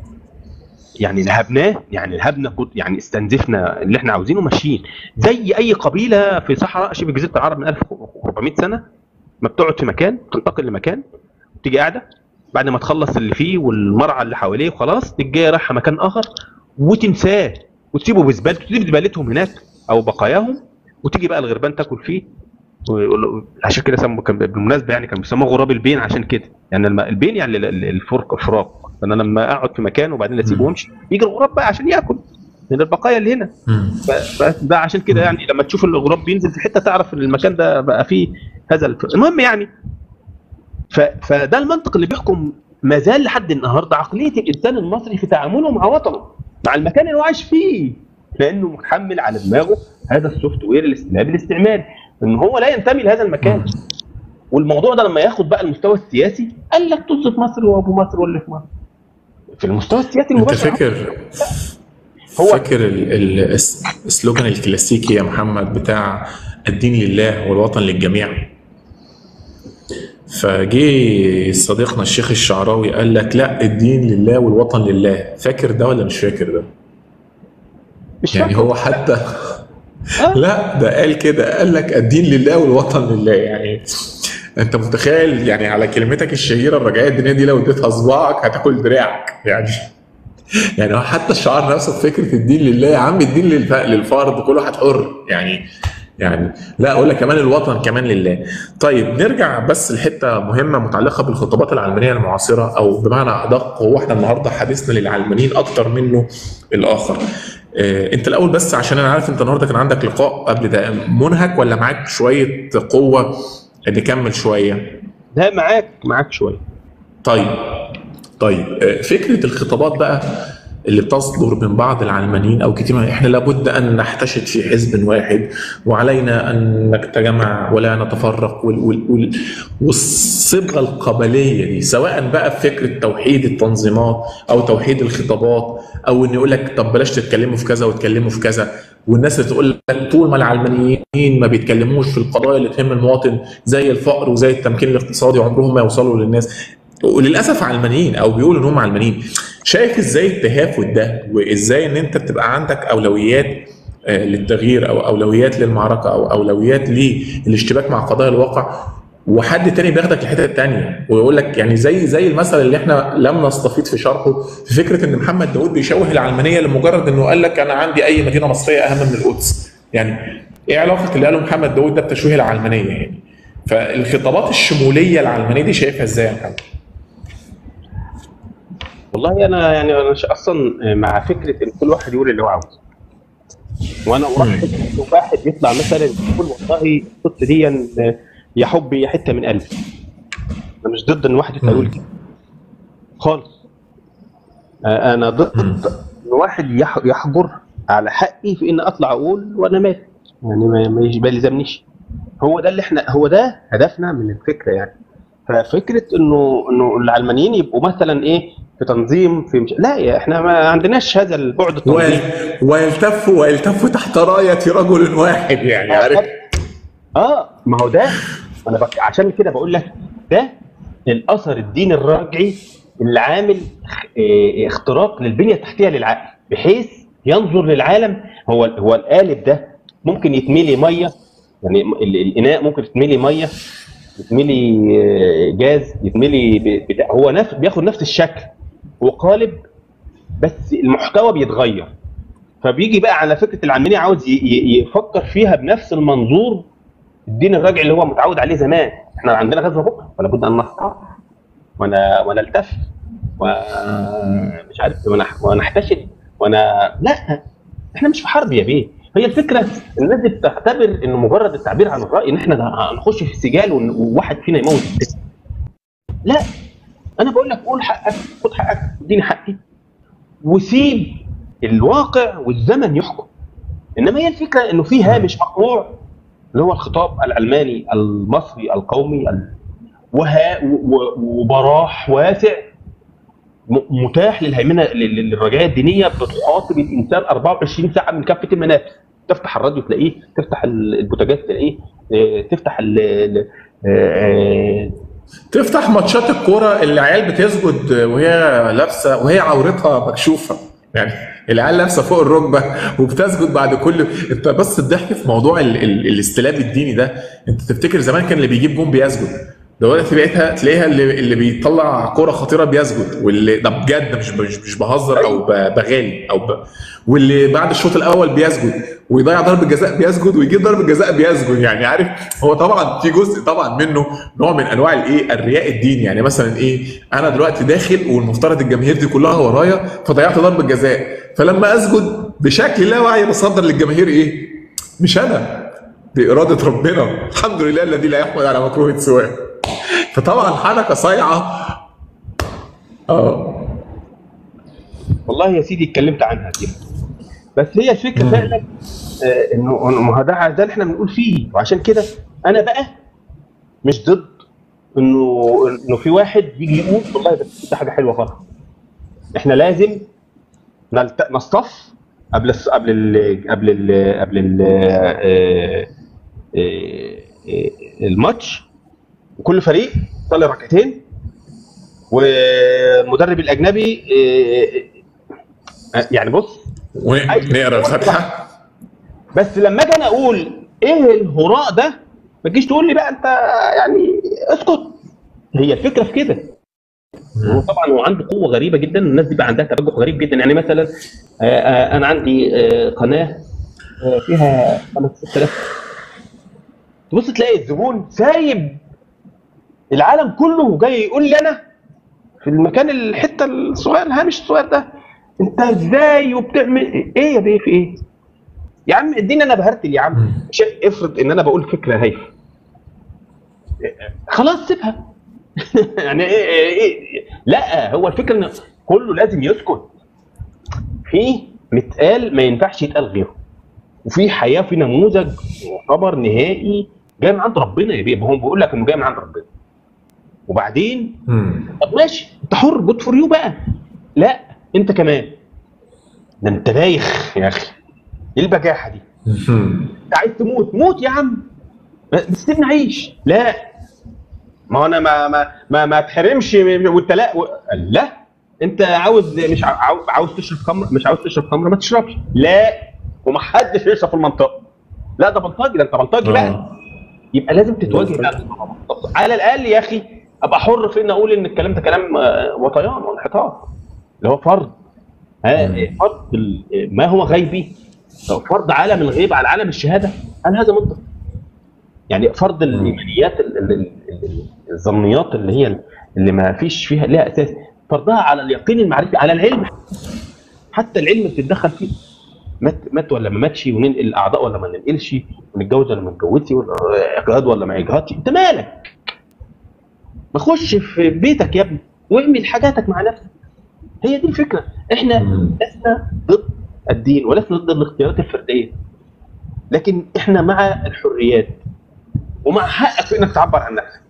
يعني نهبناه يعني نهبنا كت- يعني استنزفنا اللي احنا عاوزينه ماشيين زي اي قبيله في صحراء شبه جزيره العرب من 1400 سنه ما بتقعد في مكان تنتقل لمكان تيجي قاعده بعد ما تخلص اللي فيه والمرعى اللي حواليه وخلاص تيجي جايه رايحه مكان اخر وتنساه وتسيبه بزبالته تسيب زبالتهم هناك او بقاياهم وتيجي بقى الغربان تاكل فيه ويقول- عشان كده سموا كان بالمناسبه يعني كان بيسموه غراب البين عشان كده يعني الم- البين يعني ال- ال- الفرق الفراق فانا لما اقعد في مكان وبعدين اسيبه وامشي يجي الغراب بقى عشان ياكل من البقايا اللي هنا مم. ف- فده عشان كده يعني لما تشوف الغراب بينزل في حته تعرف ان المكان ده بقى فيه هذا الف... المهم يعني ف... فده المنطق اللي بيحكم ما زال لحد النهارده عقليه الانسان المصري في تعامله مع وطنه مع المكان اللي هو عايش فيه لانه محمل على دماغه هذا السوفت وير الاستلامي الاستعماري ان هو لا ينتمي لهذا المكان والموضوع ده لما ياخد بقى المستوى السياسي قال لك طز في مصر وابو مصر واللي في مصر في المستوى السياسي انت المباشر فاكر هو فاكر ال- ال- الس- السلوجان الكلاسيكي يا محمد بتاع الدين لله والوطن للجميع فجه صديقنا الشيخ الشعراوي قال لك لا الدين لله والوطن لله فاكر ده ولا مش فاكر ده مش يعني فاكر. هو حتى آه. لا ده قال كده قال لك الدين لله والوطن لله يعني انت متخيل يعني على كلمتك الشهيره الرجعيه الدينيه دي لو اديتها صباعك هتاكل دراعك يعني يعني هو حتى الشعار نفسه فكره الدين لله يا عم الدين للف- للفرد كل واحد حر يعني يعني لا اقول لك كمان الوطن كمان لله طيب نرجع بس لحته مهمه متعلقه بالخطابات العلمانيه المعاصره او بمعنى ادق هو احنا النهارده حديثنا للعلمانيين اكتر منه الاخر آه، انت الاول بس عشان انا عارف انت النهارده كان عندك لقاء قبل ده منهك ولا معاك شويه قوه نكمل شويه ده معاك معاك شويه طيب طيب آه، فكره الخطابات بقى اللي بتصدر من بعض العلمانيين او كتير من احنا لابد ان نحتشد في حزب واحد وعلينا ان نتجمع ولا نتفرق وال وال وال والصبغه القبليه دي سواء بقى في فكره توحيد التنظيمات او توحيد الخطابات او ان يقول لك طب بلاش تتكلموا في كذا وتكلموا في كذا والناس اللي تقول لك طول ما العلمانيين ما بيتكلموش في القضايا اللي تهم المواطن زي الفقر وزي التمكين الاقتصادي عمرهم ما يوصلوا للناس وللاسف علمانيين او بيقولوا ان هم علمانيين شايف ازاي التهافت ده وازاي ان انت بتبقى عندك اولويات آه، للتغيير او اولويات للمعركه او اولويات للاشتباك مع قضايا الواقع وحد تاني بياخدك الحته التانيه ويقول لك يعني زي زي المثل اللي احنا لم نستفيض في شرحه في فكره ان محمد داود بيشوه العلمانيه لمجرد انه قال لك انا عندي اي مدينه مصريه اهم من القدس يعني ايه علاقه اللي قاله محمد داود ده بتشويه العلمانيه يعني فالخطابات الشموليه العلمانيه دي شايفها ازاي يا محمد؟ والله انا يعني انا ش- اصلا مع فكره ان كل واحد يقول اللي هو عاوزه وانا ارحب ان واحد يطلع مثلا يقول والله القصه دي يا حبي يا حته من قلبي انا مش ضد ان واحد يطلع يقول كده خالص آه، انا ضد مم. ان واحد يح- يحجر على حقي في ان اطلع اقول وانا مالي يعني ما ما يج- ما يلزمنيش هو ده اللي احنا هو ده هدفنا من الفكره يعني ففكره انه انه العلمانيين يبقوا مثلا ايه في تنظيم في مش... لا يا احنا ما عندناش هذا البعد التنظيمي ويل- ويلتفوا ويلتفوا تحت رايه رجل واحد يعني عارف اه ما هو ده انا بك... عشان كده بقول لك ده الاثر الديني الرجعي اللي عامل اه، اختراق للبنيه التحتيه للعقل بحيث ينظر للعالم هو هو القالب ده ممكن يتملي ميه يعني ال- الاناء ممكن يتملي ميه يتملي آه، جاز يتملي ب- بتاع هو نفس بياخد نفس الشكل هو قالب بس المحتوى بيتغير فبيجي بقى على فكره العلمانيه عاوز ي- ي- يفكر فيها بنفس المنظور الدين الراجع اللي هو متعود عليه زمان احنا عندنا غزوه بكره ولا بد ان نستعرض ون- ونلتف ومش عارف ونح- ونحتشد وانا لا احنا مش في حرب يا بيه هي الفكره الناس دي بتعتبر انه مجرد التعبير عن الراي ان احنا هنخش في سجال ون- وواحد فينا يموت التاني. لا انا بقول لك قول حقك خد حقك اديني حقي وسيب الواقع والزمن يحكم انما هي الفكره انه في هامش مقطوع اللي هو الخطاب العلماني المصري القومي ال- وها و- و- وبراح واسع م- متاح للهيمنه لل- للرجايه الدينيه بتخاطب الانسان 24 ساعه من كافه المنافذ تفتح الراديو تلاقيه تفتح ال- البوتاجاز تلاقيه آه، تفتح ال ال- آه، تفتح ماتشات الكوره اللي العيال بتسجد وهي لابسه وهي عورتها مكشوفه يعني العيال لابسه فوق الركبه وبتسجد بعد كل انت بس الضحك في موضوع ال... ال... الاستلاب الديني ده انت تفتكر زمان كان اللي بيجيب جون بيسجد دلوقتي بقيتها تلاقيها اللي اللي بيطلع كوره خطيره بيسجد واللي ده بجد مش مش, مش بهزر او ب- بغالي او ب... واللي بعد الشوط الاول بيسجد ويضيع ضربه جزاء بيسجد ويجيب ضربه جزاء بيسجد يعني عارف هو طبعا في جزء طبعا منه نوع من انواع الايه الرياء الديني يعني مثلا ايه انا دلوقتي داخل والمفترض الجماهير دي كلها ورايا فضيعت ضربه جزاء فلما اسجد بشكل لا واعي بصدر للجماهير ايه مش انا دي اراده ربنا الحمد لله الذي لا يحمل على مكروه سواه فطبعا حركه صايعه اه والله يا سيدي اتكلمت عنها كده بس هي الفكره فعلا آه، انه إنه ما هو ده ده اللي احنا بنقول فيه وعشان كده انا بقى مش ضد انه انه في واحد يجي يقول والله بس ده حاجه حلوه خالص احنا لازم نلت... نصطف قبل الس... قبل ال... قبل ال... قبل ال... آه، آه، آه، الماتش وكل فريق يصلي ركعتين والمدرب الاجنبي آه، آه، يعني بص ونقرا الفاتحه بس لما اجي انا اقول ايه الهراء ده ما تجيش تقول لي بقى انت يعني اسكت هي الفكره في كده هو طبعا هو عنده قوه غريبه جدا الناس دي بقى عندها ترجح غريب جدا يعني مثلا آه، آه، انا عندي آه، قناه آه، فيها 5 6000 تبص تلاقي الزبون سايب العالم كله وجاي يقول لي انا في المكان الحته الصغير الهامش الصغير ده انت ازاي وبتعمل ايه يا بيه في ايه؟ يا عم اديني انا بهرتل يا عم عشان افرض ان انا بقول فكره هايفه خلاص سيبها يعني إيه, إيه, ايه لا هو الفكره ان كله لازم يسكت في متقال ما ينفعش يتقال غيره وفي حياه في نموذج يعتبر نهائي جاي من عند ربنا يا بيه ما هو بيقول لك انه جاي من عند ربنا وبعدين مم. طب ماشي انت حر جود فور يو بقى لا انت كمان ده انت بايخ يا اخي ايه البجاحه دي مم. انت عايز تموت موت يا عم بس سيبني اعيش لا ما انا ما ما ما, ما اتحرمش وانت لا و... لا انت عاوز مش عاوز, عاوز تشرب خمر مش عاوز تشرب خمر ما تشربش لا ومحدش يشرب في المنطقه لا ده بلطجي ده انت بلطجي بقى آه. يبقى لازم تتواجه بقى بالطبع. على الاقل يا اخي ابقى حر في ان اقول ان الكلام ده كلام آه، وطيان وانحطاط اللي هو فرض ها مم. فرض ال- ما هو غيبي أو فرض عالم الغيب على عالم الشهاده هل هذا منطق؟ يعني فرض الايمانيات ال- ال- ال- ال- الظنيات اللي هي اللي ما فيش فيها لها اساس فرضها على اليقين المعرفي على العلم حتى العلم بتتدخل فيه مات مات ولا ما ماتش وننقل الاعضاء ولا ما ننقلش ونتجوز ولا ما نتجوزش ولا اجهاد ولا ما اجهادش انت مالك ما خش في بيتك يا ابني واعمل حاجاتك مع نفسك هي دي الفكره احنا مم. لسنا ضد الدين ولسنا ضد الاختيارات الفرديه لكن احنا مع الحريات ومع حقك في انك تعبر عن نفسك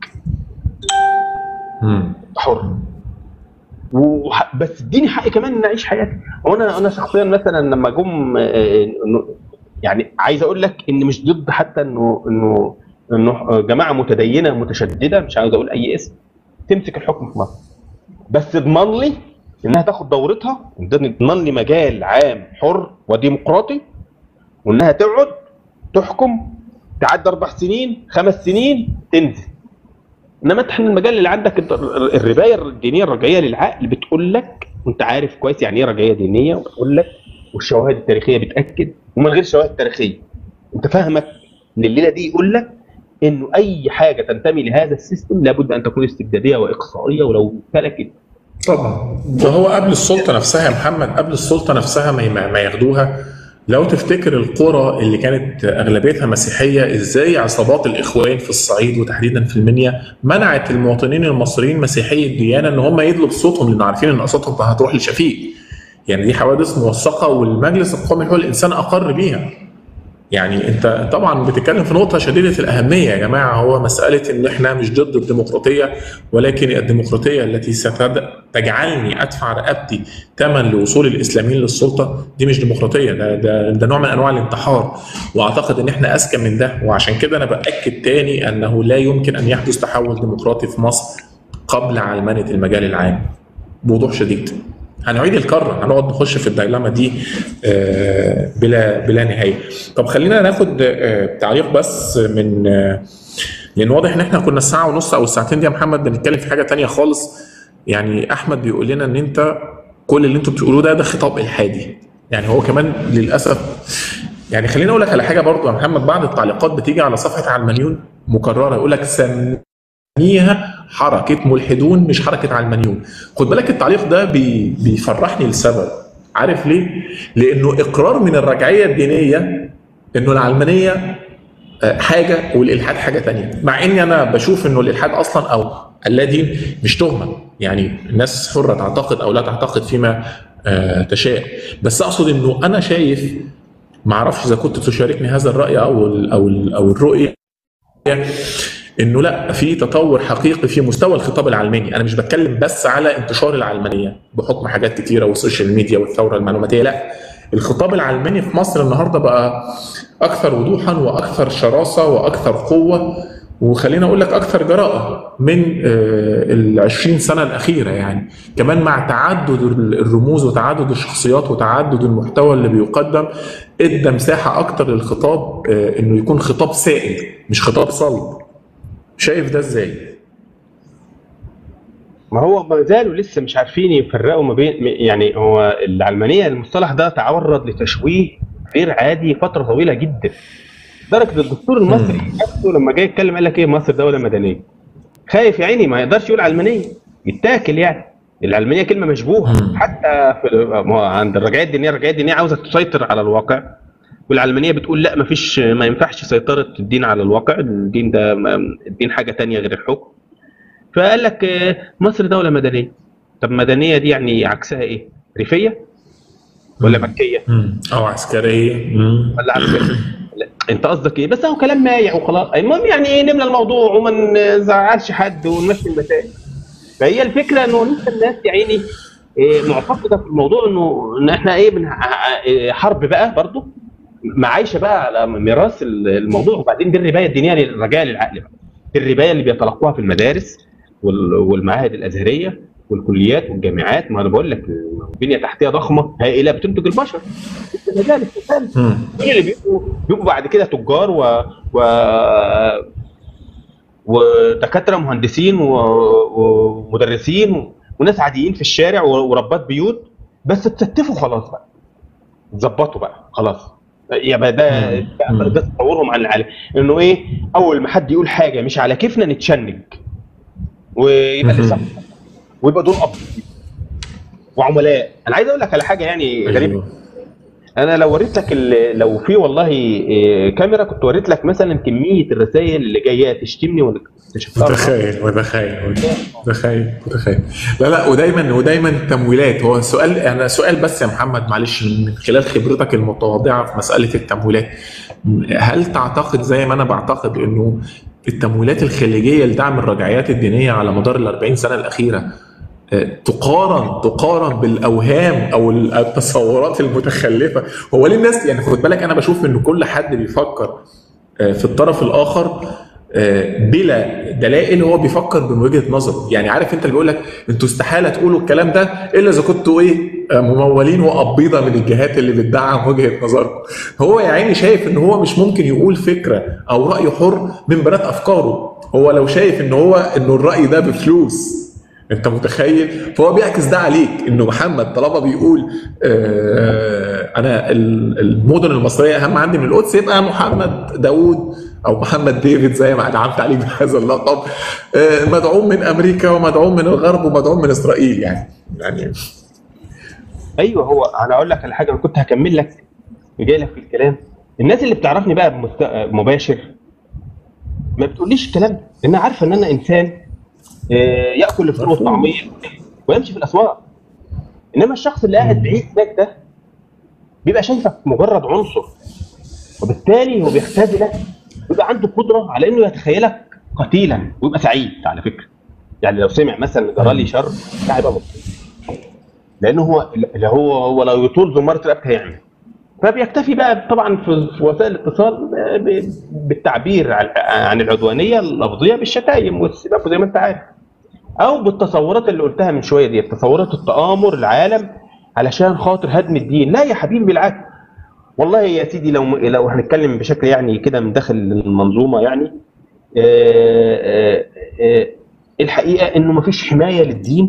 مم. أنت حر وح... بس اديني حقي كمان ان اعيش حياتي هو انا انا شخصيا مثلا لما جم آه، إنه- يعني عايز اقول لك ان مش ضد حتى انه انه انه جماعه متدينه متشدده مش عاوز اقول اي اسم تمسك الحكم في مصر بس اضمن لي انها تاخد دورتها تضمن لي مجال عام حر وديمقراطي وانها تقعد تحكم تعدي اربع سنين خمس سنين تنزل انما انت المجال اللي عندك انت الر- الربايه الدينيه الرجعيه للعقل بتقول لك وانت عارف كويس يعني ايه رجعيه دينيه وبتقول لك والشواهد التاريخيه بتاكد ومن غير شواهد تاريخيه انت فاهمك ان الليله دي يقول لك انه اي حاجه تنتمي لهذا السيستم لابد ان تكون استبداديه واقصائيه ولو فلكت طبعا ده هو قبل السلطه نفسها يا محمد قبل السلطه نفسها ما ما ياخدوها لو تفتكر القرى اللي كانت اغلبيتها مسيحيه ازاي عصابات الاخوان في الصعيد وتحديدا في المنيا منعت المواطنين المصريين مسيحي الديانه ان هم يدلوا بصوتهم لان عارفين ان اصواتهم هتروح لشفيق يعني دي حوادث موثقه والمجلس القومي لحقوق الانسان اقر بيها يعني انت طبعا بتتكلم في نقطه شديده الاهميه يا جماعه هو مساله ان احنا مش ضد الديمقراطيه ولكن الديمقراطيه التي ستجعلني ادفع رقبتي ثمن لوصول الاسلاميين للسلطه دي مش ديمقراطيه ده ده, ده نوع من انواع الانتحار واعتقد ان احنا اذكى من ده وعشان كده انا باكد تاني انه لا يمكن ان يحدث تحول ديمقراطي في مصر قبل علمنه المجال العام بوضوح شديد هنعيد الكره هنقعد نخش في الدايلاما دي آه، بلا بلا نهايه طب خلينا ناخد آه، تعليق بس من آه، لان واضح ان احنا كنا الساعه ونص او الساعتين دي يا محمد بنتكلم في حاجه تانية خالص يعني احمد بيقول لنا ان انت كل اللي انتوا بتقولوه ده ده خطاب الحادي يعني هو كمان للاسف يعني خليني اقول لك على حاجه برضو يا محمد بعض التعليقات بتيجي على صفحه علمانيون مكرره يقول لك سميها حركه ملحدون مش حركه علمانيون خد بالك التعليق ده بي بيفرحني لسبب عارف ليه؟ لانه اقرار من الرجعيه الدينيه انه العلمانيه آه، حاجه والالحاد حاجه تانية مع اني انا بشوف انه الالحاد اصلا او اللا-دين مش تهمه يعني الناس حره تعتقد او لا تعتقد فيما آه، تشاء بس اقصد انه انا شايف ما اعرفش اذا كنت تشاركني هذا الراي او ال او ال او الرؤيه انه لا في تطور حقيقي في مستوى الخطاب العلماني انا مش بتكلم بس على انتشار العلمانيه بحكم حاجات كتيره والسوشيال ميديا والثوره المعلوماتيه لا الخطاب العلماني في مصر النهارده بقى اكثر وضوحا واكثر شراسه واكثر قوه وخلينا اقول لك اكثر جراءه من ال 20 سنه الاخيره يعني كمان مع تعدد الرموز وتعدد الشخصيات وتعدد المحتوى اللي بيقدم ادى مساحه اكتر للخطاب آه، انه يكون خطاب سائل مش خطاب صلب شايف ده ازاي؟ ما هو ما زالوا لسه مش عارفين يفرقوا ما بين يعني هو العلمانيه المصطلح ده تعرض لتشويه غير عادي فتره طويله جدا لدرجه الدكتور المصري نفسه لما جاي يتكلم قال لك ايه مصر دوله مدنيه خايف يا عيني ما يقدرش يقول علمانيه يتاكل يعني العلمانيه كلمه مشبوهه مم. حتى في ما هو عند الرجعيه الدينيه الرجعيه الدينيه عاوزه تسيطر على الواقع والعلمانيه بتقول لا ما فيش ما ينفعش سيطره الدين على الواقع الدين ده الدين حاجه تانية غير الحكم فقال لك آه، مصر دوله مدنيه طب مدنيه دي يعني عكسها ايه ريفيه ولا مكيه مم. او عسكريه مم. ولا عكسها لا. انت قصدك ايه بس هو كلام مايع وخلاص المهم يعني ايه نملى الموضوع وما نزعلش حد ونمشي المسائل فهي الفكره انه لسه الناس يا عيني إيه، معتقده في الموضوع انه ان احنا ايه بن- إيه، حرب بقى برضه معايشه بقى على ميراث الموضوع وبعدين دي الربايه الدينيه للرجاء للعقل بقى دي الربايه اللي بيتلقوها في المدارس وال- والمعاهد الازهريه والكليات والجامعات ما انا بقول لك بنيه تحتيه ضخمه هائله بتنتج البشر مدارس مدارس مم. دول اللي بيبقوا بيبقوا بعد كده تجار و, و... ودكاتره مهندسين و... ومدرسين و... وناس عاديين في الشارع و... وربات بيوت بس تستفوا خلاص بقى تظبطوا بقى خلاص يبقى ده مم. ده تصورهم عن العالم انه ايه اول ما حد يقول حاجه مش على كيفنا نتشنج ويبقى مم. لسه ويبقى دول اب وعملاء انا عايز اقول لك على حاجه يعني غريبه أيوه. انا لو وريت لك ال- لو في والله إيه، كاميرا كنت وريت لك مثلا كميه الرسائل اللي جايه تشتمني ولا اكتشفتها متخيل متخيل متخيل متخيل لا لا ودايما ودايما تمويلات هو سؤال انا سؤال بس يا محمد معلش من خلال خبرتك المتواضعه في مساله التمويلات هل تعتقد زي ما انا بعتقد انه التمويلات الخليجيه لدعم الرجعيات الدينيه على مدار ال 40 سنه الاخيره آه، تقارن تقارن بالاوهام او التصورات المتخلفه هو ليه الناس يعني خد بالك انا بشوف ان كل حد بيفكر آه، في الطرف الاخر آه، بلا دلائل هو بيفكر من وجهه نظره يعني عارف انت اللي بيقول لك انتوا استحاله تقولوا الكلام ده الا اذا كنتوا ايه آه، ممولين وقبيضه من الجهات اللي بتدعم وجهه نظركم هو يا عيني شايف ان هو مش ممكن يقول فكره او راي حر من بنات افكاره هو لو شايف ان هو انه الراي ده بفلوس انت متخيل فهو بيعكس ده عليك انه محمد طالما بيقول آه انا ال- المدن المصريه اهم عندي من القدس يبقى محمد داوود او محمد ديفيد زي ما انعمت عليه بهذا اللقب آه مدعوم من امريكا ومدعوم من الغرب ومدعوم من اسرائيل يعني يعني ايوه هو انا اقول لك على حاجه انا كنت هكمل لك جاي لك في الكلام الناس اللي بتعرفني بقى بمست... مباشر ما بتقوليش الكلام ده لان عارفه ان انا انسان آه، ياكل الفول والطعميه ويمشي في الاسواق انما الشخص اللي قاعد بعيد هناك ده بيبقى شايفك مجرد عنصر وبالتالي هو بيختزلك ويبقى عنده قدره على انه يتخيلك قتيلا ويبقى سعيد على فكره يعني لو سمع مثلا جرى لي شر ده هيبقى مبسوط لانه هو اللي هو هو لو يطول زمارة رقبته هيعمل فبيكتفي بقى طبعا في في وسائل الاتصال ب- بالتعبير عن- عن العدوانيه اللفظيه بالشتايم والسباب زي ما انت عارف او بالتصورات اللي قلتها من شويه دي تصورات التآمر العالم علشان خاطر هدم الدين لا يا حبيبي بالعكس والله يا سيدي لو لو هنتكلم بشكل يعني كده من داخل المنظومه يعني آه، آه، آه، الحقيقه انه مفيش حمايه للدين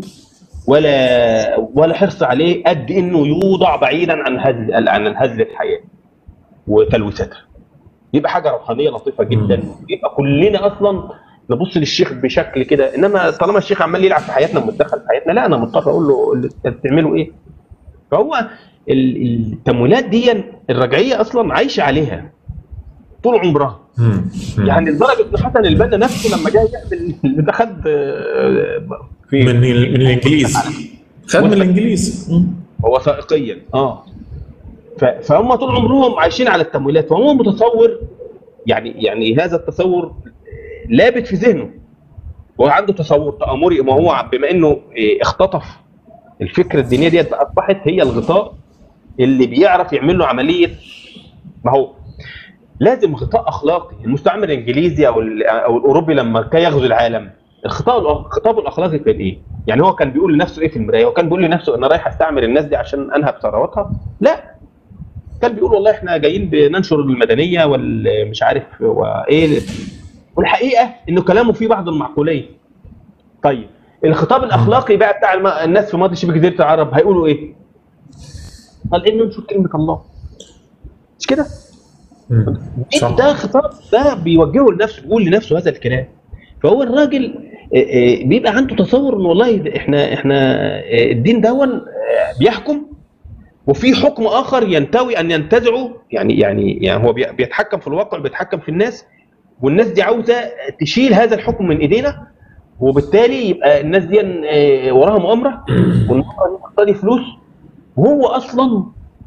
ولا ولا حرص عليه قد انه يوضع بعيدا عن هزل عن هزل الحياه وتلويثاتها يبقى حاجه روحانيه لطيفه جدا يبقى كلنا اصلا نبص للشيخ بشكل كده انما طالما الشيخ عمال يلعب في حياتنا ومتدخل في حياتنا لا انا مضطر اقول له اللي انت بتعملوا ايه فهو ال- التمويلات دي الرجعيه اصلا عايشه عليها طول عمرها مم. مم. يعني لدرجه ان حسن البنا نفسه لما جاي يعمل ده خد آه، في من ال- من الانجليز خد من الانجليز مم. وثائقيا اه ف- فهم طول عمرهم عايشين على التمويلات فهو متصور يعني يعني هذا التصور لابت في ذهنه هو عنده تصور تآمري ما هو بما انه إيه، اختطف الفكره الدينيه ديت اصبحت هي الغطاء اللي بيعرف يعمل له عمليه ما هو لازم غطاء اخلاقي المستعمر الانجليزي او ال- او الاوروبي لما كان يغزو العالم الخطاب الخطاب الاخلاقي كان ايه؟ يعني هو كان بيقول لنفسه ايه في المرايه؟ هو كان بيقول لنفسه انا رايح استعمر الناس دي عشان انهب ثرواتها؟ لا كان بيقول والله احنا جايين بننشر المدنيه والمش عارف وايه والحقيقه انه كلامه فيه بعض المعقوليه. طيب الخطاب الاخلاقي بقى بتاع الم- الناس في ماضي شبه جزيره العرب هيقولوا ايه؟ قال انه ننشر كلمه الله. مش كده؟ مم. صح. ده خطاب ده بيوجهه لنفسه بيقول لنفسه هذا الكلام فهو الراجل آه، آه، بيبقى عنده تصور ان والله ده احنا احنا آه، الدين دون آه، بيحكم وفي حكم اخر ينتوي ان ينتزعه يعني يعني يعني هو بي- بيتحكم في الواقع بيتحكم في الناس والناس دي عاوزه تشيل هذا الحكم من ايدينا وبالتالي يبقى الناس دي آه، وراها مؤامره والمؤامره دي تقتضي فلوس وهو اصلا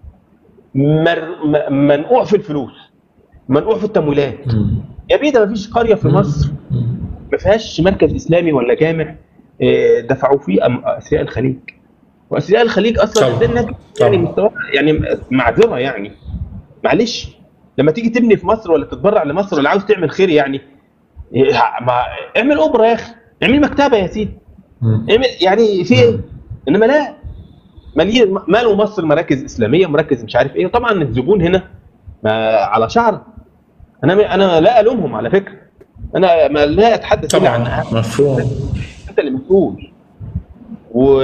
مر- م- منقوع في الفلوس منقوع في التمويلات مم. يا بيه ده مفيش قريه في مصر مم. ما فيهاش مركز اسلامي ولا جامع آه، دفعوا فيه أم- اثرياء الخليج واثرياء الخليج اصلا طبعا. عندنا يعني طبعا. مستوى يعني معذره يعني معلش لما تيجي تبني في مصر ولا تتبرع لمصر ولا عاوز تعمل خير يعني إيه، ما اعمل اوبرا يا اخي اعمل مكتبه يا سيدي مم. اعمل يعني في ايه انما لا مالين ماله مصر مراكز اسلاميه مراكز مش عارف ايه وطبعا الزبون هنا ما على شعر انا انا لا الومهم على فكره انا ما لا اتحدث الا عن طبعا مفهوم انت اللي مسؤول و...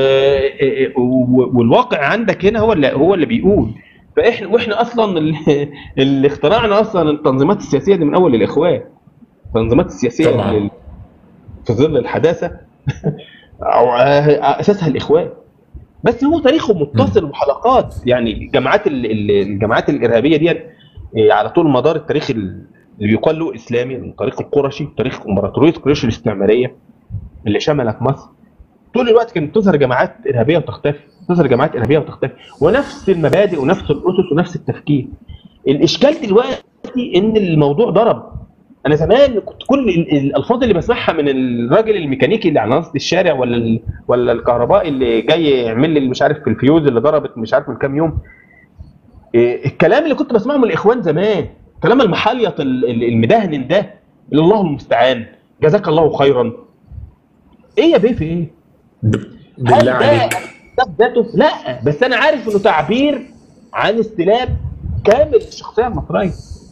و- والواقع عندك هنا هو اللي هو اللي بيقول فاحنا واحنا اصلا اللي, اللي اخترعنا اصلا التنظيمات السياسيه دي من اول الاخوان التنظيمات السياسيه طبعاً. اللي في ظل الحداثه او اساسها الاخوان بس هو تاريخه متصل بحلقات يعني جماعات ال- ال- الجماعات الارهابيه دي إيه، على طول مدار التاريخ ال- اللي يقال له اسلامي التاريخ القرشي تاريخ امبراطوريه قريش الاستعماريه اللي شملت مصر طول الوقت كانت تظهر جماعات ارهابيه وتختفي تظهر جماعات ارهابيه وتختفي ونفس المبادئ ونفس الاسس ونفس التفكير الاشكال دلوقتي ان الموضوع ضرب انا زمان كنت كل ال- الالفاظ اللي بسمعها من الراجل الميكانيكي اللي على نص الشارع ولا ال... ولا الكهربائي اللي جاي يعمل لي مش عارف في الفيوز اللي ضربت مش عارف من كام يوم إيه، الكلام اللي كنت بسمعه من الاخوان زمان كلام المحليط ال- ال- المدهن ده الله المستعان جزاك الله خيرا ايه يا بيه في ايه؟ ب- هل بالله ده عليك ده ذاته؟ لا بس انا عارف انه تعبير عن استلام كامل الشخصيه المصريه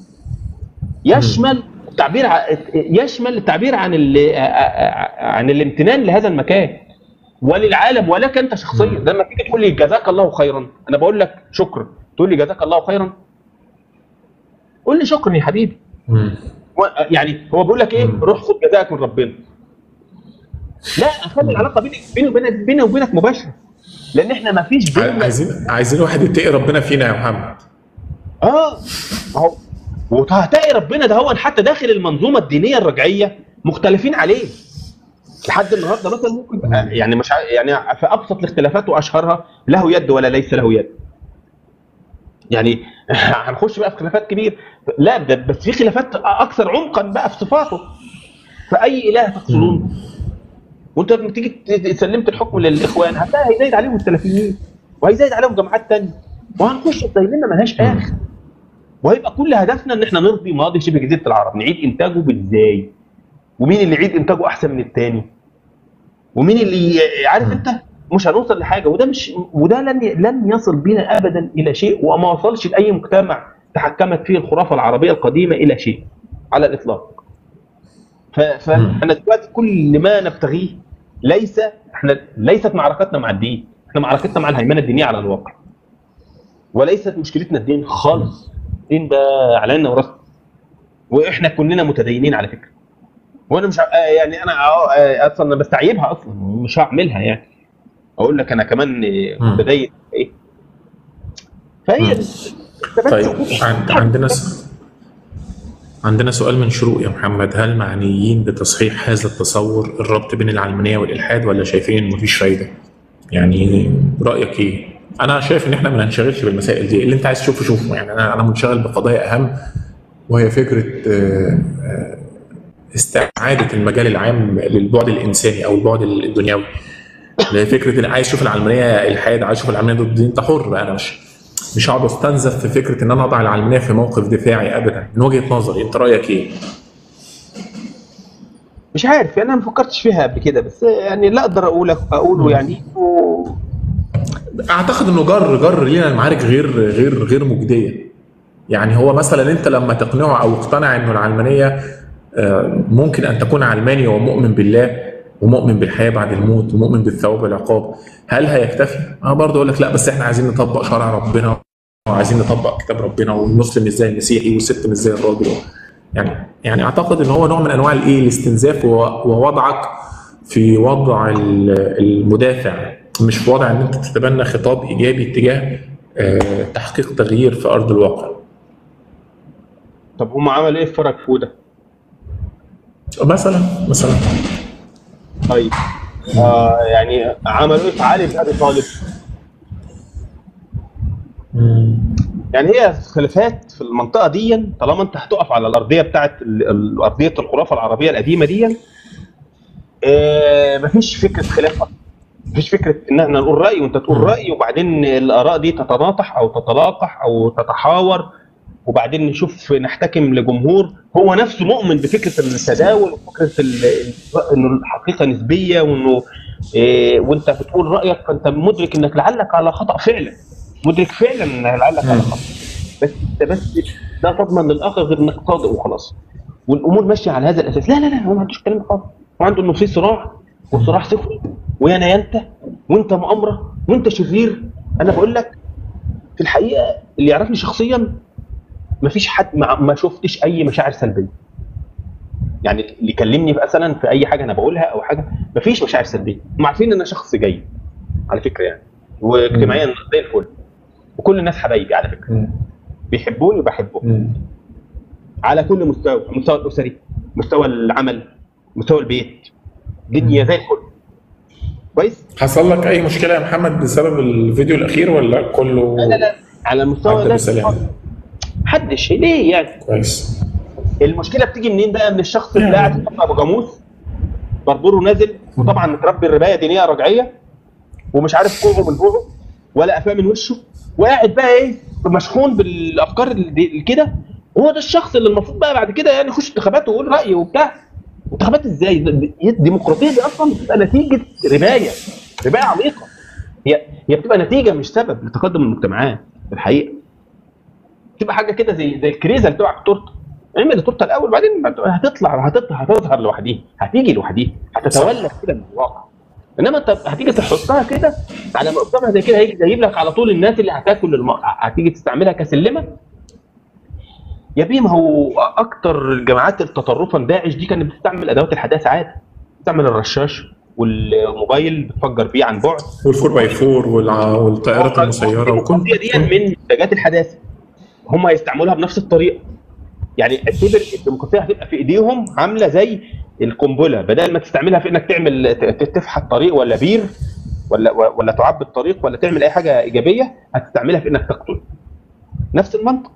يشمل التعبير ع- يشمل التعبير عن ال... عن الامتنان لهذا المكان وللعالم ولك انت شخصيا لما تيجي تقول لي جزاك الله خيرا انا بقول لك شكرا تقول لي جزاك الله خيرا قول لي شكرا يا حبيبي مم. و- يعني هو بيقول لك ايه مم. روح خد جزاك من ربنا لا خلي العلاقه بيني بيني وبينك بيني وبينك مباشره لان احنا ما فيش ع- بيننا عايزين عايزين واحد يتقي ربنا فينا يا محمد اه اهو وهتلاقي ربنا ده هو حتى داخل المنظومه الدينيه الرجعيه مختلفين عليه لحد النهارده مثلا ممكن يبقى يعني مش ع- يعني في ابسط الاختلافات واشهرها له يد ولا ليس له يد يعني هنخش بقى في خلافات كبير لا ده بس في خلافات اكثر عمقا بقى في صفاته فاي اله تقصدون وانت لما تيجي ت- سلمت الحكم للاخوان هتلاقي هيزايد عليهم السلفيين وهيزايد عليهم جماعات تانية وهنخش في دايرنا ملهاش اخر وهيبقى كل هدفنا ان احنا نرضي ماضي شبه جزيره العرب نعيد انتاجه بالازاي ومين اللي يعيد انتاجه احسن من التاني ومين اللي عارف انت مش هنوصل لحاجه وده مش وده لن لن يصل بينا ابدا الى شيء وما وصلش لاي مجتمع تحكمت فيه الخرافه العربيه القديمه الى شيء على الاطلاق ف- فاحنا دلوقتي كل ما نبتغيه ليس احنا ليست معركتنا مع الدين احنا معركتنا مع الهيمنه الدينيه على الواقع وليست مشكلتنا الدين خالص الدين ده على عيننا وراسنا واحنا كلنا متدينين على فكره وانا مش ع- آه يعني انا آه، آه، اصلا انا بستعيبها اصلا مش هعملها يعني اقول لك انا كمان آه، مم. متدين ايه فهي مم. الثبات طيب حقوقي. عند عندنا س... عندنا سؤال من شروق يا محمد هل معنيين بتصحيح هذا التصور الربط بين العلمانية والإلحاد ولا شايفين إن مفيش فايدة؟ يعني رأيك إيه؟ أنا شايف إن إحنا ما ننشغلش بالمسائل دي اللي أنت عايز تشوفه شوفه يعني أنا أنا منشغل بقضايا أهم وهي فكرة آه، آه، استعادة المجال العام للبعد الإنساني أو البعد الدنيوي اللي هي فكرة إن عايز أشوف العلمانية إلحاد عايز أشوف العلمانية ضد الدين أنت حر بقى أنا مش مش هقعد استنزف في فكره ان انا اضع العلمانيه في موقف دفاعي ابدا من وجهه نظري انت رايك ايه؟ مش عارف يعني انا ما فكرتش فيها قبل كده بس يعني لا اقدر اقول اقوله يعني و... اعتقد انه جر جر لينا المعارك غير غير غير مجديه يعني هو مثلا انت لما تقنعه او اقتنع انه العلمانيه آه، ممكن ان تكون علماني ومؤمن بالله ومؤمن بالحياه بعد الموت ومؤمن بالثواب والعقاب هل هيكتفي؟ انا برضه اقول لك لا بس احنا عايزين نطبق شرع ربنا وعايزين نطبق كتاب ربنا والمسلم مش زي المسيحي والست مش زي الراجل يعني يعني اعتقد ان هو نوع من انواع الايه الاستنزاف وو- ووضعك في وضع ال- المدافع مش في وضع ان انت تتبنى خطاب ايجابي تجاه آه، تحقيق تغيير في ارض الواقع طب هم عملوا ايه في فرج فوده؟ مثلا مثلا طيب آه يعني عملوا ايه في علي بن ابي طالب؟ مم. يعني هي خلافات في المنطقه دي طالما انت هتقف على الارضيه بتاعت ال- ال- ارضيه الخرافه العربيه القديمه دي آه مفيش فكره خلاف اصلا مفيش فكره ان احنا نقول راي وانت تقول مم. راي وبعدين الاراء دي تتناطح او تتلاقح او تتحاور وبعدين نشوف نحتكم لجمهور هو نفسه مؤمن بفكره التداول وفكره ال- ال- انه الحقيقه نسبيه وانه إيه وانت بتقول رايك فانت مدرك انك لعلك على خطا فعلا مدرك فعلا ان لعلك على خطا بس انت بس لا تضمن للاخر غير انك صادق وخلاص والامور ماشيه على هذا الاساس لا لا لا هو ما عندوش الكلام ده خالص هو عنده انه في صراع والصراع صفر ويانا يا انت وانت مؤامره وانت شرير انا بقول لك في الحقيقه اللي يعرفني شخصيا ما فيش حد ما, ما شفتش اي مشاعر سلبيه يعني اللي يكلمني مثلا في اي حاجه انا بقولها او حاجه ما فيش مشاعر سلبيه هم عارفين ان انا شخص جيد على فكره يعني واجتماعيا زي الفل وكل الناس حبايبي على فكره مم. بيحبوني وبحبهم مم. على كل مستوى المستوى الاسري مستوى العمل مستوى البيت دنيا زي الفل كويس حصل لك اي مشكله يا محمد بسبب الفيديو الاخير ولا كله لا لا لا على المستوى عدى ده بسلام محدش ليه يعني كويس المشكله بتيجي منين بقى من الشخص اللي قاعد في ابو جاموس بربوره نازل وطبعا متربي الربايه دينيه رجعيه ومش عارف كوعه من بوعه ولا قفاه من وشه وقاعد بقى ايه مشحون بالافكار اللي دي- كده هو ده الشخص اللي المفروض بقى بعد كده يعني يخش انتخابات ويقول رايه وبتاع انتخابات ازاي؟ دي- الديمقراطيه دي اصلا بتبقى نتيجه ربايه ربايه عميقه هي هي بتبقى نتيجه مش سبب لتقدم المجتمعات في الحقيقه بتبقى حاجه كده زي زي الكريزه اللي بتبقى على التورته اعمل التورته الاول بعدين هتطلع هتطلع هتظهر لوحديها هتيجي لوحديها هتتولد كده من الواقع انما انت هتيجي تحطها كده على مقدمها زي كده هيجي جايب لك على طول الناس اللي هتاكل الم... هتيجي تستعملها كسلمه يا بيه ما هو اكتر الجماعات التطرفا داعش دي كانت بتستعمل ادوات الحداثه عادي بتستعمل الرشاش والموبايل بتفجر بيه عن بعد والفور باي فور والع- والطائرات المسيره وكل الديمقراطيه دي من منتجات الحداثه هم هيستعملوها بنفس الطريقه يعني اعتبر الديمقراطيه هتبقى في ايديهم عامله زي القنبله بدل ما تستعملها في انك تعمل ت- ت- تفحت طريق ولا بير ولا ولا تعبي الطريق ولا تعمل اي حاجه ايجابيه هتستعملها في انك تقتل نفس المنطق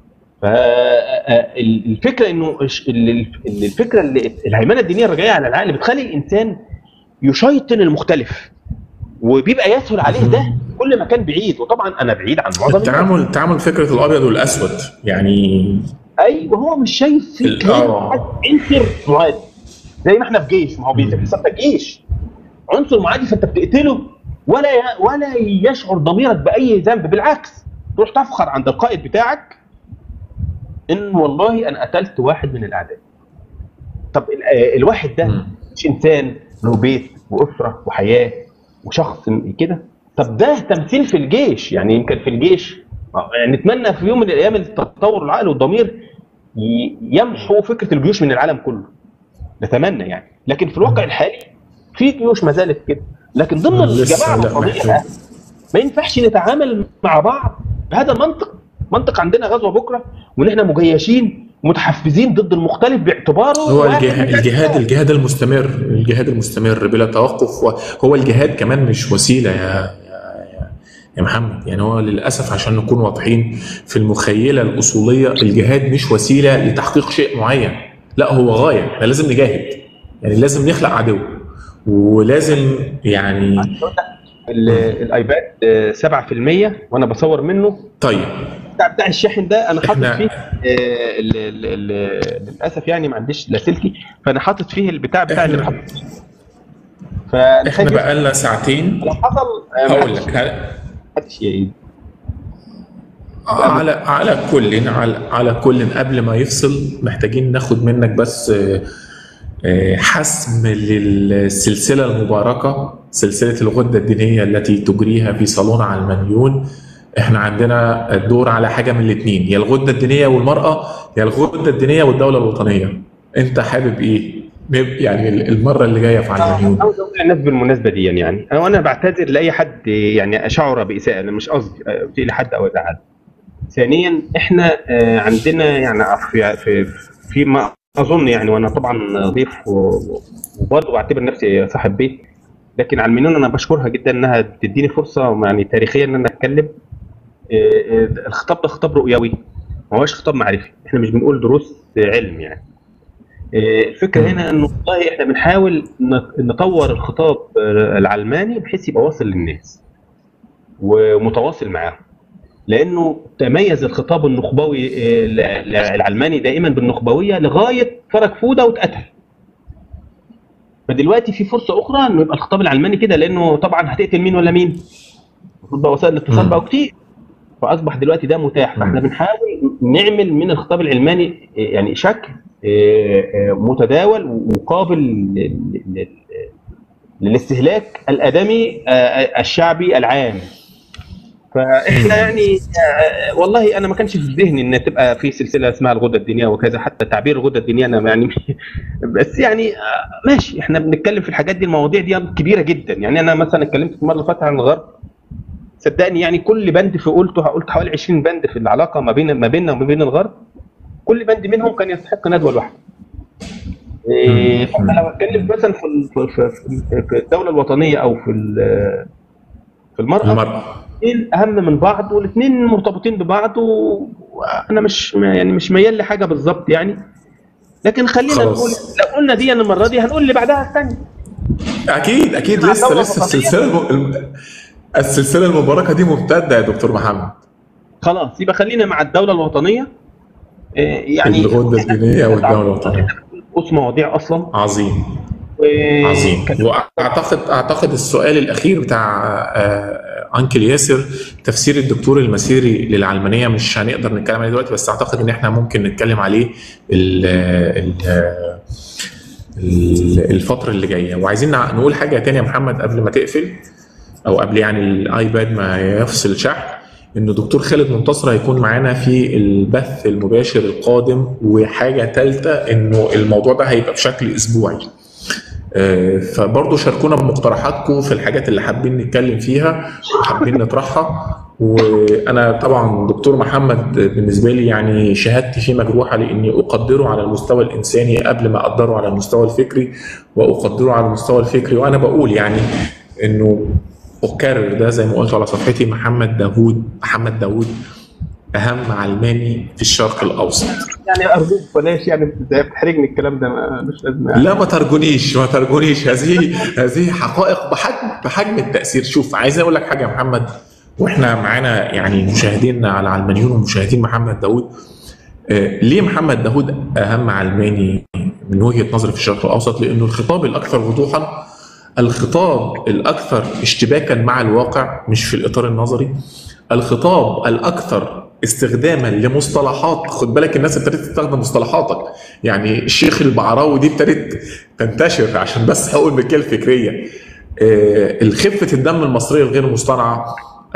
فالفكره انه الش- ال- ال- الفكره اللي الهيمنه الدينيه الرجعيه على العقل بتخلي الانسان يشيطن المختلف وبيبقى يسهل عليه ده كل ما كان بعيد وطبعا انا بعيد عن معظم الناس. التعامل تعامل فكره الابيض والاسود يعني ايوه هو مش شايف فيك ال- آه. عنصر معادي زي ما احنا في جيش ما هو بيحسب لك جيش عنصر معادي فانت بتقتله ولا ي... ولا يشعر ضميرك باي ذنب بالعكس تروح تفخر عند القائد بتاعك ان والله انا قتلت واحد من الاعداء طب ال... آه، الواحد ده مم. مش انسان له بيت واسره وحياه وشخص م- كده طب ده تمثيل في الجيش يعني يمكن في الجيش آه، يعني نتمنى في يوم من الايام التطور العقل والضمير ي- يمحو فكره الجيوش من العالم كله نتمنى يعني لكن في الواقع الحالي في جيوش ما زالت كده لكن ضمن لسه الجماعه لا الفضيله محتاج. ما ينفعش نتعامل مع بعض بهذا المنطق منطق عندنا غزوه بكره وان احنا مجيشين متحفزين ضد المختلف باعتباره هو واحد الجهاد من الجهاد الجهاد المستمر الجهاد المستمر بلا توقف هو الجهاد كمان مش وسيله يا يا يا- يا محمد يعني هو للاسف عشان نكون واضحين في المخيله الاصوليه الجهاد مش وسيله لتحقيق شيء معين لا هو غايه احنا لازم نجاهد يعني لازم نخلق عدو ولازم يعني ال- الايباد آه، 7% وانا بصور منه طيب بتاع بتاع الشاحن ده انا حاطط إحنا- فيه آه، ال- ال- ال- للاسف يعني ما عنديش لاسلكي فانا حاطط فيه البتاع بتاع اللي إحنا- بحطه فيه. فانا احنا خايف بقالنا ساعتين لو حصل آه، ما هقول حدش- لك ه- محدش ي- على على كل على على كل قبل ما يفصل محتاجين ناخد منك بس آه، آه، حسم للسلسله المباركه سلسله الغده الدينيه التي تجريها في صالون علمانيون احنا عندنا الدور على حاجه من الاثنين يا الغده الدينيه والمراه يا الغده الدينيه والدوله الوطنيه انت حابب ايه نب- يعني المره اللي جايه في علمانيون عاوز اقول للناس بالمناسبه دي يعني انا وانا بعتذر لاي حد يعني شعر باساءه انا مش قصدي اسيء لحد او ازعل ثانيا احنا آه، عندنا يعني في في في ما اظن يعني وانا طبعا ضيف و- وبرضه بعتبر نفسي صاحب بيت لكن على المنون انا بشكرها جدا انها تديني فرصه يعني تاريخيا ان انا اتكلم آه، آه، الخطاب ده خطاب رؤيوي ما هوش خطاب معرفي احنا مش بنقول دروس علم يعني آه، الفكره هنا انه والله احنا بنحاول نط- نطور الخطاب آه، العلماني بحيث يبقى واصل للناس ومتواصل معاهم لانه تميز الخطاب النخبوي آه، ل- ل- العلماني دائما بالنخبويه لغايه فرج فوده واتقتل فدلوقتي في فرصه اخرى انه يبقى الخطاب العلماني كده لانه طبعا هتقتل مين ولا مين المفروض بقى وسائل الاتصال مم. بقوا كتير فاصبح دلوقتي ده متاح فاحنا مم. بنحاول نعمل من الخطاب العلماني آه، يعني شكل آه، آه، متداول وقابل لل- لل- للاستهلاك الادمي آه، الشعبي العام فاحنا يعني آه، والله انا ما كانش في ذهني ان تبقى في سلسله اسمها الغده الدينيه وكذا حتى تعبير الغده الدينيه انا يعني بس يعني آه، ماشي احنا بنتكلم في الحاجات دي المواضيع دي كبيره جدا يعني انا مثلا اتكلمت في المره اللي فاتت عن الغرب صدقني يعني كل بند في قلته قلت حوالي 20 بند في العلاقه ما بين ما بيننا وما بين الغرب كل بند منهم كان يستحق ندوه لوحده إيه، فانا لو اتكلم مثلا في ال- في- في- في الدوله الوطنيه او في ال- في المراه المرأة الاثنين اهم من بعض والاثنين مرتبطين ببعض و- وانا مش يعني مش ميال لحاجه بالظبط يعني لكن خلينا خلاص. نقول لو قلنا دي المره دي هنقول اللي بعدها الثانيه اكيد اكيد مع لسه الدولة لسه الوطنية. السلسله الم... السلسله المباركه دي ممتده يا دكتور محمد خلاص يبقى خلينا مع الدوله الوطنيه آه، يعني الغده الدينيه والدوله الوطنيه قوس مواضيع اصلا عظيم و- عظيم كان- واعتقد اعتقد السؤال الاخير بتاع آه، انكل ياسر تفسير الدكتور المسيري للعلمانيه مش هنقدر نتكلم عليه دلوقتي بس اعتقد ان احنا ممكن نتكلم عليه ال ال ال- الفتره اللي جايه وعايزين نع- نقول حاجه تانية يا محمد قبل ما تقفل او قبل يعني الايباد ما يفصل شحن انه دكتور خالد منتصر هيكون معانا في البث المباشر القادم وحاجه ثالثه انه الموضوع ده هيبقى بشكل اسبوعي آه، فبرضه شاركونا بمقترحاتكم في الحاجات اللي حابين نتكلم فيها حابين نطرحها وانا طبعا دكتور محمد بالنسبه لي يعني شهادتي فيه مجروحه لاني اقدره على المستوى الانساني قبل ما اقدره على المستوى الفكري واقدره على المستوى الفكري وانا بقول يعني انه اكرر ده زي ما قلت على صفحتي محمد داوود محمد داوود اهم علماني في الشرق الاوسط يعني ارجوك بلاش يعني زي بتحرجني الكلام ده ما- مش لازم يعني. لا ما ترجونيش ما ترجونيش هذه هذه حقائق بحجم بحجم التاثير شوف عايز اقول لك حاجه يا محمد واحنا معانا يعني مشاهدينا على علمانيون ومشاهدين محمد داوود آه، ليه محمد داوود اهم علماني من وجهه نظري في الشرق الاوسط لانه الخطاب الاكثر وضوحا الخطاب الاكثر اشتباكا مع الواقع مش في الاطار النظري الخطاب الاكثر استخداما لمصطلحات خد بالك الناس ابتدت تستخدم مصطلحاتك يعني الشيخ البعراوي دي ابتدت تنتشر عشان بس حقوق الملكيه الفكريه آه، الخفه الدم المصريه الغير مصطنعه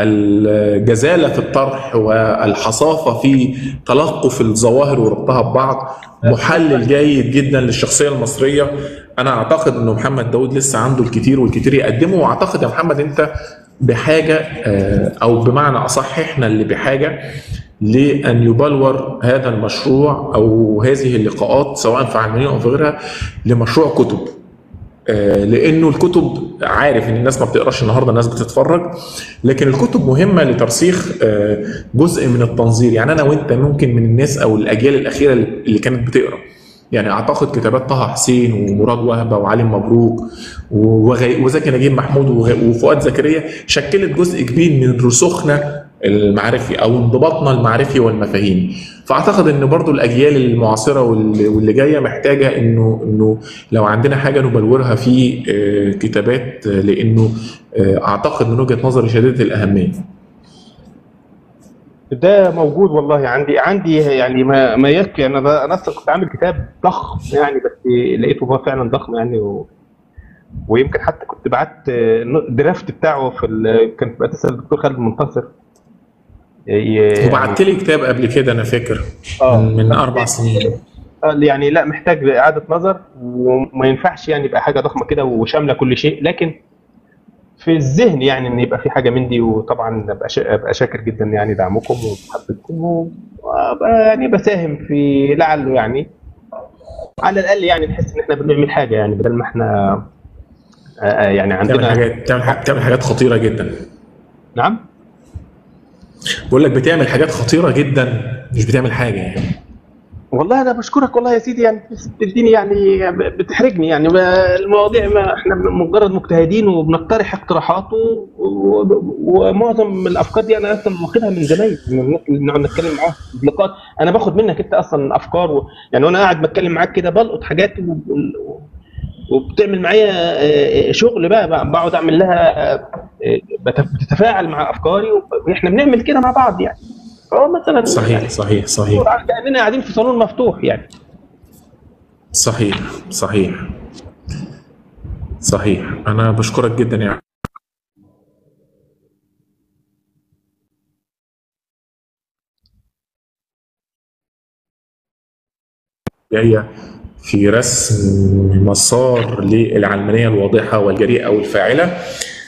الجزاله في الطرح والحصافه في تلقف الظواهر وربطها ببعض محلل جيد جدا للشخصيه المصريه انا اعتقد انه محمد داود لسه عنده الكتير والكتير يقدمه واعتقد يا محمد انت بحاجه آه، او بمعنى اصح احنا اللي بحاجه لان يبلور هذا المشروع او هذه اللقاءات سواء في علمانيه او في غيرها لمشروع كتب آه، لانه الكتب عارف ان الناس ما بتقراش النهارده الناس بتتفرج لكن الكتب مهمه لترسيخ آه، جزء من التنظير يعني انا وانت ممكن من الناس او الاجيال الاخيره اللي كانت بتقرا يعني اعتقد كتابات طه حسين ومراد وهبه وعلي مبروك وغي- وزكي نجيب محمود وغ- وفؤاد زكريا شكلت جزء كبير من رسوخنا المعرفي او انضباطنا المعرفي والمفاهيمي فاعتقد ان برضو الاجيال المعاصره واللي واللي جايه محتاجه انه انه لو عندنا حاجه نبلورها في آه، كتابات آه، لانه آه، اعتقد من وجهه نظري شديده الاهميه ده موجود والله عندي عندي يعني ما ما يكفي انا ب- انا اصلا كنت عامل كتاب ضخم يعني بس لقيته هو فعلا ضخم يعني و... ويمكن حتى كنت بعت درافت بتاعه في ال... كان بتسال الدكتور خالد منتصر ي- وبعت لي كتاب قبل كده انا فاكر اه من, من اربع سنين آه، يعني لا محتاج اعاده نظر وما ينفعش يعني يبقى حاجه ضخمه كده وشامله كل شيء لكن في الذهن يعني ان يبقى في حاجه من دي وطبعا ابقى شا- ابقى شاكر جدا يعني دعمكم ومحبتكم وابقى يعني بساهم في لعله يعني على الاقل يعني نحس ان احنا بنعمل حاجه يعني بدل ما احنا آه، آه، يعني تعمل عندنا حاجات تعمل ح- تعمل حاجات خطيره جدا نعم بقول لك بتعمل حاجات خطيره جدا مش بتعمل حاجه يعني والله انا بشكرك والله يا سيدي يعني بس بتديني يعني بتحرجني يعني ما- المواضيع ما احنا مجرد مجتهدين وبنقترح اقتراحات و- و- ومعظم الافكار دي انا اصلا واخدها من زمايلي من الناس اللي نقعد نتكلم معاهم في لقاءات انا باخد منك انت اصلا افكار و... يعني وانا قاعد بتكلم معاك كده بلقط حاجات و... و- وبتعمل معايا آه، شغل بقى بقى بقعد اعمل لها آه، آه، بت- بتتفاعل مع افكاري واحنا بنعمل كده مع بعض يعني فهو مثلا صحيح صحيح صحيح كاننا قاعدين في صالون مفتوح يعني صحيح صحيح صحيح انا بشكرك جدا يعني جايه في رسم مسار للعلمانيه الواضحه والجريئه والفاعله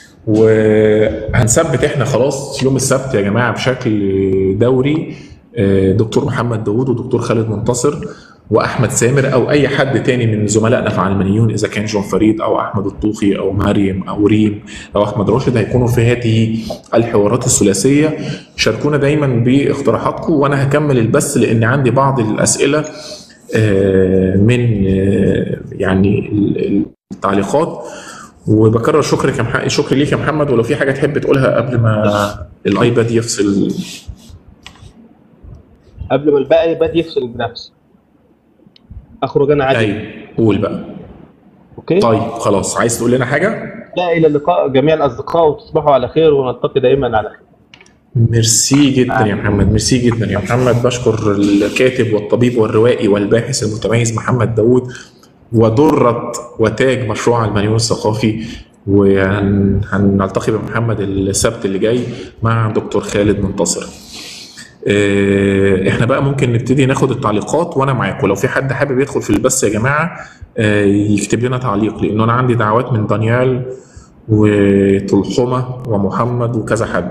وهنثبت احنا خلاص يوم السبت يا جماعه بشكل دوري آه، دكتور محمد داوود ودكتور خالد منتصر واحمد سامر او اي حد تاني من زملائنا في علمانيون اذا كان جون فريد او احمد الطوخي او مريم او ريم او احمد راشد هيكونوا في هذه الحوارات الثلاثيه شاركونا دايما باقتراحاتكم وانا هكمل البث لان عندي بعض الاسئله آه، من آه، يعني ال- التعليقات وبكرر شكرك يا محمد شكري ليك يا محمد ولو في حاجه تحب تقولها قبل ما الايباد يفصل قبل ما الباقي يبتدي يفصل بنفسه اخرج انا عادي ايوه قول بقى اوكي طيب خلاص عايز تقول لنا حاجه لا الى اللقاء جميع الاصدقاء وتصبحوا على خير ونلتقي دائما على خير ميرسي جدا يا محمد ميرسي جدا يا محمد بشكر الكاتب والطبيب والروائي والباحث المتميز محمد داوود ودرة وتاج مشروع المليون الثقافي وهنلتقي بمحمد السبت اللي جاي مع دكتور خالد منتصر آه، احنا بقى ممكن نبتدي ناخد التعليقات وانا معاكم لو في حد حابب يدخل في البث يا جماعه آه، يكتب لنا تعليق لان انا عندي دعوات من دانيال وطلحمه ومحمد وكذا حد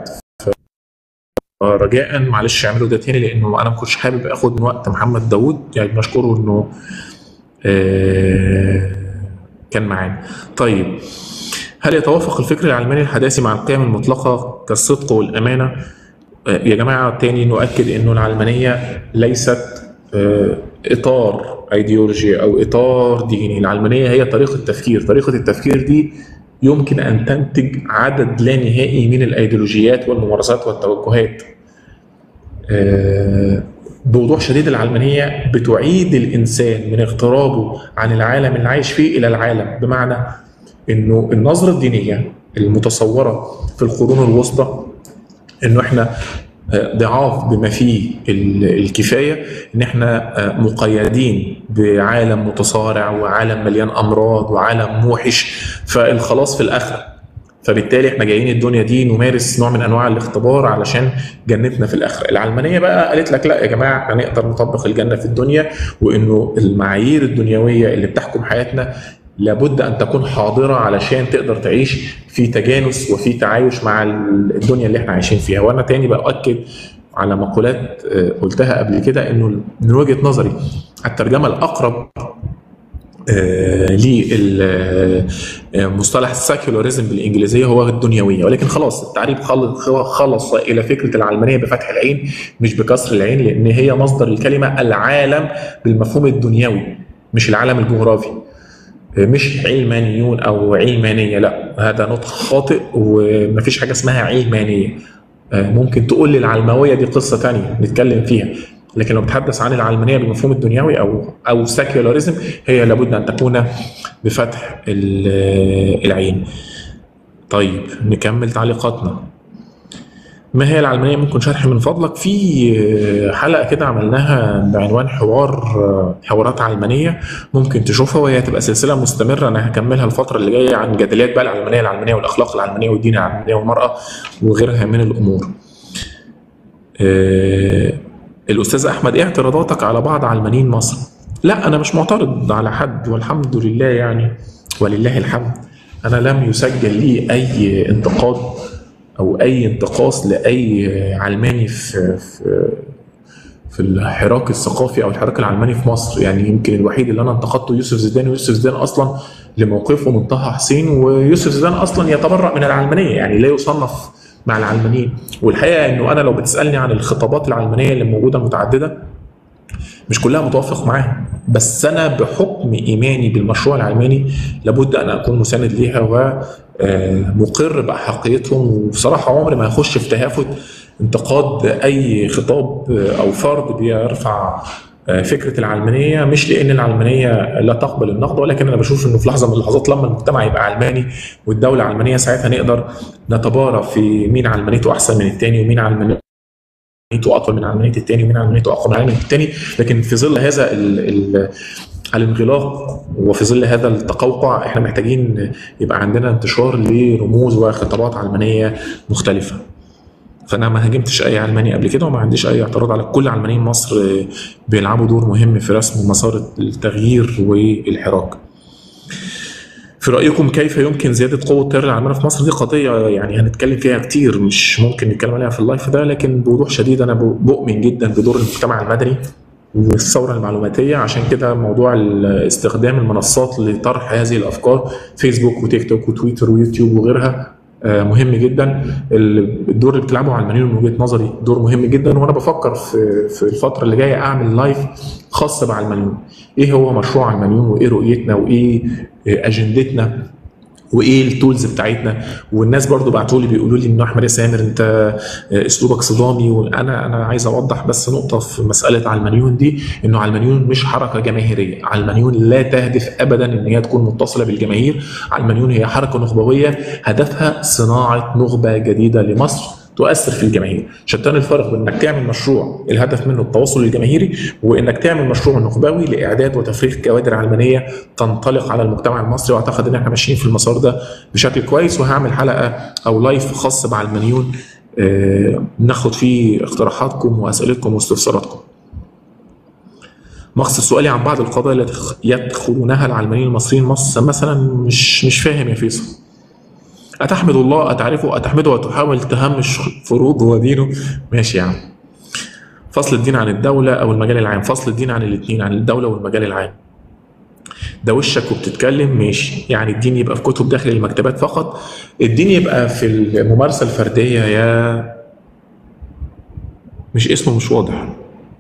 رجاء معلش اعملوا ده تاني لانه انا ما كنتش حابب اخد من وقت محمد داوود يعني بنشكره انه آه، كان معانا طيب هل يتوافق الفكر العلماني الحداثي مع القيم المطلقه كالصدق والامانه آه، يا جماعه تاني نؤكد انه العلمانيه ليست آه، اطار ايديولوجي او اطار ديني العلمانيه هي طريقه تفكير طريقه التفكير دي يمكن ان تنتج عدد لا نهائي من الايديولوجيات والممارسات والتوجهات آه، بوضوح شديد العلمانيه بتعيد الانسان من اغترابه عن العالم اللي عايش فيه الى العالم بمعنى انه النظره الدينيه المتصوره في القرون الوسطى انه احنا آه، ضعاف بما فيه ال- الكفايه ان احنا آه، مقيدين بعالم متصارع وعالم مليان امراض وعالم موحش فالخلاص في الاخره فبالتالي احنا جايين الدنيا دي نمارس نوع من انواع الاختبار علشان جنتنا في الاخره العلمانيه بقى قالت لك لا يا جماعه احنا نقدر نطبق الجنه في الدنيا وانه المعايير الدنيويه اللي بتحكم حياتنا لابد ان تكون حاضره علشان تقدر تعيش في تجانس وفي تعايش مع الدنيا اللي احنا عايشين فيها وانا تاني باكد على مقولات آه، قلتها قبل كده انه من وجهه نظري الترجمه الاقرب لمصطلح الساكولاريزم بالانجليزيه هو الدنيويه ولكن خلاص التعريب خلص خلص الى فكره العلمانيه بفتح العين مش بكسر العين لان هي مصدر الكلمه العالم بالمفهوم الدنيوي مش العالم الجغرافي مش علمانيون او علمانيه لا هذا نطق خاطئ ومفيش حاجه اسمها علمانيه ممكن تقول لي العلمويه دي قصه تانية نتكلم فيها لكن لو بتحدث عن العلمانيه بالمفهوم الدنيوي او او ساكيولاريزم هي لابد ان تكون بفتح ال- العين. طيب نكمل تعليقاتنا. ما هي العلمانيه ممكن شرح من فضلك في حلقه كده عملناها بعنوان حوار حوارات علمانيه ممكن تشوفها وهي هتبقى سلسله مستمره انا هكملها الفتره اللي جايه عن جدليات بقى العلمانيه العلمانيه والاخلاق العلمانيه والدين العلمانيه والمراه وغيرها من الامور. آه، الاستاذ احمد ايه اعتراضاتك على بعض علمانيين مصر؟ لا انا مش معترض على حد والحمد لله يعني ولله الحمد انا لم يسجل لي اي انتقاد او اي انتقاص لاي علماني في في في الحراك الثقافي او الحراك العلماني في مصر يعني يمكن الوحيد اللي انا انتقدته يوسف زيدان ويوسف زيدان اصلا لموقفه من طه حسين ويوسف زيدان اصلا يتبرأ من العلمانيه يعني لا يصنف مع العلمانيين والحقيقه انه انا لو بتسالني عن الخطابات العلمانيه اللي موجوده متعدده مش كلها متوافق معاها بس انا بحكم ايماني بالمشروع العلماني لابد ان اكون مساند ليها ومقر باحقيتهم وبصراحه عمري ما هخش في تهافت انتقاد اي خطاب او فرد بيرفع فكره العلمانيه مش لان العلمانيه لا تقبل النقد ولكن انا بشوف انه في لحظه من اللحظات لما المجتمع يبقى علماني والدوله علمانيه ساعتها نقدر نتبارى في مين علمانيته احسن من الثاني ومين علمانيته اطول من علمانيه الثاني ومين علمانيته اقوى من علمانيه الثاني لكن في ظل هذا ال ال الانغلاق وفي ظل هذا التقوقع احنا محتاجين يبقى عندنا انتشار لرموز وخطابات علمانيه مختلفه. فانا ما هاجمتش اي علماني قبل كده وما عنديش اي اعتراض على كل علمانيين مصر بيلعبوا دور مهم في رسم مسار التغيير والحراك. في رايكم كيف يمكن زياده قوه التيار العلماني في مصر دي قضيه يعني هنتكلم فيها كتير مش ممكن نتكلم عليها في اللايف ده لكن بوضوح شديد انا بؤمن جدا بدور المجتمع المدني والثوره المعلوماتيه عشان كده موضوع استخدام المنصات لطرح هذه الافكار فيسبوك وتيك توك وتويتر ويوتيوب وغيرها مهم جدا الدور اللي بتلعبه علمانيين من وجهه نظري دور مهم جدا وانا بفكر في في الفتره اللي جايه اعمل لايف خاص بعلمانيون ايه هو مشروع علمانيون وايه رؤيتنا وايه اجندتنا وايه التولز بتاعتنا والناس برضو بعتوا لي بيقولوا لي انه احمد يا سامر انت اسلوبك صدامي وانا انا عايز اوضح بس نقطه في مساله علمانيون دي انه علمانيون مش حركه جماهيريه علمانيون لا تهدف ابدا ان هي تكون متصله بالجماهير علمانيون هي حركه نخبويه هدفها صناعه نخبه جديده لمصر تؤثر في الجماهير شتان الفرق بين انك تعمل مشروع الهدف منه التواصل الجماهيري وانك تعمل مشروع نخبوي لاعداد وتفريغ كوادر علمانيه تنطلق على المجتمع المصري واعتقد ان احنا ماشيين في المسار ده بشكل كويس وهعمل حلقه او لايف خاص بعلمانيون آه ناخد فيه اقتراحاتكم واسئلتكم واستفساراتكم مقصد سؤالي عن بعض القضايا التي يدخلونها العلمانيين المصريين مصر مثلا مش مش فاهم يا فيصل أتحمد الله أتعرفه أتحمده وتحاول تهمش فروضه ودينه ماشي يا عم فصل الدين عن الدولة أو المجال العام فصل الدين عن الاثنين عن الدولة والمجال العام ده وشك وبتتكلم ماشي يعني الدين يبقى في كتب داخل المكتبات فقط الدين يبقى في الممارسة الفردية يا مش اسمه مش واضح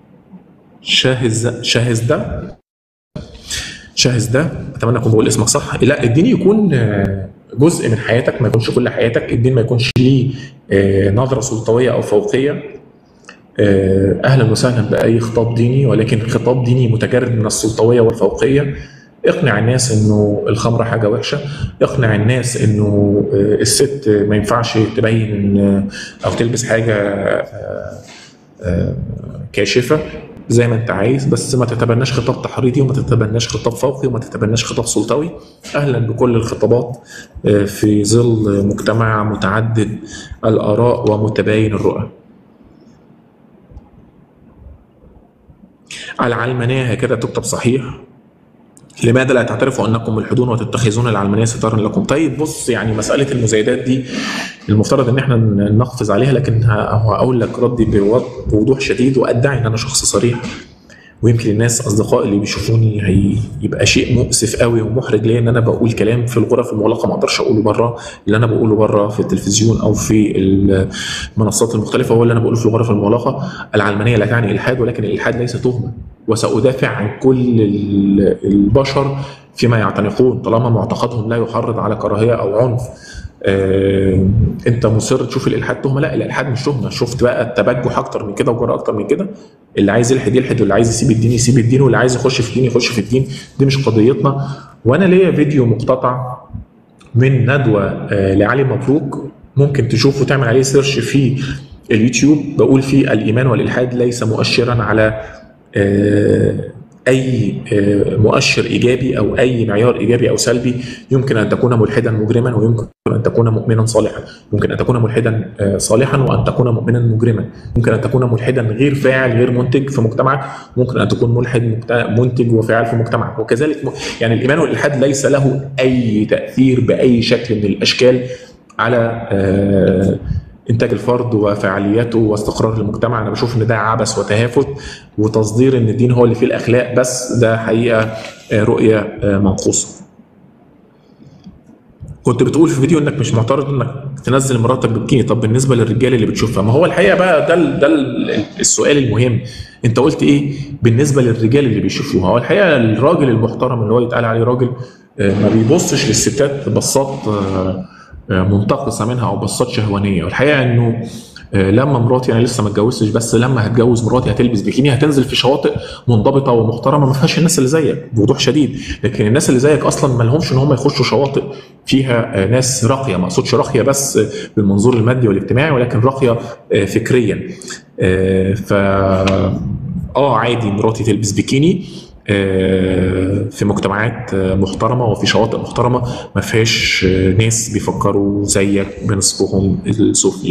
شاهز شاهز ده شاهز ده اتمنى اكون بقول اسمك صح لا الدين يكون جزء من حياتك ما يكونش كل حياتك الدين ما يكونش ليه نظره سلطويه او فوقيه اهلا وسهلا باي خطاب ديني ولكن خطاب ديني متجرد من السلطويه والفوقيه اقنع الناس انه الخمره حاجه وحشه اقنع الناس انه الست ما ينفعش تبين او تلبس حاجه كاشفه زي ما انت عايز بس ما تتبناش خطاب تحريضي وما تتبناش خطاب فوقي وما تتبناش خطاب سلطوي اهلا بكل الخطابات في ظل مجتمع متعدد الاراء ومتباين الرؤى العلمانيه هكذا تكتب صحيح لماذا لا تعترفوا انكم ملحدون وتتخذون العلمانيه ستارا لكم؟ طيب بص يعني مساله المزايدات دي المفترض ان احنا نقفز عليها لكن هقول لك ردي بوضوح شديد وادعي ان انا شخص صريح ويمكن الناس اصدقائي اللي بيشوفوني هيبقى شيء مؤسف قوي ومحرج ليا ان انا بقول كلام في الغرف المغلقه ما اقدرش اقوله بره اللي انا بقوله بره في التلفزيون او في المنصات المختلفه هو اللي انا بقوله في الغرف المغلقه العلمانيه لا تعني الحاد ولكن الالحاد ليس تهمه وسادافع عن كل البشر فيما يعتنقون طالما معتقدهم لا يحرض على كراهيه او عنف آه، انت مصر تشوف الالحاد تهمه لا الالحاد مش تهمه شفت بقى التبجح اكتر من كده وجرأة اكتر من كده اللي عايز يلحد يلحد واللي عايز يسيب الدين يسيب الدين واللي عايز يخش في الدين يخش في الدين دي مش قضيتنا وانا ليا فيديو مقتطع من ندوه آه، لعلي مبروك ممكن تشوفه تعمل عليه سيرش في اليوتيوب بقول فيه الايمان والالحاد ليس مؤشرا على آه، اي آه، مؤشر ايجابي او اي معيار ايجابي او سلبي يمكن ان تكون ملحدا مجرما ويمكن ان تكون مؤمنا صالحا يمكن ان تكون ملحدا آه، صالحا وان تكون مؤمنا مجرما يمكن ان تكون ملحدا غير فاعل غير منتج في مجتمعك ممكن ان تكون ملحد مجت- منتج وفاعل في مجتمعك وكذلك م- يعني الايمان والالحاد ليس له اي تاثير باي شكل من الاشكال على آه، انتاج الفرد وفعاليته واستقرار المجتمع انا بشوف ان ده عبث وتهافت وتصدير ان الدين هو اللي فيه الاخلاق بس ده حقيقه آه، رؤيه آه، منقوصه كنت بتقول في فيديو انك مش معترض انك تنزل مراتك ببكيني طب بالنسبه للرجال اللي بتشوفها ما هو الحقيقه بقى ده ال- ده ال- السؤال المهم انت قلت ايه بالنسبه للرجال اللي بيشوفوها هو الحقيقه الراجل المحترم اللي هو يتقال عليه راجل آه، ما بيبصش للستات بصات آه، آه، منتقصه منها او بصات شهوانيه والحقيقه انه آه، لما مراتي انا لسه ما اتجوزتش بس لما هتجوز مراتي هتلبس بيكيني هتنزل في شواطئ منضبطه ومحترمه ما فيهاش الناس اللي زيك بوضوح شديد لكن الناس اللي زيك اصلا ما لهمش ان هم يخشوا شواطئ فيها آه، ناس راقيه ما اقصدش راقيه بس آه، بالمنظور المادي والاجتماعي ولكن راقيه آه، فكريا آه، ف اه عادي مراتي تلبس بيكيني آه، في مجتمعات آه، محترمه وفي شواطئ محترمه ما فيهاش آه، ناس بيفكروا زيك بنصفهم السفلي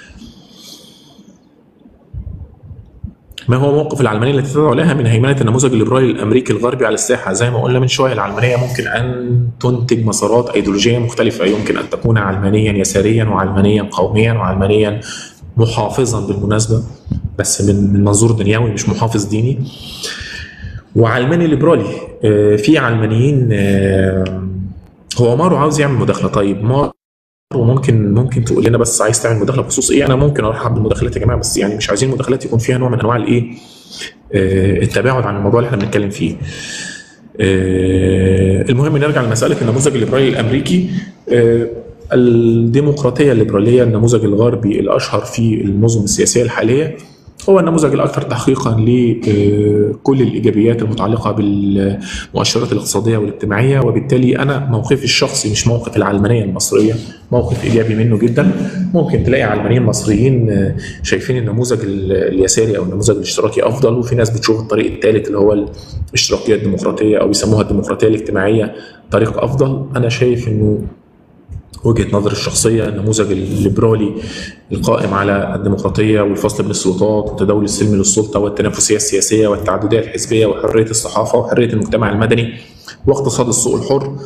ما هو موقف العلمانيه التي تدعو لها من هيمنه النموذج الليبرالي الامريكي الغربي على الساحه زي ما قلنا من شويه العلمانيه ممكن ان تنتج مسارات ايديولوجيه مختلفه يمكن ان تكون علمانيا يساريا وعلمانيا قوميا وعلمانيا محافظا بالمناسبه بس من من منظور دنيوي مش محافظ ديني وعلماني ليبرالي آه، في علمانيين آه، هو مارو عاوز يعمل مداخله طيب مارو وممكن ممكن تقول لنا بس عايز تعمل مداخله بخصوص ايه انا ممكن ارحب بالمداخلات يا جماعه بس يعني مش عايزين مداخلات يكون فيها نوع من انواع الايه آه، التباعد عن الموضوع اللي احنا بنتكلم فيه آه، المهم نرجع لمساله النموذج الليبرالي الامريكي آه، الديمقراطيه الليبراليه النموذج الغربي الاشهر في النظم السياسيه الحاليه هو النموذج الاكثر تحقيقا لكل الايجابيات المتعلقه بالمؤشرات الاقتصاديه والاجتماعيه وبالتالي انا موقفي الشخصي مش موقف العلمانيه المصريه موقف ايجابي منه جدا ممكن تلاقي علمانيين مصريين آه، شايفين النموذج ال- اليساري او النموذج الاشتراكي افضل وفي ناس بتشوف الطريق الثالث اللي هو الاشتراكيه الديمقراطيه او يسموها الديمقراطيه الاجتماعيه طريق افضل انا شايف انه وجهه نظري الشخصيه النموذج الليبرالي القائم على الديمقراطيه والفصل بين السلطات والتداول السلمي للسلطه والتنافسيه السياسيه والتعدديه الحزبيه وحريه الصحافه وحريه المجتمع المدني واقتصاد السوق الحر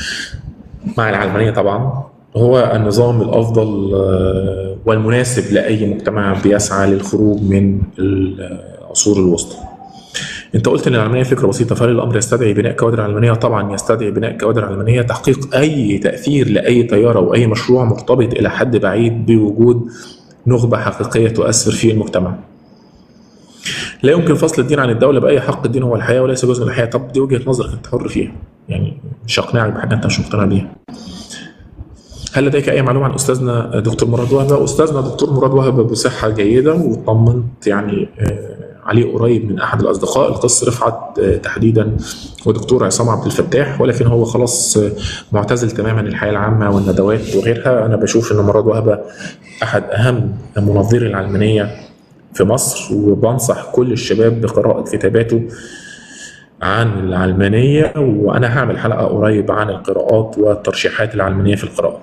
مع العلمانيه طبعا هو النظام الافضل آه، والمناسب لاي مجتمع بيسعى للخروج من العصور الوسطى. انت قلت ان العلمانيه فكره بسيطه فهل الامر يستدعي بناء كوادر علمانيه؟ طبعا يستدعي بناء كوادر علمانيه تحقيق اي تاثير لاي تيار او اي مشروع مرتبط الى حد بعيد بوجود نخبه حقيقيه تؤثر في المجتمع. لا يمكن فصل الدين عن الدوله باي حق الدين هو الحياه وليس جزء من الحياه، طب دي وجهه نظرك انت حر فيها. يعني مش هقنعك بحاجه انت مش مقتنع بيها. هل لديك اي معلومه عن استاذنا دكتور مراد وهبه؟ استاذنا دكتور مراد وهبه بصحه جيده وطمنت يعني آه، عليه قريب من احد الاصدقاء القس رفعت آه، تحديدا ودكتور عصام عبد الفتاح ولكن هو خلاص آه، معتزل تماما الحياه العامه والندوات وغيرها انا بشوف ان مراد وهبه احد اهم منظري العلمانيه في مصر وبنصح كل الشباب بقراءه كتاباته عن العلمانيه وانا هعمل حلقه قريب عن القراءات والترشيحات العلمانيه في القراءه.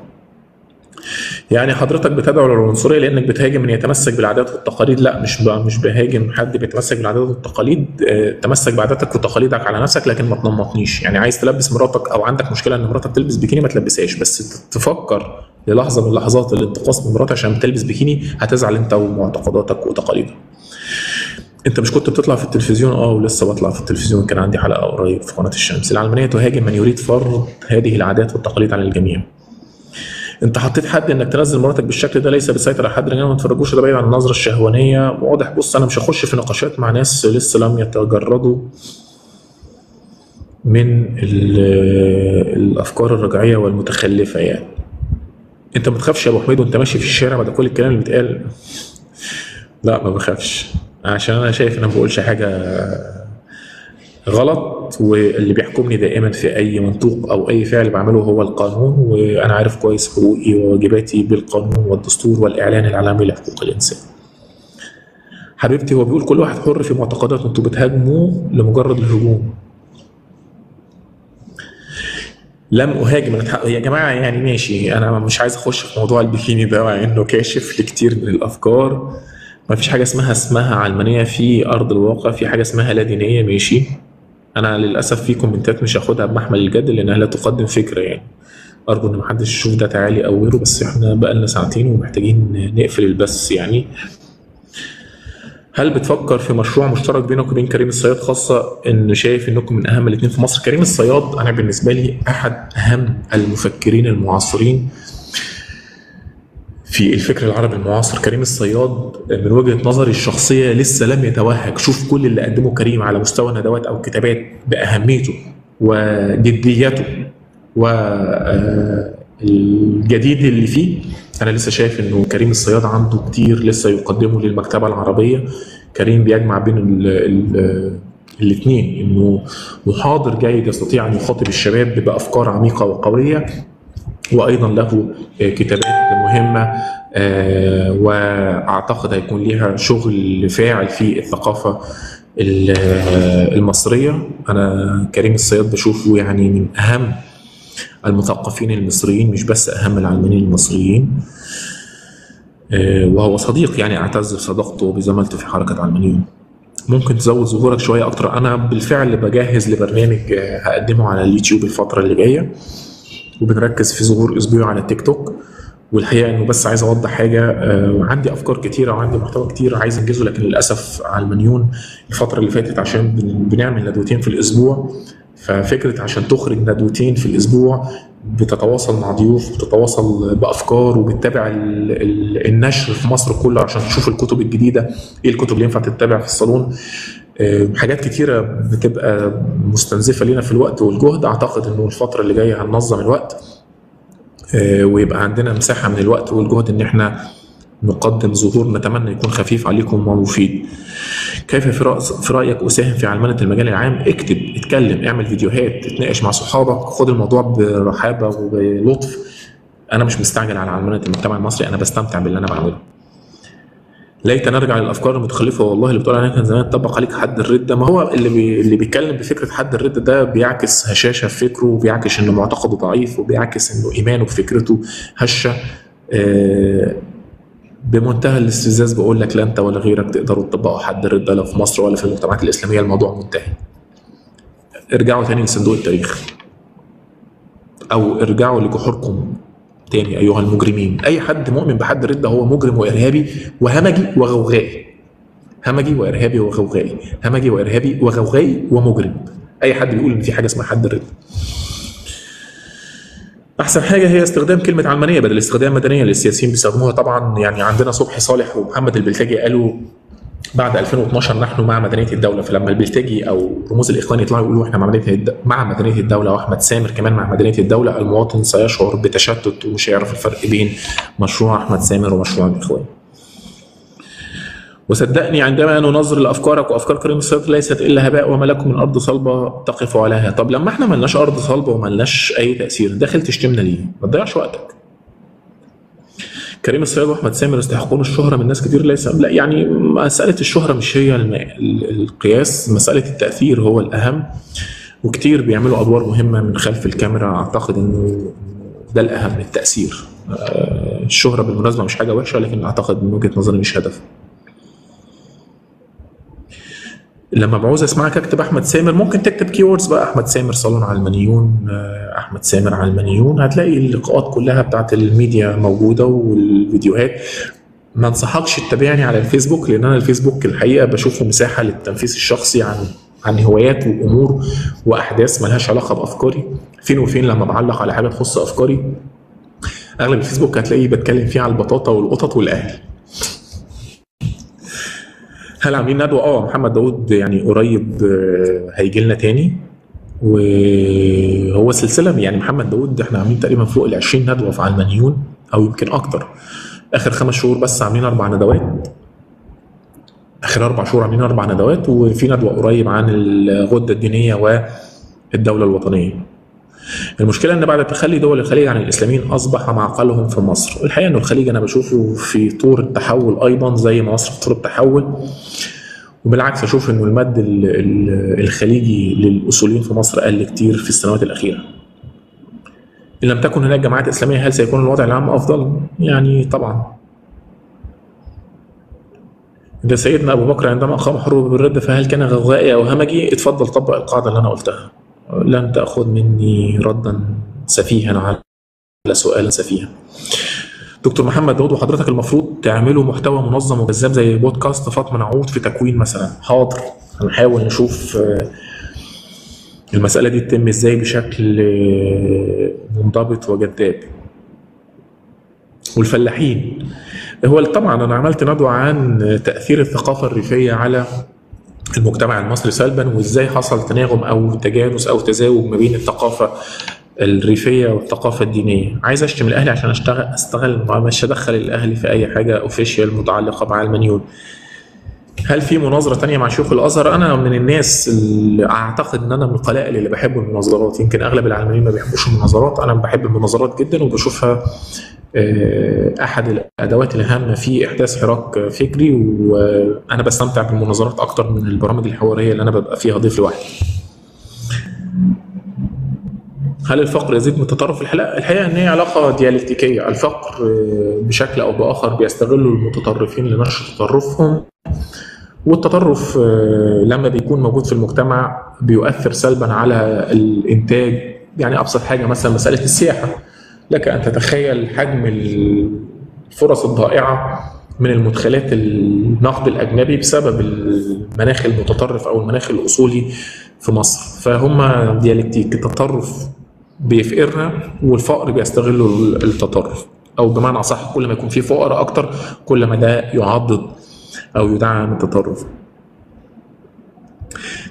يعني حضرتك بتدعو للعنصريه لانك بتهاجم من يتمسك بالعادات والتقاليد لا مش ب... مش بهاجم حد بيتمسك بالعادات والتقاليد آه، تمسك بعاداتك وتقاليدك على نفسك لكن ما تنمطنيش يعني عايز تلبس مراتك او عندك مشكله ان مراتك تلبس بيكيني ما تلبسهاش بس ت- تفكر للحظه من لحظات الانتقاص من مراتك عشان بتلبس بيكيني هتزعل انت ومعتقداتك وتقاليدك انت مش كنت بتطلع في التلفزيون اه ولسه بطلع في التلفزيون كان عندي حلقه قريب في قناه الشمس العلمانيه تهاجم من يريد فرض هذه العادات والتقاليد على الجميع انت حطيت حد انك تنزل مراتك بالشكل ده ليس بسيطر على حد الرجال ما تفرجوش ده بعيد عن النظره الشهوانيه واضح بص انا مش هخش في نقاشات مع ناس لسه لم يتجردوا من ال- الافكار الرجعيه والمتخلفه يعني انت ما تخافش يا ابو حميد وانت ماشي في الشارع بعد كل الكلام اللي بيتقال لا ما بخافش عشان انا شايف ان انا ما بقولش حاجه غلط واللي بيحكمني دائما في اي منطوق او اي فعل بعمله هو القانون وانا عارف كويس حقوقي وواجباتي بالقانون والدستور والاعلان العالمي لحقوق الانسان. حبيبتي هو بيقول كل واحد حر في معتقداته انتوا بتهاجموه لمجرد الهجوم. لم اهاجم أنا اتح- يا جماعه يعني ماشي انا مش عايز اخش في موضوع البikini ده مع انه كاشف لكتير من الافكار ما فيش حاجه اسمها اسمها علمانيه في ارض الواقع في حاجه اسمها لا دينيه ماشي انا للاسف في كومنتات مش هاخدها بمحمل الجد لانها لا تقدم فكره يعني ارجو ان محدش يشوف ده تعالي او غيره بس احنا بقالنا ساعتين ومحتاجين نقفل البث يعني هل بتفكر في مشروع مشترك بينك وبين كريم الصياد خاصة إن شايف إنكم من أهم الاثنين في مصر؟ كريم الصياد أنا بالنسبة لي أحد أهم المفكرين المعاصرين في الفكر العربي المعاصر كريم الصياد من وجهة نظري الشخصية لسه لم يتوهج شوف كل اللي قدمه كريم على مستوى ندوات أو كتابات بأهميته وجديته والجديد اللي فيه أنا لسه شايف إنه كريم الصياد عنده كتير لسه يقدمه للمكتبة العربية كريم بيجمع بين ال ال الاثنين انه محاضر جيد يستطيع ان يخاطب الشباب بافكار عميقه وقويه وايضا له كتابات مهمه آه، واعتقد هيكون ليها شغل فاعل في الثقافه ال- المصريه انا كريم الصياد بشوفه يعني من اهم المثقفين المصريين مش بس اهم العلمانيين المصريين آه، وهو صديق يعني اعتز بصداقته وبزمالته في حركه علمانيون ممكن تزود ظهورك شويه اكتر انا بالفعل بجهز لبرنامج آه، هقدمه على اليوتيوب الفتره اللي جايه وبنركز في ظهور اسبوعي على التيك توك والحقيقه انه بس عايز اوضح حاجه آه، عندي افكار كتيره وعندي محتوى كتير عايز انجزه لكن للاسف على المليون الفتره اللي فاتت عشان بن- بنعمل ندوتين في الاسبوع ففكره عشان تخرج ندوتين في الاسبوع بتتواصل مع ضيوف بتتواصل بافكار وبتتابع ال- ال- النشر في مصر كله عشان تشوف الكتب الجديده ايه الكتب اللي ينفع تتبع في الصالون آه، حاجات كتيرة بتبقى مستنزفة لينا في الوقت والجهد أعتقد إنه الفترة اللي جاية هننظم الوقت آه، ويبقى عندنا مساحة من الوقت والجهد إن إحنا نقدم ظهور نتمنى يكون خفيف عليكم ومفيد. كيف في رأس- في رأيك أساهم في علمنة المجال العام؟ اكتب، اتكلم، اعمل فيديوهات، اتناقش مع صحابك، خد الموضوع برحابة وبلطف. أنا مش مستعجل على علمنة المجتمع المصري، أنا بستمتع باللي أنا بعمله. ليت نرجع للافكار المتخلفه والله اللي بتقول عليها كان زمان طبق عليك حد الرده ما هو اللي بي... اللي بيتكلم بفكره حد الرده ده بيعكس هشاشه في فكره وبيعكس انه معتقده ضعيف وبيعكس انه ايمانه بفكرته هشه آه بمنتهى الاستفزاز بقول لك لا انت ولا غيرك تقدروا تطبقوا حد الرده لا في مصر ولا في المجتمعات الاسلاميه الموضوع منتهي ارجعوا تاني لصندوق التاريخ او ارجعوا لجحوركم تاني ايها المجرمين اي حد مؤمن بحد الرده هو مجرم وارهابي وهمجي وغوغائي همجي وارهابي وغوغائي همجي وارهابي وغوغائي ومجرم اي حد بيقول ان في حاجه اسمها حد الرده احسن حاجه هي استخدام كلمه علمانيه بدل استخدام مدنيه اللي السياسيين بيستخدموها طبعا يعني عندنا صبحي صالح ومحمد البلتاجي قالوا بعد 2012 نحن مع مدنيه الدوله فلما البلتاجي او رموز الاخوان يطلعوا يقولوا احنا مع مدنيه الد... مع مدنيه الدوله واحمد سامر كمان مع مدنيه الدوله المواطن سيشعر بتشتت ومش هيعرف الفرق بين مشروع احمد سامر ومشروع الاخوان. وصدقني عندما ننظر لافكارك وافكار كريم الصديق ليست الا هباء وما لكم من ارض صلبه تقف عليها، طب لما احنا ملناش ارض صلبه وملناش اي تاثير داخل تشتمنا ليه؟ ما تضيعش وقتك. كريم الصياد واحمد سامر يستحقون الشهره من ناس كتير ليس لا يعني مساله الشهره مش هي الم... ال- القياس مساله التاثير هو الاهم وكتير بيعملوا ادوار مهمه من خلف الكاميرا اعتقد انه ده الاهم التاثير آه، الشهره بالمناسبه مش حاجه وحشه لكن اعتقد من وجهه نظري مش هدف لما بعوز اسمعك اكتب احمد سامر ممكن تكتب كيوردز بقى احمد سامر صالون علمانيون آه، احمد سامر علمانيون هتلاقي اللقاءات كلها بتاعت الميديا موجوده والفيديوهات ما انصحكش تتابعني على الفيسبوك لان انا الفيسبوك الحقيقه بشوفه مساحه للتنفيذ الشخصي عن عن هوايات وامور واحداث ملهاش علاقه بافكاري فين وفين لما بعلق على حاجه تخص افكاري اغلب الفيسبوك هتلاقيه بتكلم فيه على البطاطا والقطط والاهل هل عاملين ندوه اه محمد داوود يعني قريب آه، هيجي لنا تاني وهو سلسله يعني محمد داوود احنا عاملين تقريبا فوق ال 20 ندوه في علمانيون او يمكن اكتر اخر خمس شهور بس عاملين اربع ندوات اخر اربع شهور عاملين اربع ندوات وفي ندوه قريب عن الغده الدينيه والدوله الوطنيه المشكله ان بعد تخلي دول الخليج عن الاسلاميين اصبح معقلهم في مصر الحقيقه انه الخليج انا بشوفه في طور التحول ايضا زي ما مصر في طور التحول وبالعكس اشوف انه المد ال- ال- الخليجي للاصوليين في مصر قل كتير في السنوات الاخيره ان لم تكن هناك جماعات اسلاميه هل سيكون الوضع العام افضل يعني طبعا ده سيدنا ابو بكر عندما اقام حروب بالرد فهل كان غوغائي او همجي اتفضل طبق القاعده اللي انا قلتها لن تاخذ مني ردا سفيها على سؤال سفيها دكتور محمد داود وحضرتك المفروض تعملوا محتوى منظم وجذاب زي بودكاست فاطمه نعود في تكوين مثلا حاضر هنحاول نشوف آه، المساله دي تتم ازاي بشكل آه، منضبط وجذاب والفلاحين هو طبعا انا عملت ندوه عن تاثير الثقافه الريفيه على المجتمع المصري سلبا وازاي حصل تناغم او تجانس او تزاوج ما بين الثقافه الريفيه والثقافه الدينيه عايز اشتم الاهلي عشان اشتغل استغل مش هدخل الاهلي في اي حاجه اوفيشال متعلقه بعلمانيون هل في مناظرة تانية مع شيوخ الأزهر؟ أنا من الناس اللي أعتقد إن أنا من القلائل اللي بحب المناظرات، يمكن أغلب العلمانيين ما بيحبوش المناظرات، أنا بحب المناظرات جدا وبشوفها آه، أحد الأدوات الهامة في إحداث حراك فكري وأنا بستمتع بالمناظرات أكتر من البرامج الحوارية اللي أنا ببقى فيها ضيف لوحدي. هل الفقر يزيد من التطرف؟ الحقيقة الحقيقة إن هي علاقة ديالكتيكية، الفقر آه، بشكل أو بآخر بيستغلوا المتطرفين لنشر تطرفهم والتطرف آه، لما بيكون موجود في المجتمع بيؤثر سلبا على الانتاج يعني ابسط حاجه مثلا مساله السياحه لك ان تتخيل حجم الفرص الضائعه من المدخلات النقد الاجنبي بسبب المناخ المتطرف او المناخ الاصولي في مصر فهم ديالكتيك التطرف بيفقرنا والفقر بيستغلوا التطرف او بمعنى اصح كل ما يكون في فقر اكتر كل ما ده يعضد او يدعم التطرف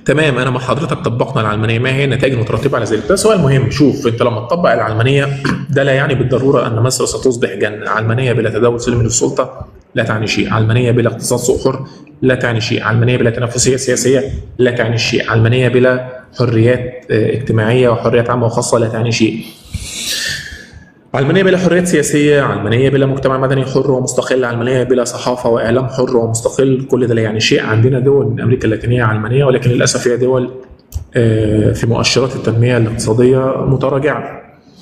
تمام انا مع حضرتك طبقنا العلمانيه ما هي النتائج المترتبه على ذلك ده سؤال مهم شوف انت لما تطبق العلمانيه ده لا يعني بالضروره ان مصر ستصبح جنه علمانيه بلا تداول سلمي للسلطه لا تعني شيء علمانيه بلا اقتصاد سوق حر لا تعني شيء علمانيه بلا تنافسيه سياسيه لا تعني شيء علمانيه بلا حريات اجتماعيه وحريات عامه وخاصه لا تعني شيء علمانية بلا حريات سياسية، علمانية بلا مجتمع مدني حر ومستقل، علمانية بلا صحافة وإعلام حر ومستقل، كل ده لا يعني شيء، عندنا دول من أمريكا اللاتينية علمانية ولكن للأسف هي دول في مؤشرات التنمية الاقتصادية متراجعة.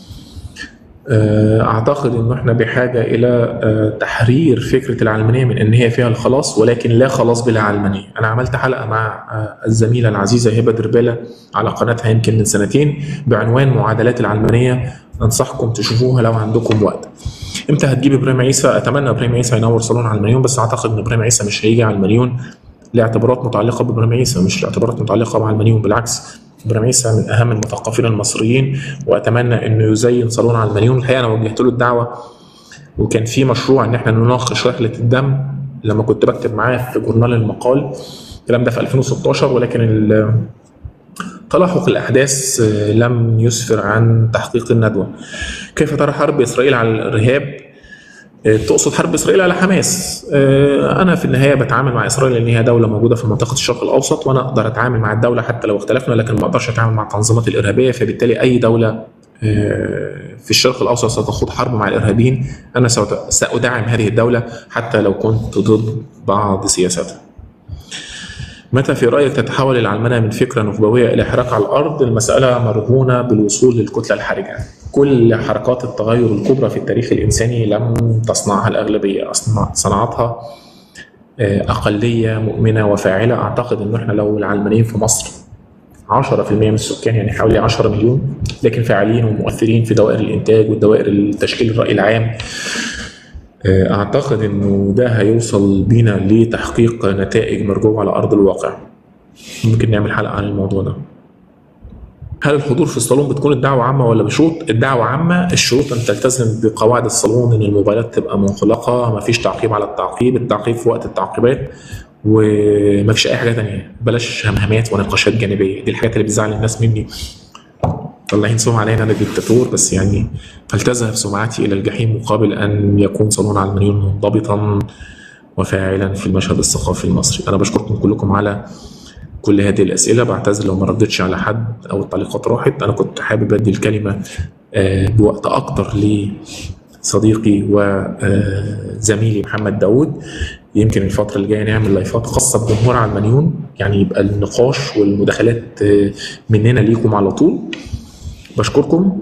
أعتقد إنه إحنا بحاجة إلى تحرير فكرة العلمانية من إن هي فيها الخلاص ولكن لا خلاص بلا علمانية. أنا عملت حلقة مع الزميلة العزيزة هبة دربالة على قناتها يمكن من سنتين بعنوان معادلات العلمانية انصحكم تشوفوها لو عندكم وقت امتى هتجيب ابراهيم عيسى اتمنى ابراهيم عيسى ينور صالون على المليون بس اعتقد ان ابراهيم عيسى مش هيجي على المليون لاعتبارات متعلقه بابراهيم عيسى مش لاعتبارات متعلقه مع المليون بالعكس ابراهيم عيسى من اهم المثقفين المصريين واتمنى انه يزين صالون على المليون الحقيقه انا وجهت له الدعوه وكان في مشروع ان احنا نناقش رحله الدم لما كنت بكتب معاه في جورنال المقال الكلام ده في 2016 ولكن تلاحق الأحداث لم يسفر عن تحقيق الندوة كيف ترى حرب إسرائيل على الإرهاب تقصد حرب إسرائيل على حماس أنا في النهاية بتعامل مع إسرائيل لأن هي دولة موجودة في منطقة الشرق الأوسط وأنا أقدر أتعامل مع الدولة حتى لو اختلفنا لكن ما أقدرش أتعامل مع التنظيمات الإرهابية فبالتالي أي دولة في الشرق الأوسط ستخوض حرب مع الإرهابيين أنا سأدعم هذه الدولة حتى لو كنت ضد بعض سياساتها متى في رأيك تتحول العلمنة من فكرة نخبوية إلى حراك على الأرض؟ المسألة مرهونة بالوصول للكتلة الحرجة. كل حركات التغير الكبرى في التاريخ الإنساني لم تصنعها الأغلبية، صنعتها أقلية مؤمنة وفاعلة. أعتقد إن إحنا لو العلمانيين في مصر 10% من السكان يعني حوالي 10 مليون لكن فاعلين ومؤثرين في دوائر الإنتاج والدوائر التشكيل الرأي العام اعتقد انه ده هيوصل بينا لتحقيق نتائج مرجوه على ارض الواقع ممكن نعمل حلقه عن الموضوع ده هل الحضور في الصالون بتكون الدعوة عامة ولا بشروط؟ الدعوة عامة الشروط أن تلتزم بقواعد الصالون إن الموبايلات تبقى منغلقة مفيش تعقيب على التعقيب، التعقيب في وقت التعقيبات ومفيش أي حاجة تانية بلاش همهمات ونقاشات جانبية دي الحاجات اللي بتزعل الناس مني طالعين سمعة علينا انا ديكتاتور بس يعني فلتذهب سمعتي الى الجحيم مقابل ان يكون صالون على المليون منضبطا وفاعلا في المشهد الثقافي المصري انا بشكركم كلكم على كل هذه الاسئله بعتذر لو ما ردتش على حد او التعليقات راحت انا كنت حابب ادي الكلمه بوقت اكتر لصديقي وزميلي محمد داوود يمكن الفترة اللي جاية نعمل لايفات خاصة بجمهور على المليون يعني يبقى النقاش والمداخلات مننا ليكم على طول بشكركم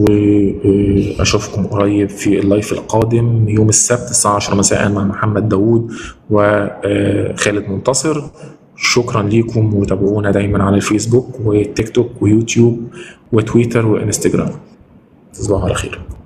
واشوفكم قريب في اللايف القادم يوم السبت الساعه 10 مساء مع محمد داوود وخالد منتصر شكرا ليكم وتابعونا دايما على الفيسبوك وتيك توك ويوتيوب وتويتر وانستجرام تصبحوا على خير